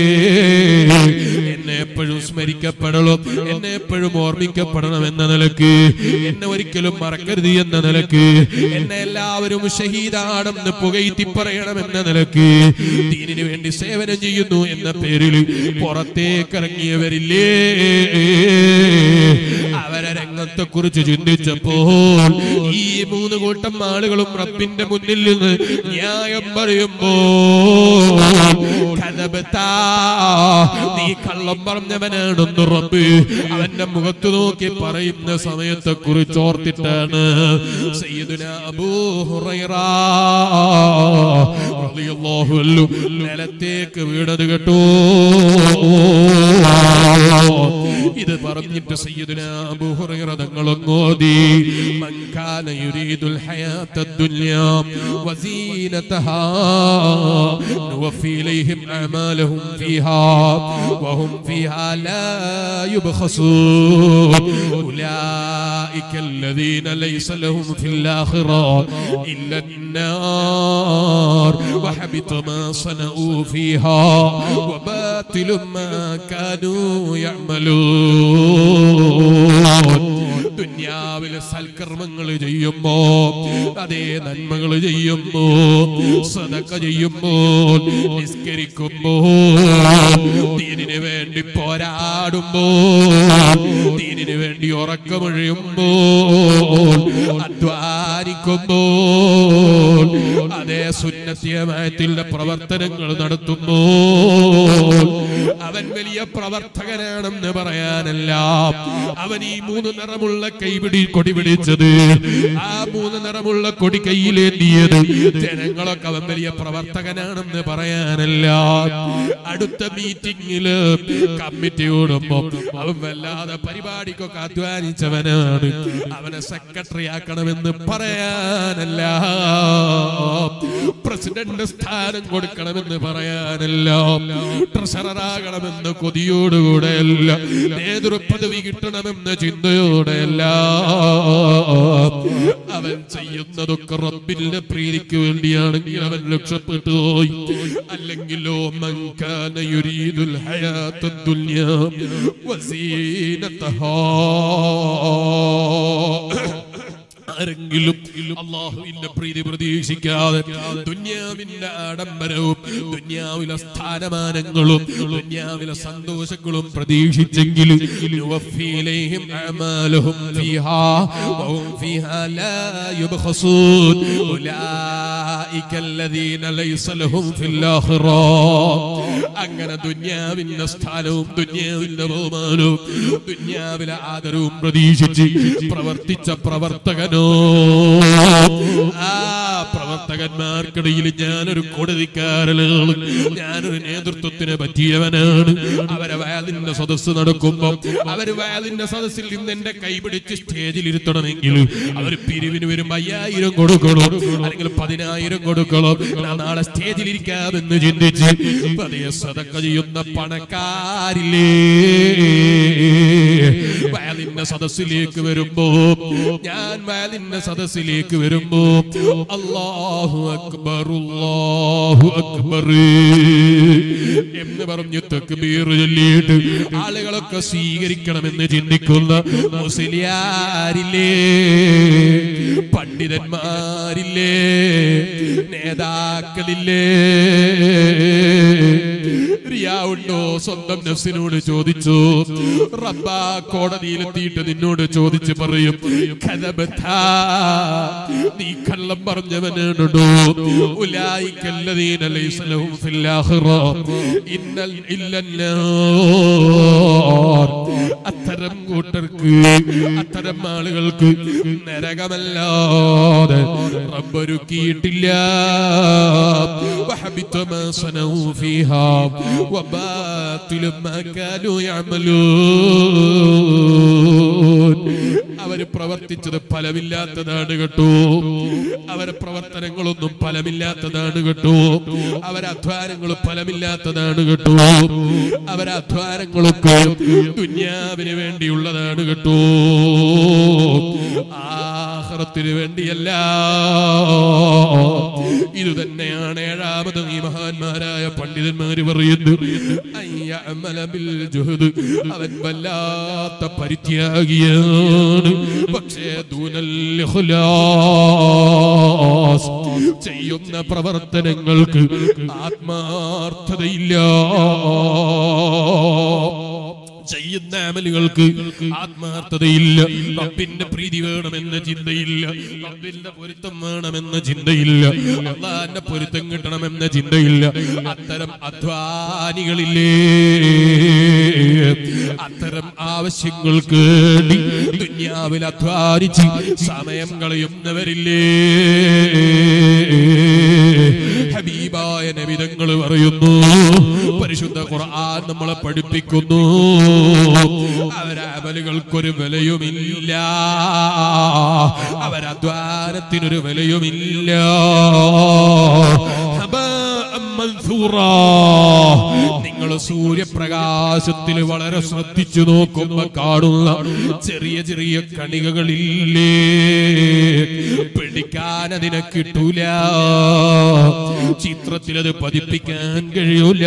B: എന്നെ എപ്പോഴും സ്മരിക്കപ്പെടണം എന്നെ എപ്പോഴും ഓർമ്മിക്കപ്പെടണം എന്ന നിലക്ക് എന്നെ ഒരിക്കലും മറക്കരുത് എന്ന നിലക്ക് എന്നെ എല്ലാവരും ഷഹീദാണെന്ന് പുകയ്ത്തി പറയണം എന്ന നിലക്ക് ദീനിനു വേണ്ടി സേവനം ചെയ്യുന്നു എന്ന പേരിൽ പുറത്തേക്ക് ഇറങ്ങിയവരില്ലേ അവരെ രംഗത്തെ കുറിച്ച് ചിന്തിച്ചപ്പോൾ ഈ മൂന്ന് കൂട്ടം ആളുകളും റബ്ബിന്റെ മുന്നിൽ നിന്ന് ന്യായം പറയുമ്പോ കഥബത്താ, നീ കള്ളം പറഞ്ഞവനാണെന്ന് റബ്ബ് അവന്റെ മുഖത്ത് നോക്കി പറയുന്ന സമയത്തെ കുറിച്ച് ഓർത്തിട്ടാണ് സയ്യിദുന അബൂ ഹുറൈറ റളിയല്ലാഹു അൻഹു നിലത്തേക്ക് വീണത് കേട്ടോ ഇത് പറഞ്ഞിട്ട് സയ്യിദുന അബൂ ഹുറൈറ തങ്ങളൊന്നോതി മൻ കാന യുരീദുൽ ഹയാത്തദ് ദുനിയാ വസീനതഹാ نوفي إليهم أعمالهم فيها وهم فيها لا يبخسون أولئك الذين ليس لهم في الآخرة إلا النار وحبط ما صنعوا فيها وباطل ما كانوا يعملون ദുന്യാവിലെ സൽക്കർമ്മങ്ങൾ ചെയ്യുമ്പോ അതേ നന്മകൾ ചെയ്യുമ്പോ സദക്ക ചെയ്യുമ്പോ നിസ്കരിക്കുമ്പോ ദീനിന് വേണ്ടി പോരാടുമ്പോ ദീനിന് വേണ്ടി ഉറക്കമൊഴിയുമ്പോ അധ്വാനിക്കുമ്പോ അതേ സുന്നത്തിയമായത്തിന്റെ പ്രവർത്തനങ്ങൾ നടത്തുമ്പോ അവൻ വലിയ പ്രവർത്തകനാണെന്ന് പറയാനല്ല അവൻ ഈ മൂന്ന് നിറമുള്ള കൈപിടി കൊടി പിടിച്ചത് ആ മൂന്ന് നിറമുള്ള കൊടി കയ്യിലേന്തിയത് ജനങ്ങളൊക്കെ അവൻ വലിയ പ്രവർത്തകനാണെന്ന് പറയാനല്ല അടുത്ത മീറ്റിംഗില് കമ്മിറ്റി കൂടുമ്പോ അവൻ വല്ലാതെ പരിപാടിക്കൊക്കെ അധ്വാനിച്ചവനാണ് അവനെ സെക്രട്ടറി ആക്കണമെന്ന് പറയാനല്ല പ്രസിഡന്റ് സ്ഥാനം കൊടുക്കണമെന്ന് പറയാനല്ല ട്രഷററാകണമെന്ന് കൊതിയോടുകൂടെയല്ല നേതൃപദവി കിട്ടണമെന്ന ചിന്തയോടെയല്ല അവൻ ചെയ്യുന്നതൊക്കെ റബ്ബിന്റെ പ്രീതിക്ക് വേണ്ടിയാണെങ്കിൽ അവൻ രക്ഷപ്പെട്ടു പോയി അല്ലെങ്കിലോ മങ്കാന യുരീദുൽ ഹയാത്ത ദുനിയ വസീനതഹാ ആരെങ്കിലും അള്ളാഹുവിന്റെ പ്രീതി പ്രതീക്ഷിക്കാതെ ദുന്യാവിന്റെ ആഡംബരവും ദുന്യാവിലെ സ്ഥാനമാനങ്ങളും ദുന്യാവിലെ സന്തോഷങ്ങളും പ്രതീക്ഷിച്ചെങ്കിൽ നുവഫീലൈഹിം അഅമാലുഹും ഫീഹാ വഹും ഫീഹാ ലാ യുബ്ഖസൂൻ ഉലൈക الذين ليس لهم في الآخرة അങ്ങനെ ദുന്യാവിന്റെ സ്ഥാനവും ദുന്യാവിന്റെ ബഹുമാനവും ദുന്യാവിലെ ആദരവും പ്രതീക്ഷിച്ച് പ്രവർത്തിച്ച പ്രവർത്തകനോ ആ പ്രവർത്തകന്മാർക്കിടയിൽ ഞാനൊരു കൊടുതിക്കാരനാണ് ഞാനൊരു നേതൃത്വത്തിന് പറ്റിയവനാണ് അവരെ വയലിന്റെ സദസ്സ് നടക്കുമ്പോ അവര് വയലിന്റെ സദസ്സിൽ നിന്ന് എന്റെ കൈപിടിച്ച് സ്റ്റേജിൽ ഇരുത്തണമെങ്കിൽ അവർ പിരിവിന് വരുമ്പോ അയ്യായിരം കൊടുക്കണം അല്ലെങ്കിൽ പതിനായിരം കൊടുക്കണം ഞാൻ നാളെ സ്റ്റേജിൽ ഇരിക്കാമെന്ന് ചിന്തിച്ച് പതിയെ സതക്ക ചെയ്യുന്ന പണക്കാരില്ലേ വയലിന്റെ സദസ്സിലേക്ക് വരുമ്പോ ഞാൻ വയലിന്റെ സദസ്സിലേക്ക് വരുമ്പോ അല്ലാഹു അക്ബർ അല്ലാഹു അക്ബർ എന്ന് പറഞ്ഞു തക്ബീർ ചൊല്ലിയിട്ട് ആളുകളൊക്കെ സ്വീകരിക്കണമെന്ന് ചിന്തിക്കുന്ന മുസ്ലിയാരില്ലേ പണ്ഡിതന്മാരില്ലേ നേതാക്കളില്ലേ റിയാവുണ്ടോ സ്വന്തം നഫ്സിനോട് ചോദിച്ചു റബ്ബ കോടതിയിലെത്തിയിട്ട് നിന്നോട് ചോദിച്ച് പറയും "കദബത്താ, നീ കള്ളം പറഞ്ഞവനാണോ ഉലായിക്കല്ലദീന ലൈസ ലഹും ഫിൽ ആഖിറ ഇന്നൽ ഇല്ലന്നാർ അത്തരം കൂട്ടർക്ക് അത്തരം ആളുകൾക്ക് നരകമല്ലാതെ റബ്ബൊരുക്കിയിട്ടില്ല وحبط ما صنعوا فيها وباطل ما كانوا يعملون അവര് പ്രവർത്തിച്ചത് ഫലമില്ലാത്തതാണ് കേട്ടോ അവരെ പ്രവർത്തനങ്ങളൊന്നും ഫലമില്ലാത്തതാണ് കേട്ടോ അവരെ അധ്വാനങ്ങൾ ഫലമില്ലാത്തതാണ് കേട്ടോ അവരെ അധ്വാനങ്ങളൊക്കെ ദുന്യാവിന് വേണ്ടിയുള്ളതാണ് കേട്ടോ ആഹ്റത്തിന് വേണ്ടിയല്ല ഇത് തന്നെയാണ് ഏഴാമത് ഈ മഹാന്മാരായ പണ്ഡിതന്മാര് പറയുന്നു അയ്യഅമല ബിൽ ജുഹദ്. അവൻ വല്ലാത്ത പരിത്യാഗിയാണ് പക്ഷേ ദൂനൽ ഇഖ്ലാസ്. ചെയ്യുന്ന പ്രവർത്തനങ്ങൾക്ക് ആത്മാർത്ഥതയില്ല ചെയ്യുന്ന അമലുകൾക്ക് ആത്മാർത്ഥതയില്ല റബ്ബിന്റെ പ്രീതി വേണമെന്ന ചിന്തയില്ല റബ്ബിന്റെ പൊരുത്തം വേണമെന്ന ചിന്തയില്ല അള്ളാന്റെ പൊരുത്തം കിട്ടണമെന്ന ചിന്തയില്ല അത്തരം അധ്വാനികളില്ലേ അത്തരം ആവശ്യങ്ങൾക്ക് വേണ്ടി ദുന്യാവിൽ അധ്വാനിച്ച് സമയം കളയുന്നവരില്ലേ ഹബീബായ നബിതങ്ങൾ ഞങ്ങൾ പറയുന്നു പരിശുദ്ധ ഖുർആൻ നമ്മളെ പഠിപ്പിക്കുന്നു അവരമലുകൾക്കൊരു വിലയുമില്ല അവരധ്വാനത്തിനൊരു വിലയുമില്ല ഹബാഅം മൻസൂറാ. നിങ്ങൾ സൂര്യപ്രകാശത്തിൽ വളരെ ശ്രദ്ധിച്ചു നോക്കുമ്പോ കാണുന്ന ചെറിയ ചെറിയ കണികകളില്ലേ പിടിക്കാൻ അതിനെ കിട്ടൂല ചിത്രത്തിൽ അത് പതിപ്പിക്കാൻ കഴിയൂല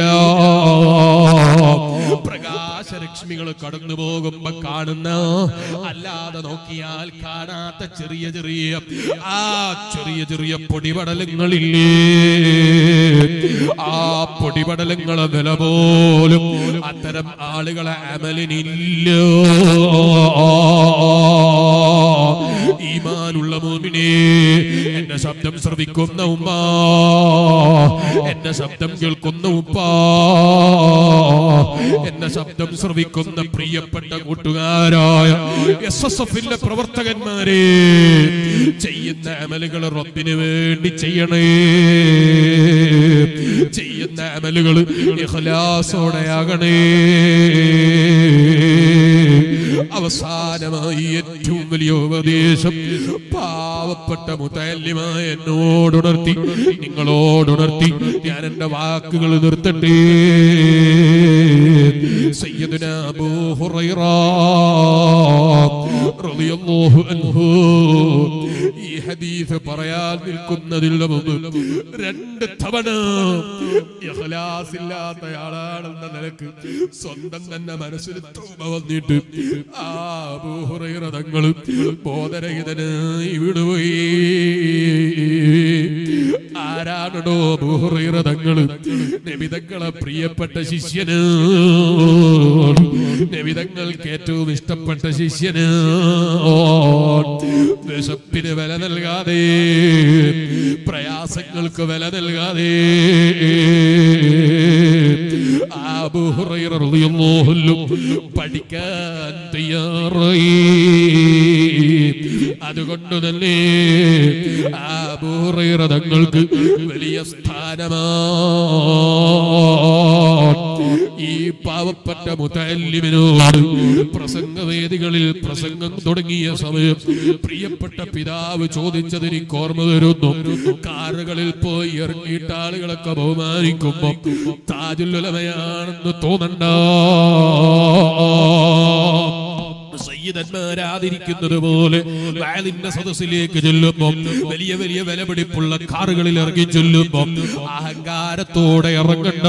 B: പ്രകാശരശ്മികൾ കടന്നു പോകുമ്പോ കാണുന്ന അല്ലാതെ നോക്കിയാൽ കാണാത്ത ചെറിയ ചെറിയ ആ ചെറിയ ചെറിയ പൊടിപടലങ്ങളില്ലേ ആ പൊടിപടലങ്ങളെ വില പോലും അത്തരം ആളുകളെ അമലിനില്ല ഈമാനുള്ള മോമിനെ എന്റെ ശബ്ദം ശ്രവിക്കുന്ന ഉമ്മ എന്റെ ശബ്ദം കേൾക്കുന്ന ഉപ്പ എന്റെ ശബ്ദം ശ്രവിക്കുന്ന പ്രിയപ്പെട്ട കൂട്ടുകാരായ എസ് എസ് എഫിന്റെ പ്രവർത്തകന്മാരെ ചെയ്യുന്ന അമലുകൾ റബ്ബിന് വേണ്ടി ചെയ്യണേ ചെയ്യുന്ന അമലുകൾ ഇഖ്ലാസോടെയാകണേ അവസാനമായി ഏറ്റവും വലിയ ഉപദേശം പാവപ്പെട്ട മുത്തല്യമായ എന്നോടുണർത്തി നിങ്ങളോടുണർത്തി ഞാൻ എന്റെ വാക്കുകൾ നിർത്തട്ടെ സയ്യിദുന അബൂ ഹുറൈറ റളിയല്ലാഹു അൻഹു ഈ ഹദീസ് പറയാൻ നിൽക്കുന്നതിൽ മുമ്പ് രണ്ട് തവണ ഇഖ്ലാസ് ഇല്ലാത്തയാളാണെന്ന നിലക്ക് സ്വന്തം തന്നെ മനസ്സിൽ തൗബ വന്നിട്ട് ആ അബൂ ഹുറൈറ തങ്ങൾ ബോധരഹിതനായി വിടുപോയി ആരാണോ അബൂ ഹുറൈറ തങ്ങൾ നബിതങ്ങളെ പ്രിയപ്പെട്ട ശിഷ്യന് നബിതങ്ങൾക്ക് ഏറ്റവും ഇഷ്ടപ്പെട്ട ശിഷ്യന് വിശപ്പിന് വില നൽകാതെ പ്രയാസങ്ങൾക്ക് വില നൽകാതെ ആ അബൂ ഹുറൈറ റളിയല്ലാഹു അൻഹു പഠിക്കാൻ തയ്യാറായി അതുകൊണ്ട് തന്നെ ആ അബൂ ഹുറൈറ തങ്ങൾക്ക് വലിയ സ്ഥാനമാണ് ഈ പാവപ്പെട്ട മുത്തല്ലിമിനോട് പ്രസംഗവേദികളിൽ പ്രസംഗം തുടങ്ങിയ സമയം പ്രിയപ്പെട്ട പിതാവ് ചോദിച്ചത് എനിക്ക് ഓർമ്മ വരുന്നു കാറുകളിൽ പോയി ഇറങ്ങിയിട്ട് ആളുകളൊക്കെ ബഹുമാനിക്കുമ്പോ താജുല്ലുലമയാണെന്ന് തോന്നണ്ട സയ്യിദന്മാരാതിരിക്കുന്നത് പോലെ വാലിന്റെ സദസ്സിലേക്ക് ചെല്ലുമ്പോ വലിയ വലിയ വിലപിടിപ്പുള്ള കാറുകളിൽ ഇറങ്ങി ചെല്ലുമ്പോ അഹങ്കാരത്തോടെ ഇറങ്ങണ്ട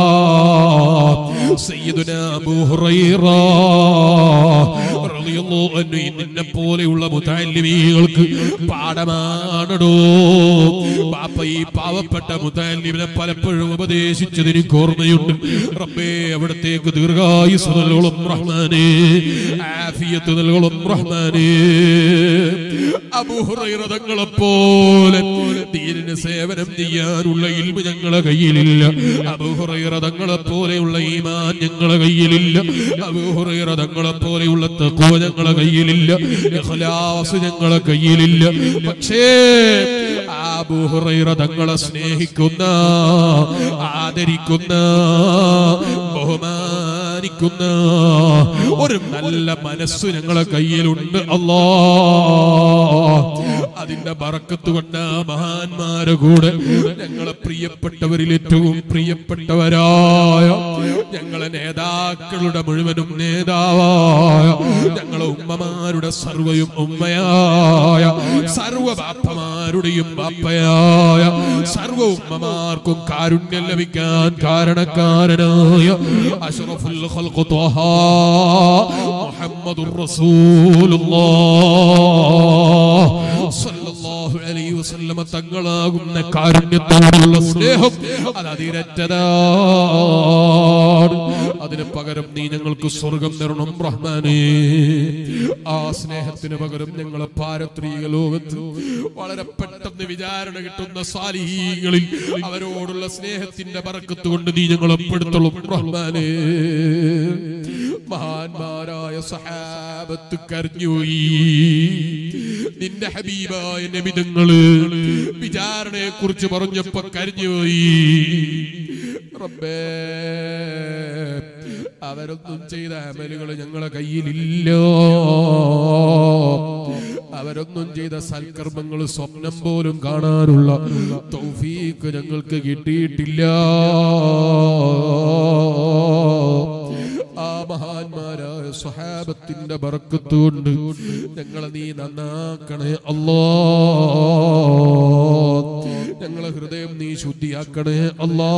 B: സയ്യിദുന അബൂ ഹുറൈറ റളിയല്ലാഹു അൻഹു ഈ നിന്നെ പോലെയുള്ള മുതല്ലിമീകൾക്ക് പാഠമാണടോ ബാപ്പ ഈ പാവപ്പെട്ട മുതല്ലിമിനെ പലപ്പോഴും ഉപദേശിച്ചത് എനിക്ക് ഓർമ്മയുണ്ട് റബ്ബേ അവിടത്തേക്ക് ദീർഘായുസ് നൽകണം റഹ്മാനേ ആഫിയത്ത് നൽകണം റഹ്മാനേ അബൂഹുറൈറ തങ്ങളെ പോലെ ദീനിന് സേവനം ചെയ്യാനുള്ള ഇൽമ് ഞങ്ങളെ കയ്യിലില്ല അബൂഹുറൈറ തങ്ങളെ പോലെയുള്ള ഈമാൻ ഞങ്ങളെ കയ്യിലില്ല അബൂഹുറൈറ തങ്ങളെ പോലെയുള്ള തഖ്വ ഞങ്ങളെ കയ്യിലില്ല ഇഖ്ലാസ് ഞങ്ങളെ കയ്യിലില്ല പക്ഷേ ആ അബൂഹുറൈറ തങ്ങളെ സ്നേഹിക്കുന്ന ആദരിക്കുന്ന ബഹുമാനിക്കുന്ന ഒരു നല്ല മനസ്സ് ഞങ്ങളെ കയ്യിലുണ്ട് അല്ലാ അതിന്റെ ബറക്കത്ത് കൊണ്ട് ആ മഹാന്മാരെ കൂടെ ഞങ്ങളെ പ്രിയപ്പെട്ടവരിൽ ഏറ്റവും പ്രിയപ്പെട്ടവരായ ഞങ്ങളെ നേതാക്കളുടെ മുഴുവനും നേതാവായ ഞങ്ങളെ ഉമ്മമാരുടെ സർവയും ഉമ്മയായ സർവ ബാപ്പമാരുടെയും ബാപ്പയായ സർവ ഉമ്മമാർക്കും കാരുണ്യം ലഭിക്കാൻ കാരണക്കാരനായ അഷ്റഫുൽ ഖൽഖ് ത്വഹ മുഹമ്മദുർ റസൂലുള്ളാഹ് സല്ലല്ലാഹു അലൈഹി വസല്ലമ തങ്ങളാകുന്ന കാരുണ്യത്തോടുള്ള സ്നേഹം അത് അതിരറ്റതാണ് അതിന് പകരം നീ ഞങ്ങൾക്ക് സ്വർഗം തരണം റഹ്മാനേ ആ സ്നേഹത്തിന് പകരം ഞങ്ങളെ പാരത്രീക ലോകത്ത് വളരെ പെട്ടെന്ന് വിചാരണ കിട്ടുന്ന സാലിഹീകളിൽ അവരോടുള്ള സ്നേഹത്തിന്റെ പറക്കത്ത് കൊണ്ട് നീ ഞങ്ങളെ പെടുത്തളും റഹ്മാനേ മഹാന്മാരായ സഹാബത്ത് കരഞ്ഞുപോയി നിന്റെ ഹബീബായ നബിതങ്ങള് വിചാരണയെ കുറിച്ച് പറഞ്ഞപ്പോ കരഞ്ഞുപോയി റബ്ബേ അവരൊന്നും ചെയ്ത അമലുകൾ ഞങ്ങളെ കയ്യിലില്ല അവരൊന്നും ചെയ്ത സൽക്കർമ്മങ്ങൾ സ്വപ്നം പോലും കാണാനുള്ള തൗഫീക്ക് ഞങ്ങൾക്ക് കിട്ടിയിട്ടില്ല ആ മഹാന്മാരായ സ്വഹാബത്തിന്റെ ബർക്കത്തുകൊണ്ട് ഞങ്ങളെ നീ നന്നാക്കണേ അല്ലാ ഞങ്ങളെ ഹൃദയം നീ ശുദ്ധിയാക്കണേ അല്ലാ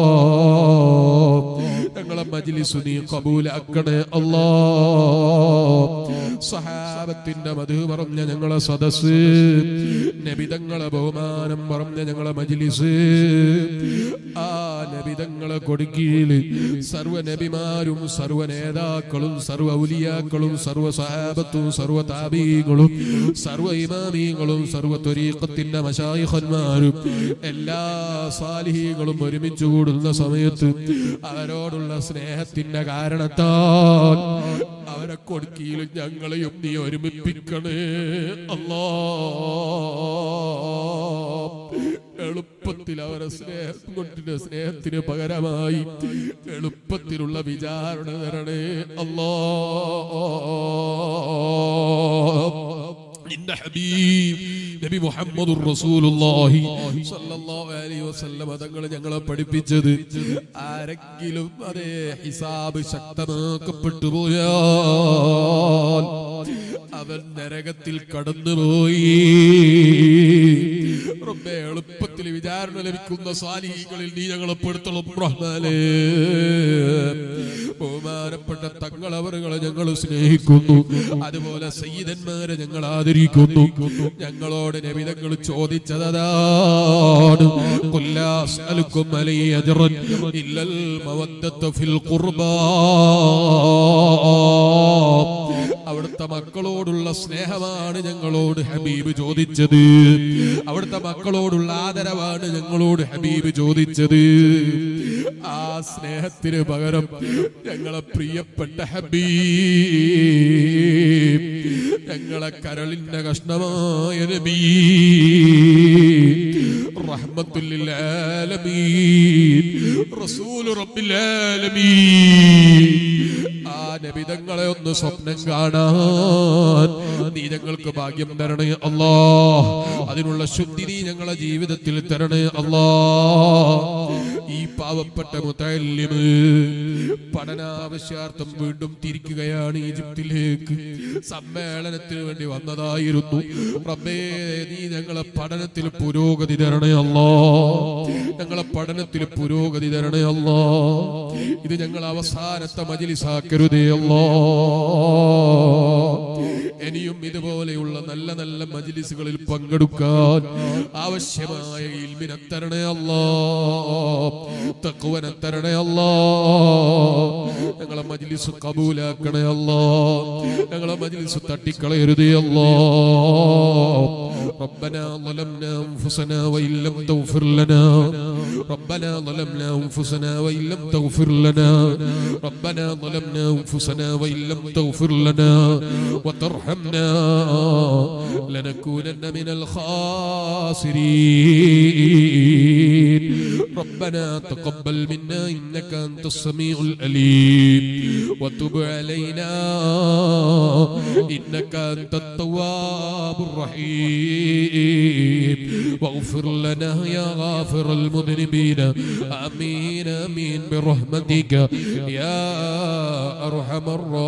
B: ഞങ്ങളെ മജ്ലിസ് നീ കബൂലാക്കണേ അല്ലാ സഹാബത്തിന്റെ മധു പറഞ്ഞ ഞങ്ങളെ സദസ് നബിതങ്ങളെ ബഹുമാനം പറഞ്ഞ ഞങ്ങളെ മജ്ലിസ് ആ നബിതങ്ങളെ കൊടുക്കീഴിൽ സർവ നബിമാരും സർവ നേതാക്കളും സർവ ഔലിയാക്കളും സർവ സഹാബത്തും സർവ താബീങ്ങളും സർവ ഇമാമീങ്ങളും സർവ ത്വരീഖത്തിന്റെ മശായിഖന്മാരും എല്ലാ സാലിഹികളും ഒരുമിച്ച് കൂടുന്ന സമയത്ത് അവരോടുള്ള സ്നേഹത്തിന്റെ കാരണത്താൽ അവരെ കൊടുക്കിയിലും ഞങ്ങളെയും നീ ഒരുമിപ്പിക്കണേ അല്ലാ എളുപ്പത്തിൽ അവരെ സ്നേഹം കൊണ്ടിന്റെ സ്നേഹത്തിന് പകരമായി എളുപ്പത്തിലുള്ള വിചാരണ തരണേ അല്ലാ നിന്റെ ഹബീബ് നബി മുഹമ്മദുർ റസൂലുള്ളാഹി സ്വല്ലല്ലാഹു അലൈഹി വസല്ലം തങ്ങൾ ഞങ്ങളെ പഠിപ്പിച്ചത് ആരെങ്കിലും അതേ ഹിസാബ് ശക്തമാക്കപ്പെട്ടു പോയാൽ അവൻ നരകത്തിൽ കടന്നുപോയി റബ്ബേ എളുപ്പത്തിൽ വിചാരണ ലഭിക്കുന്ന സാലിഹികളിൽ നീ ഞങ്ങളെ പെടുത്തണം റഹ്മാനേ ബഹുമാനപ്പെട്ട തങ്ങളവറുകളെ ഞങ്ങൾ സ്നേഹിക്കുന്നു അതുപോലെ സയ്യിദന്മാരെ ഞങ്ങൾ ആദരിക്കുന്നു ഞങ്ങളോട് നബിതങ്ങൾ ചോദിച്ചതാണ് കൊല്ലാസ്അലുക്കും അലൈ അജ്റൻ ഇല്ലൽ മവദ്ദത്ത ഫിൽ ഖുർബാ അവിടുത്തെ മക്കളോടുള്ള സ്നേഹമാണ് ഞങ്ങളോട് ഹബീബ് ചോദിച്ചത് അവിടുത്തെ മക്കളോടുള്ള ആദരവാണ് ഞങ്ങളോട് ഹബീബ് ചോദിച്ചത് ആ സ്നേഹത്തിന് പകരം ഞങ്ങളെ പ്രിയപ്പെട്ട ഹബീബ് ഞങ്ങളെ കരളിന്റെ കഷ്ണമായ നബീ റഹ്മത്തുല്ലിൽ ആലമീൻ റസൂൽ റബ്ബിൽ ആലമീൻ ആ നബിതങ്ങളെ ഒന്ന് സ്വപ്നം കാണാൻ നീ ഞങ്ങൾക്ക് ഭാഗ്യം തരണേ അല്ലാ അതിനുള്ള ശുദ്ധി നീ ഞങ്ങളെ ജീവിതത്തിൽ തരണേ അല്ലാ ഈ പാവപ്പെട്ട മുത്തല്ലിമ് പഠനാവശ്യാർത്ഥം വീണ്ടും തിരിക്കുകയാണ് ഈജിപ്തിലേക്ക് സമ്മേളനത്തിന് വേണ്ടി വന്നതായിരുന്നു റബ്ബേ നീ ഞങ്ങളെ പഠനത്തിൽ പുരോഗതി തരണേ അല്ലാ ഞങ്ങളെ പഠനത്തിൽ പുരോഗതി തരണേ അല്ലാ ഇത് ഞങ്ങൾ അവസാനത്തെ മജിലിസാക്കരുതേ അല്ലാ ഇനിയും ഇതുപോലെയുള്ള നല്ല നല്ല മജിലിസുകളിൽ പങ്കെടുക്കാൻ ആവശ്യമായ ഇൽമിനെ തരണേ അല്ലാ തക്കുവനെ തരണേ അല്ലാ ഞങ്ങളെ മജിലിസ് കബൂലാക്കണേ അല്ലാ ഞങ്ങളെ മജിലിസ് തട്ടിക്കളയരുതേ അല്ലാ ربنا ظلمنا انفسنا وان لم تغفر لنا ربنا ظلمنا انفسنا وان لم تغفر لنا ربنا ظلمنا انفسنا وان لم تغفر لنا وترحمنا لنكونن من الخاسرين ربنا تقبل منا انك انت السميع الاليم وتب علينا انك انت التواب الرحيم واغفر لنا يا غافر المذنبين امين امين برحمتك يا ارحم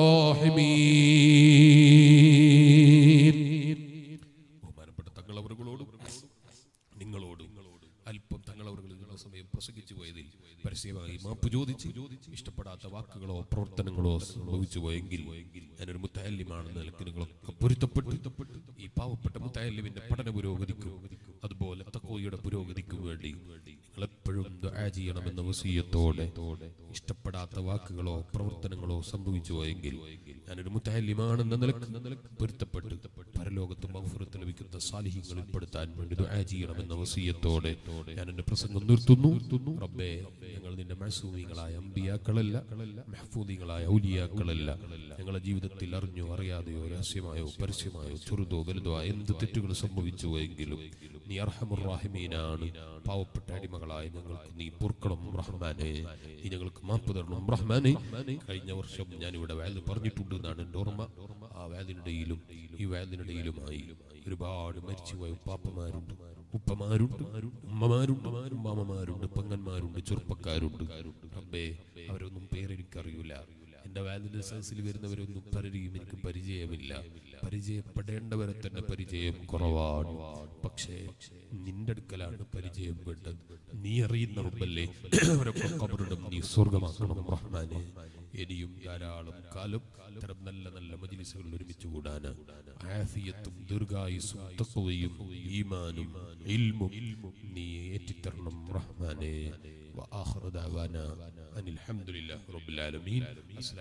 B: الراحمين
A: ബഹുമാനപ്പെട്ട തങ്ങളവറുകളോടും നിങ്ങളോടും അല്പം തങ്ങളവറുകൾ സമയം പ്രസംഗിച്ചു പോയതിൽ പരസ്യമായി മാപ്പ് ചോദിച്ച് ഇഷ്ടപ്പെടാത്ത വാക്കുകളോ പ്രവർത്തനങ്ങളോ സംഭവിച്ചു പോയെങ്കിൽ ഞാനൊരു മുത്തല്യമാണെന്ന നിലക്ക് നിങ്ങളൊക്കെ പൊരുത്തപ്പെട്ട് ഈ പാവപ്പെട്ട മുത്തല്യമിന്റെ പഠന പുരോഗതിക്കും അതുപോലെ തക്കോയുടെ പുരോഗതിക്കും വേണ്ടി നിങ്ങൾ എപ്പോഴും ദുആ ചെയ്യണമെന്ന വസീയത്തോടെ
B: ഇഷ്ടപ്പെടാത്ത വാക്കുകളോ പ്രവർത്തനങ്ങളോ സംഭവിച്ചു പോയെങ്കിൽ ഞാനൊരു മുത്തഹല്യമാണെന്ന നിലക്ക് പൊരുത്തപ്പെട്ട് പരലോകത്ത് മൗഫുറത്ത് ലഭിക്കുന്ന സാലിഹ്യങ്ങളിൽ പെടുത്താൻ വേണ്ടി ദുആ ചെയ്യണമെന്ന വസീയത്തോടെ ഞാൻ എന്റെ പ്രസംഗം നിർത്തുന്നു റബ്ബേ ഞങ്ങൾ നിന്റെ മഹസൂമികളായ അമ്പിയാക്കളല്ല മെഹഫൂദികളായ ഔലിയാക്കളല്ല ഞങ്ങളുടെ ജീവിതത്തിൽ അറിഞ്ഞോ അറിയാതെയോ രഹസ്യമായോ പരസ്യമായോ ചെറുതോ വലുതോ ആയ എന്ത് തെറ്റുകൾ സംഭവിച്ചു എങ്കിലും നീ അർഹമുറാഹിമീനാണ് പാവപ്പെട്ട അടിമകളായ ഞങ്ങൾക്ക് നീ പൊറുക്കണം റഹ്മാനെ നീ ഞങ്ങൾക്ക് മാപ്പ് തരണം റഹ്മാനെ കഴിഞ്ഞ വർഷം ഞാൻ ഇവിടെ വേദന പറഞ്ഞിട്ടുണ്ട് എന്നാണ് എൻ്റെ ഓർമ്മ ആ വേദനയുടെയിലും ഈ വേദനയുടെയിലുമായി ഒരുപാട് മരിച്ചുപോയ ഉപ്പാപ്പമാരുണ്ട് ഉപ്പമാരുണ്ട് ഉമ്മമാരുണ്ട് മാമമാരുണ്ട് പെങ്ങന്മാരുണ്ട് ചെറുപ്പക്കാരുണ്ട് റബ്ബേ അവരൊന്നും പേരെനിക്കറിയില്ല എന്റെ വാലിന്റെ സദസ്സിൽ വരുന്നവരൊന്നും പലരെയും എനിക്ക് പരിചയമില്ല പരിചയപ്പെടേണ്ടവരെ തന്നെ പരിചയം കുറവാണ് പക്ഷേ നിന്റെ അടുക്കലാണ് പരിചയം വേണ്ടത് നീ അറിയുന്ന റബ്ബല്ലേ അവരൊക്കെ കബറിടം നീ സ്വർഗമാക്കണം റഹ്മാനെ ഇനിയും ധാരാളം കാലം ഇത്തരം നല്ല നല്ല മജിലിസുകളിൽ ഒരുമിച്ച് കൂടാന് ആഫിയത്തും ദീർഘായുസും തത്വയും ഈമാനും ഇൽമും നീ ഏറ്റിത്തരണം റഹ്മാനെ وآخر دعوانا أن الحمد لله رب العالمين